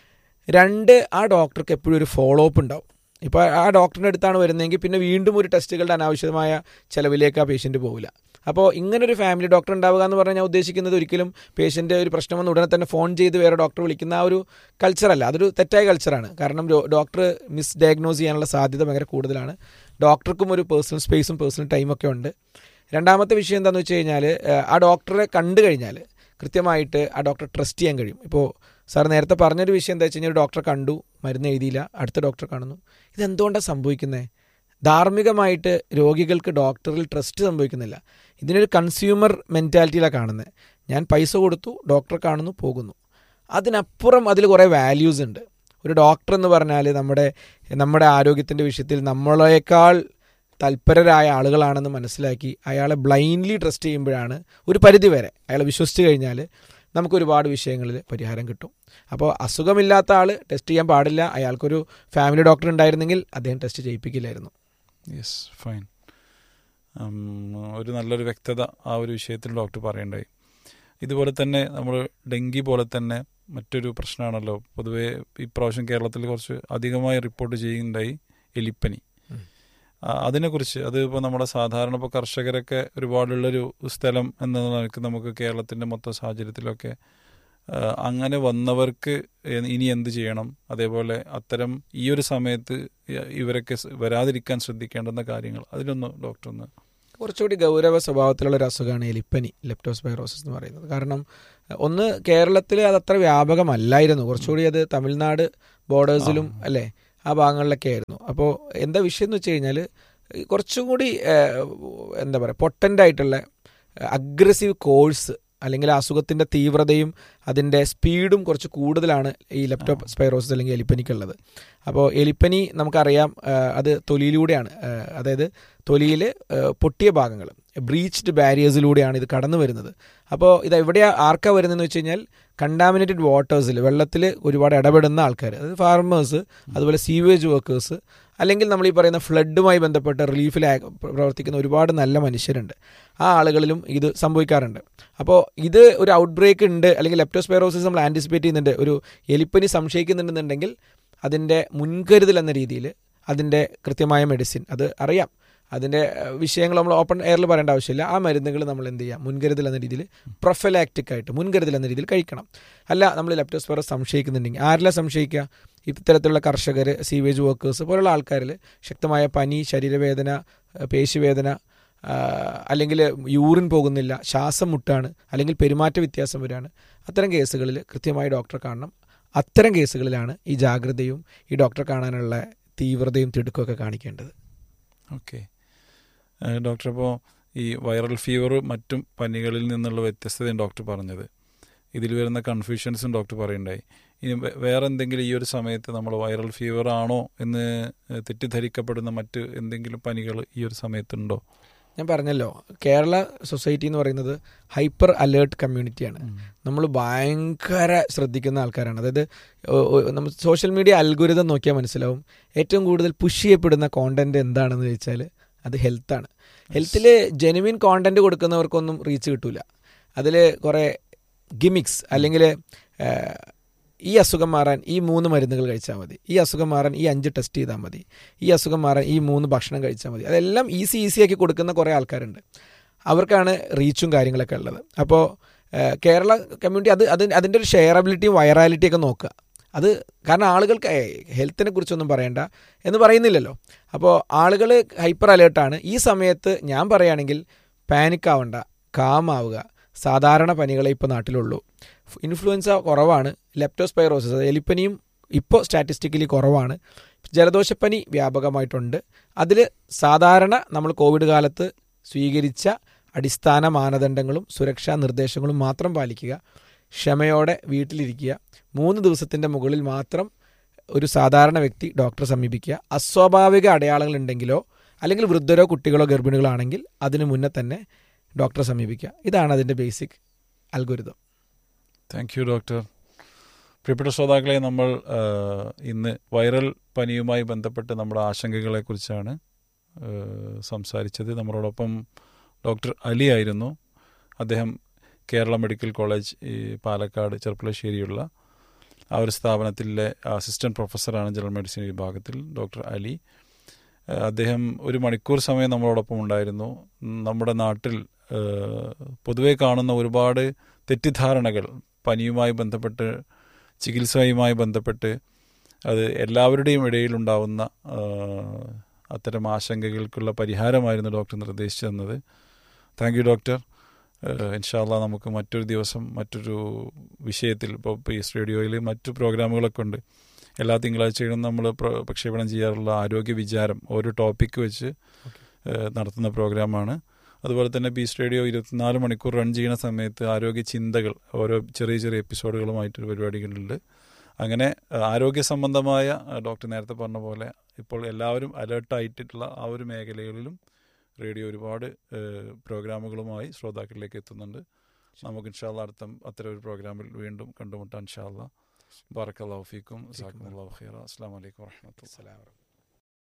രണ്ട് ആ ഡോക്ടർക്ക് എപ്പോഴും ഒരു ഫോളോ അപ്പ് ഉണ്ടാവും ഇപ്പോൾ ആ ഡോക്ടറിൻ്റെ അടുത്താണ് വരുന്നതെങ്കിൽ പിന്നെ വീണ്ടും ഒരു ടെസ്റ്റുകളുടെ അനാവശ്യമായ ചിലവിലേക്ക് ആ പേഷ്യൻ്റ് പോകില്ല അപ്പോൾ ഇങ്ങനൊരു ഫാമിലി ഡോക്ടർ ഉണ്ടാവുക എന്ന് പറഞ്ഞാൽ ഞാൻ ഉദ്ദേശിക്കുന്നത് ഒരിക്കലും പേഷ്യൻ്റ് ഒരു പ്രശ്നം വന്ന് ഉടനെ തന്നെ ഫോൺ ചെയ്ത് വേറെ ഡോക്ടർ വിളിക്കുന്ന ആ ഒരു കൾച്ചറല്ല അതൊരു തെറ്റായ കൾച്ചറാണ് കാരണം ഡോക്ടർ മിസ് ഡയഗ്നോസ് ചെയ്യാനുള്ള സാധ്യത ഭയങ്കര കൂടുതലാണ് ഡോക്ടർക്കും ഒരു പേഴ്സണൽ സ്പേസും പേഴ്സണൽ ടൈമൊക്കെ ഉണ്ട് രണ്ടാമത്തെ വിഷയം എന്താണെന്ന് വെച്ച് കഴിഞ്ഞാൽ ആ ഡോക്ടറെ കണ്ടു കഴിഞ്ഞാൽ കൃത്യമായിട്ട് ആ ഡോക്ടറെ ട്രസ്റ്റ് ചെയ്യാൻ കഴിയും ഇപ്പോൾ സാർ നേരത്തെ പറഞ്ഞൊരു വിഷയം എന്താ വെച്ച് കഴിഞ്ഞാൽ ഒരു ഡോക്ടറെ കണ്ടു മരുന്ന് എഴുതിയില്ല അടുത്ത ഡോക്ടറെ കാണുന്നു ഇതെന്തുകൊണ്ടാണ് സംഭവിക്കുന്നത് ധാർമ്മികമായിട്ട് രോഗികൾക്ക് ഡോക്ടറിൽ ട്രസ്റ്റ് സംഭവിക്കുന്നില്ല ഇതിനൊരു കൺസ്യൂമർ മെൻറ്റാലിറ്റിയിലാണ് കാണുന്നത് ഞാൻ പൈസ കൊടുത്തു ഡോക്ടറെ കാണുന്നു പോകുന്നു അതിനപ്പുറം അതിൽ കുറേ വാല്യൂസ് ഉണ്ട് ഒരു ഡോക്ടർ എന്ന് പറഞ്ഞാൽ നമ്മുടെ നമ്മുടെ ആരോഗ്യത്തിൻ്റെ വിഷയത്തിൽ നമ്മളേക്കാൾ തൽപരരായ ആളുകളാണെന്ന് മനസ്സിലാക്കി അയാളെ ബ്ലൈൻഡ്ലി ട്രസ്റ്റ് ചെയ്യുമ്പോഴാണ് ഒരു പരിധി വരെ അയാളെ വിശ്വസിച്ച് കഴിഞ്ഞാൽ നമുക്ക് ഒരുപാട് വിഷയങ്ങളിൽ പരിഹാരം കിട്ടും അപ്പോൾ അസുഖമില്ലാത്ത ആൾ ടെസ്റ്റ് ചെയ്യാൻ പാടില്ല അയാൾക്കൊരു ഫാമിലി ഡോക്ടർ ഉണ്ടായിരുന്നെങ്കിൽ അദ്ദേഹം ടെസ്റ്റ് ചെയ്യിപ്പിക്കില്ലായിരുന്നു യെസ് ഫൈൻ ഒരു നല്ലൊരു വ്യക്തത ആ ഒരു വിഷയത്തിൽ ഡോക്ടർ പറയണ്ടായി ഇതുപോലെ തന്നെ നമ്മൾ ഡെങ്കി പോലെ തന്നെ മറ്റൊരു പ്രശ്നമാണല്ലോ പൊതുവേ ഇപ്രാവശ്യം കേരളത്തിൽ കുറച്ച് അധികമായി റിപ്പോർട്ട് ചെയ്യുന്നുണ്ടായി എലിപ്പനി ഉം. ആ, അതിനെക്കുറിച്ച് അത് ഇപ്പോൾ നമ്മുടെ സാധാരണ ഇപ്പോൾ കർഷകരൊക്കെ ഒരുപാടുള്ളൊരു സ്ഥലം എന്ന നിലയ്ക്ക് നമുക്ക് കേരളത്തിൻ്റെ മൊത്തം സാഹചര്യത്തിലൊക്കെ ആ, അങ്ങനെ വന്നവർക്ക് എ- ഇനി എന്ത് ചെയ്യണം അതേപോലെ അത്തരം ഈ ഒരു സമയത്ത് ഇ- ഇവരൊക്കെ സ് വരാതിരിക്കാൻ ശ്രദ്ധിക്കേണ്ടുന്ന കാര്യങ്ങൾ അതിലൊന്ന് ഡോക്ടർ ഒന്ന് കുറച്ചുകൂടി ഗൗരവ സ്വഭാവത്തിലുള്ള ഒരു അസുഖമാണ് എലിപ്പനി ലെപ്റ്റോസ്പൈറോസിസ് എന്ന് പറയുന്നത് കാരണം അഹ് ഒന്ന് കേരളത്തിൽ അത് അത്ര വ്യാപകമല്ലായിരുന്നു കുറച്ചുകൂടി അത് തമിഴ്നാട് ബോർഡേഴ്സിലും ആ. അല്ലേ ആ ഭാഗങ്ങളിലൊക്കെ ആയിരുന്നു അപ്പോൾ എന്താ വിഷയം എന്ന് വെച്ച് കഴിഞ്ഞാൽ കുറച്ചും കൂടി ഏഹ്, എന്താ പറയുക പൊട്ടൻ്റ് ആയിട്ടുള്ള അഗ്രസീവ് കോഴ്സ് അല്ലെങ്കിൽ ആ അസുഖത്തിൻ്റെ തീവ്രതയും അതിൻ്റെ സ്പീഡും കുറച്ച് കൂടുതലാണ് ഈ ലെപ്റ്റോപ്പ് സ്പൈറോസിസ് അല്ലെങ്കിൽ എലിപ്പനിക്കുള്ളത് അപ്പോൾ എലിപ്പനി നമുക്കറിയാം ആ, അത് തൊലിയിലൂടെയാണ് ആ, അതായത് തൊലിയിൽ പൊട്ടിയ ഭാഗങ്ങൾ ബ്രീച്ച്ഡ് ബാരിയേഴ്സിലൂടെയാണ് ഇത് കടന്നു വരുന്നത് അപ്പോൾ ഇത് എവിടെയാ ആർക്കാ വരുന്നതെന്ന് വെച്ച് കഴിഞ്ഞാൽ കണ്ടാമിനേറ്റഡ് വാട്ടേഴ്സിൽ വെള്ളത്തിൽ ഒരുപാട് ഇടപെടുന്ന ആൾക്കാർ അതായത് ഫാർമേഴ്സ് അതുപോലെ സീവേജ് വർക്കേഴ്സ് അല്ലെങ്കിൽ നമ്മൾ ഈ പറയുന്ന ഫ്ലഡുമായി ബന്ധപ്പെട്ട് റിലീഫിൽ പ്രവർത്തിക്കുന്ന ഒരുപാട് നല്ല മനുഷ്യരുണ്ട് ആ ആളുകളിലും ഇത് സംഭവിക്കാറുണ്ട് അപ്പോൾ ഇത് ഒരു ഔട്ട് ബ്രേക്ക് ഉണ്ട് അല്ലെങ്കിൽ ലെപ്റ്റോസ്പൈറോസിസ് നമ്മൾ ആൻറ്റിസിപ്പേറ്റ് ചെയ്യുന്നുണ്ട് ഒരു എലിപ്പനി സംശയിക്കുന്നുണ്ടെന്നുണ്ടെങ്കിൽ അതിൻ്റെ മുൻകരുതൽ എന്ന രീതിയിൽ അതിൻ്റെ കൃത്യമായ മെഡിസിൻ അത് അറിയാം അതിൻ്റെ ഏഹ്, വിഷയങ്ങൾ നമ്മൾ ഓപ്പൺ എയറിൽ പറയേണ്ട ആവശ്യമില്ല ആ മരുന്നുകൾ നമ്മൾ എന്ത് ചെയ്യാം മുൻകരുതൽ എന്ന രീതിയിൽ പ്രൊഫലാക്റ്റിക് ആയിട്ട് മുൻകരുതൽ എന്ന രീതിയിൽ കഴിക്കണം അല്ല നമ്മൾ ലെപ്റ്റോസ്പൈറസ് സംശയിക്കുന്നുണ്ടെങ്കിൽ ആരെല്ലാം സംശയിക്കുക ഇത്തരത്തിലുള്ള കർഷകർ സീവേജ് വർക്കേഴ്സ് പോലുള്ള ആൾക്കാരിൽ ശക്തമായ പനി ശരീരവേദന ഏഹ്, പേശിവേദന ആഹ്, അല്ലെങ്കിൽ യൂറിൻ പോകുന്നില്ല ശ്വാസം മുട്ടാണ് അല്ലെങ്കിൽ പെരുമാറ്റ വ്യത്യാസം വരികയാണ് അത്തരം കേസുകളിൽ കൃത്യമായി ഡോക്ടറെ കാണണം അത്തരം കേസുകളിലാണ് ഈ ജാഗ്രതയും ഈ ഡോക്ടറെ കാണാനുള്ള തീവ്രതയും തിടുക്കമൊക്കെ കാണിക്കേണ്ടത് ഓക്കെ ഡോക്ടർ അപ്പോൾ ഈ വൈറൽ ഫീവർ മറ്റും പനികളിൽ നിന്നുള്ള വ്യത്യസ്തതയും ഡോക്ടർ പറഞ്ഞത് ഇതിൽ വരുന്ന കൺഫ്യൂഷൻസും ഡോക്ടർ പറയുണ്ടായി ഇനി വേ- വേറെ എന്തെങ്കിലും ഈ ഒരു സമയത്ത് നമ്മൾ വൈറൽ ഫീവർ ആണോ എന്ന് തെറ്റിദ്ധരിക്കപ്പെടുന്ന മറ്റ് എന്തെങ്കിലും പനികൾ ഈ ഒരു സമയത്തുണ്ടോ ഞാൻ പറഞ്ഞല്ലോ കേരള സൊസൈറ്റി എന്ന് പറയുന്നത് ഹൈപ്പർ അലേർട്ട് കമ്മ്യൂണിറ്റിയാണ് നമ്മൾ ഭയങ്കര ശ്രദ്ധിക്കുന്ന ആൾക്കാരാണ് അതായത് ഒ- ഒ- നമ്മൾ സോഷ്യൽ മീഡിയ അൽഗുരിതം നോക്കിയാൽ മനസ്സിലാവും ഏറ്റവും കൂടുതൽ പുഷ് ചെയ്യപ്പെടുന്ന കോണ്ടന്റ് എന്താണെന്ന് ചോദിച്ചാൽ അത് ഹെൽത്താണ് ഹെൽത്തിൽ ജെനുവിൻ കോണ്ടന്റ് കൊടുക്കുന്നവർക്കൊന്നും റീച്ച് കിട്ടൂല അതിൽ കുറേ ഗിമിക്സ് അല്ലെങ്കിൽ ഈ അസുഖം മാറാൻ ഈ മൂന്ന് മരുന്നുകൾ കഴിച്ചാൽ മതി ഈ അസുഖം മാറാൻ ഈ അഞ്ച് ടെസ്റ്റ് ചെയ്താൽ മതി ഈ അസുഖം മാറാൻ ഈ മൂന്ന് ഭക്ഷണം കഴിച്ചാൽ മതി അതെല്ലാം ഈസി ഈസി ആക്കി കൊടുക്കുന്ന കുറേ ആൾക്കാരുണ്ട് അവർക്കാണ് റീച്ചും കാര്യങ്ങളൊക്കെ ഉള്ളത് അപ്പോൾ കേരള കമ്മ്യൂണിറ്റി അത് അത് അതിൻ്റെ ഒരു ഷെയറബിലിറ്റിയും വൈറാലിറ്റിയും ഒക്കെ നോക്കുക അത് കാരണം ആളുകൾക്ക് ഹെൽത്തിനെ കുറിച്ചൊന്നും പറയണ്ട എന്ന് പറയുന്നില്ലല്ലോ അപ്പോൾ ആളുകൾ ഹൈപ്പർ അലേർട്ടാണ് ഈ സമയത്ത് ഞാൻ പറയുകയാണെങ്കിൽ പാനിക് ആവണ്ട കാമാവുക സാധാരണ പനികളെ ഇപ്പോൾ നാട്ടിലുള്ളൂ ഇൻഫ്ലുവൻസ കുറവാണ് ലെപ്റ്റോസ്പൈറോസിസ് എലിപ്പനിയും ഇപ്പോൾ സ്റ്റാറ്റിസ്റ്റിക്കലി കുറവാണ് ജലദോഷപ്പനി വ്യാപകമായിട്ടുണ്ട് അതിൽ സാധാരണ നമ്മൾ കോവിഡ് കാലത്ത് സ്വീകരിച്ച അടിസ്ഥാന മാനദണ്ഡങ്ങളും സുരക്ഷാ നിർദ്ദേശങ്ങളും മാത്രം പാലിക്കുക ക്ഷമയോടെ വീട്ടിലിരിക്കുക മൂന്ന് ദിവസത്തിൻ്റെ മുകളിൽ മാത്രം ഒരു സാധാരണ വ്യക്തി ഡോക്ടറെ സമീപിക്കുക അസ്വാഭാവിക അടയാളങ്ങൾ ഉണ്ടെങ്കിലോ അല്ലെങ്കിൽ വൃദ്ധരോ കുട്ടികളോ ഗർഭിണികളോ ആണെങ്കിൽ അതിനു മുന്നേ തന്നെ ഡോക്ടറെ സമീപിക്കുക ഇതാണ് അതിൻ്റെ basic algorithm thank you doctor പ്രിയപ്പെട്ട ശ്രോതാക്കളെ നമ്മൾ ആ, ഇന്ന് വൈറൽ പനിയുമായി ബന്ധപ്പെട്ട് നമ്മുടെ ആശങ്കകളെക്കുറിച്ചാണ് ആ, സംസാരിച്ചത് നമ്മളോടൊപ്പം ഡോക്ടർ അലി ആയിരുന്നു അദ്ദേഹം കേരള മെഡിക്കൽ കോളേജ് ഈ പാലക്കാട് ചെർപ്പളശ്ശേരിയുള്ള ആ ഒരു സ്ഥാപനത്തിലെ അസിസ്റ്റന്റ് പ്രൊഫസറാണ് ജനറൽ മെഡിസിൻ വിഭാഗത്തിൽ ഡോക്ടർ അലി ആ, അദ്ദേഹം ഒരു മണിക്കൂർ സമയം നമ്മളോടൊപ്പം ഉണ്ടായിരുന്നു നമ്മുടെ നാട്ടിൽ ആ, പൊതുവെ കാണുന്ന ഒരുപാട് തെറ്റിദ്ധാരണകൾ പനിയുമായി ബന്ധപ്പെട്ട് ചികിത്സയുമായി ബന്ധപ്പെട്ട് അത് എല്ലാവരുടെയും ഇടയിലുണ്ടാവുന്ന ആ, അത്തരം ആശങ്കകൾക്കുള്ള പരിഹാരമായിരുന്നു ഡോക്ടർ നിർദ്ദേശിച്ചു തന്നത് താങ്ക് യു ഡോക്ടർ ഇൻഷാല്ല നമുക്ക് മറ്റൊരു ദിവസം മറ്റൊരു വിഷയത്തിൽ ഇപ്പോൾ പീസ് റേഡിയോയിൽ മറ്റു പ്രോഗ്രാമുകളൊക്കെ ഉണ്ട് എല്ലാ തിങ്കളാഴ്ചയും നമ്മൾ പ്ര- പ്രക്ഷേപണം ചെയ്യാറുള്ള ആരോഗ്യ വിചാരം ഓരോ ടോപ്പിക്ക് വെച്ച് ഏഹ്, നടത്തുന്ന പ്രോഗ്രാമാണ് അതുപോലെ തന്നെ പീസ് റേഡിയോ ഇരുപത്തിനാല് മണിക്കൂർ റൺ ചെയ്യുന്ന സമയത്ത് ആരോഗ്യ ചിന്തകൾ ഓരോ ചെറിയ ചെറിയ എപ്പിസോഡുകളുമായിട്ടൊരു പരിപാടികളുണ്ട് അങ്ങനെ ആ, ആരോഗ്യ സംബന്ധമായ ആ, ഡോക്ടർ നേരത്തെ പറഞ്ഞ പോലെ ഇപ്പോൾ എല്ലാവരും അലേർട്ടായിട്ടുള്ള ആ ഒരു മേഖലകളിലും റേഡിയോ ഒരുപാട് ഏഹ്, പ്രോഗ്രാമുകളുമായി ശ്രോതാക്കളിലേക്ക് എത്തുന്നുണ്ട് നമുക്ക് ഇൻഷാല്ല അടുത്ത അത്തരം ഒരു പ്രോഗ്രാമിൽ വീണ്ടും കണ്ടുമുട്ടാം ഇൻഷാല്ല ബാറക്കല്ലാഹു ഫീക്കും ജസാക്കുമുല്ലാഹു ഖൈറ അസ്സാം വലൈക്കും വാഹമത്തുള്ള അസ്സലാമു അലൈക്കും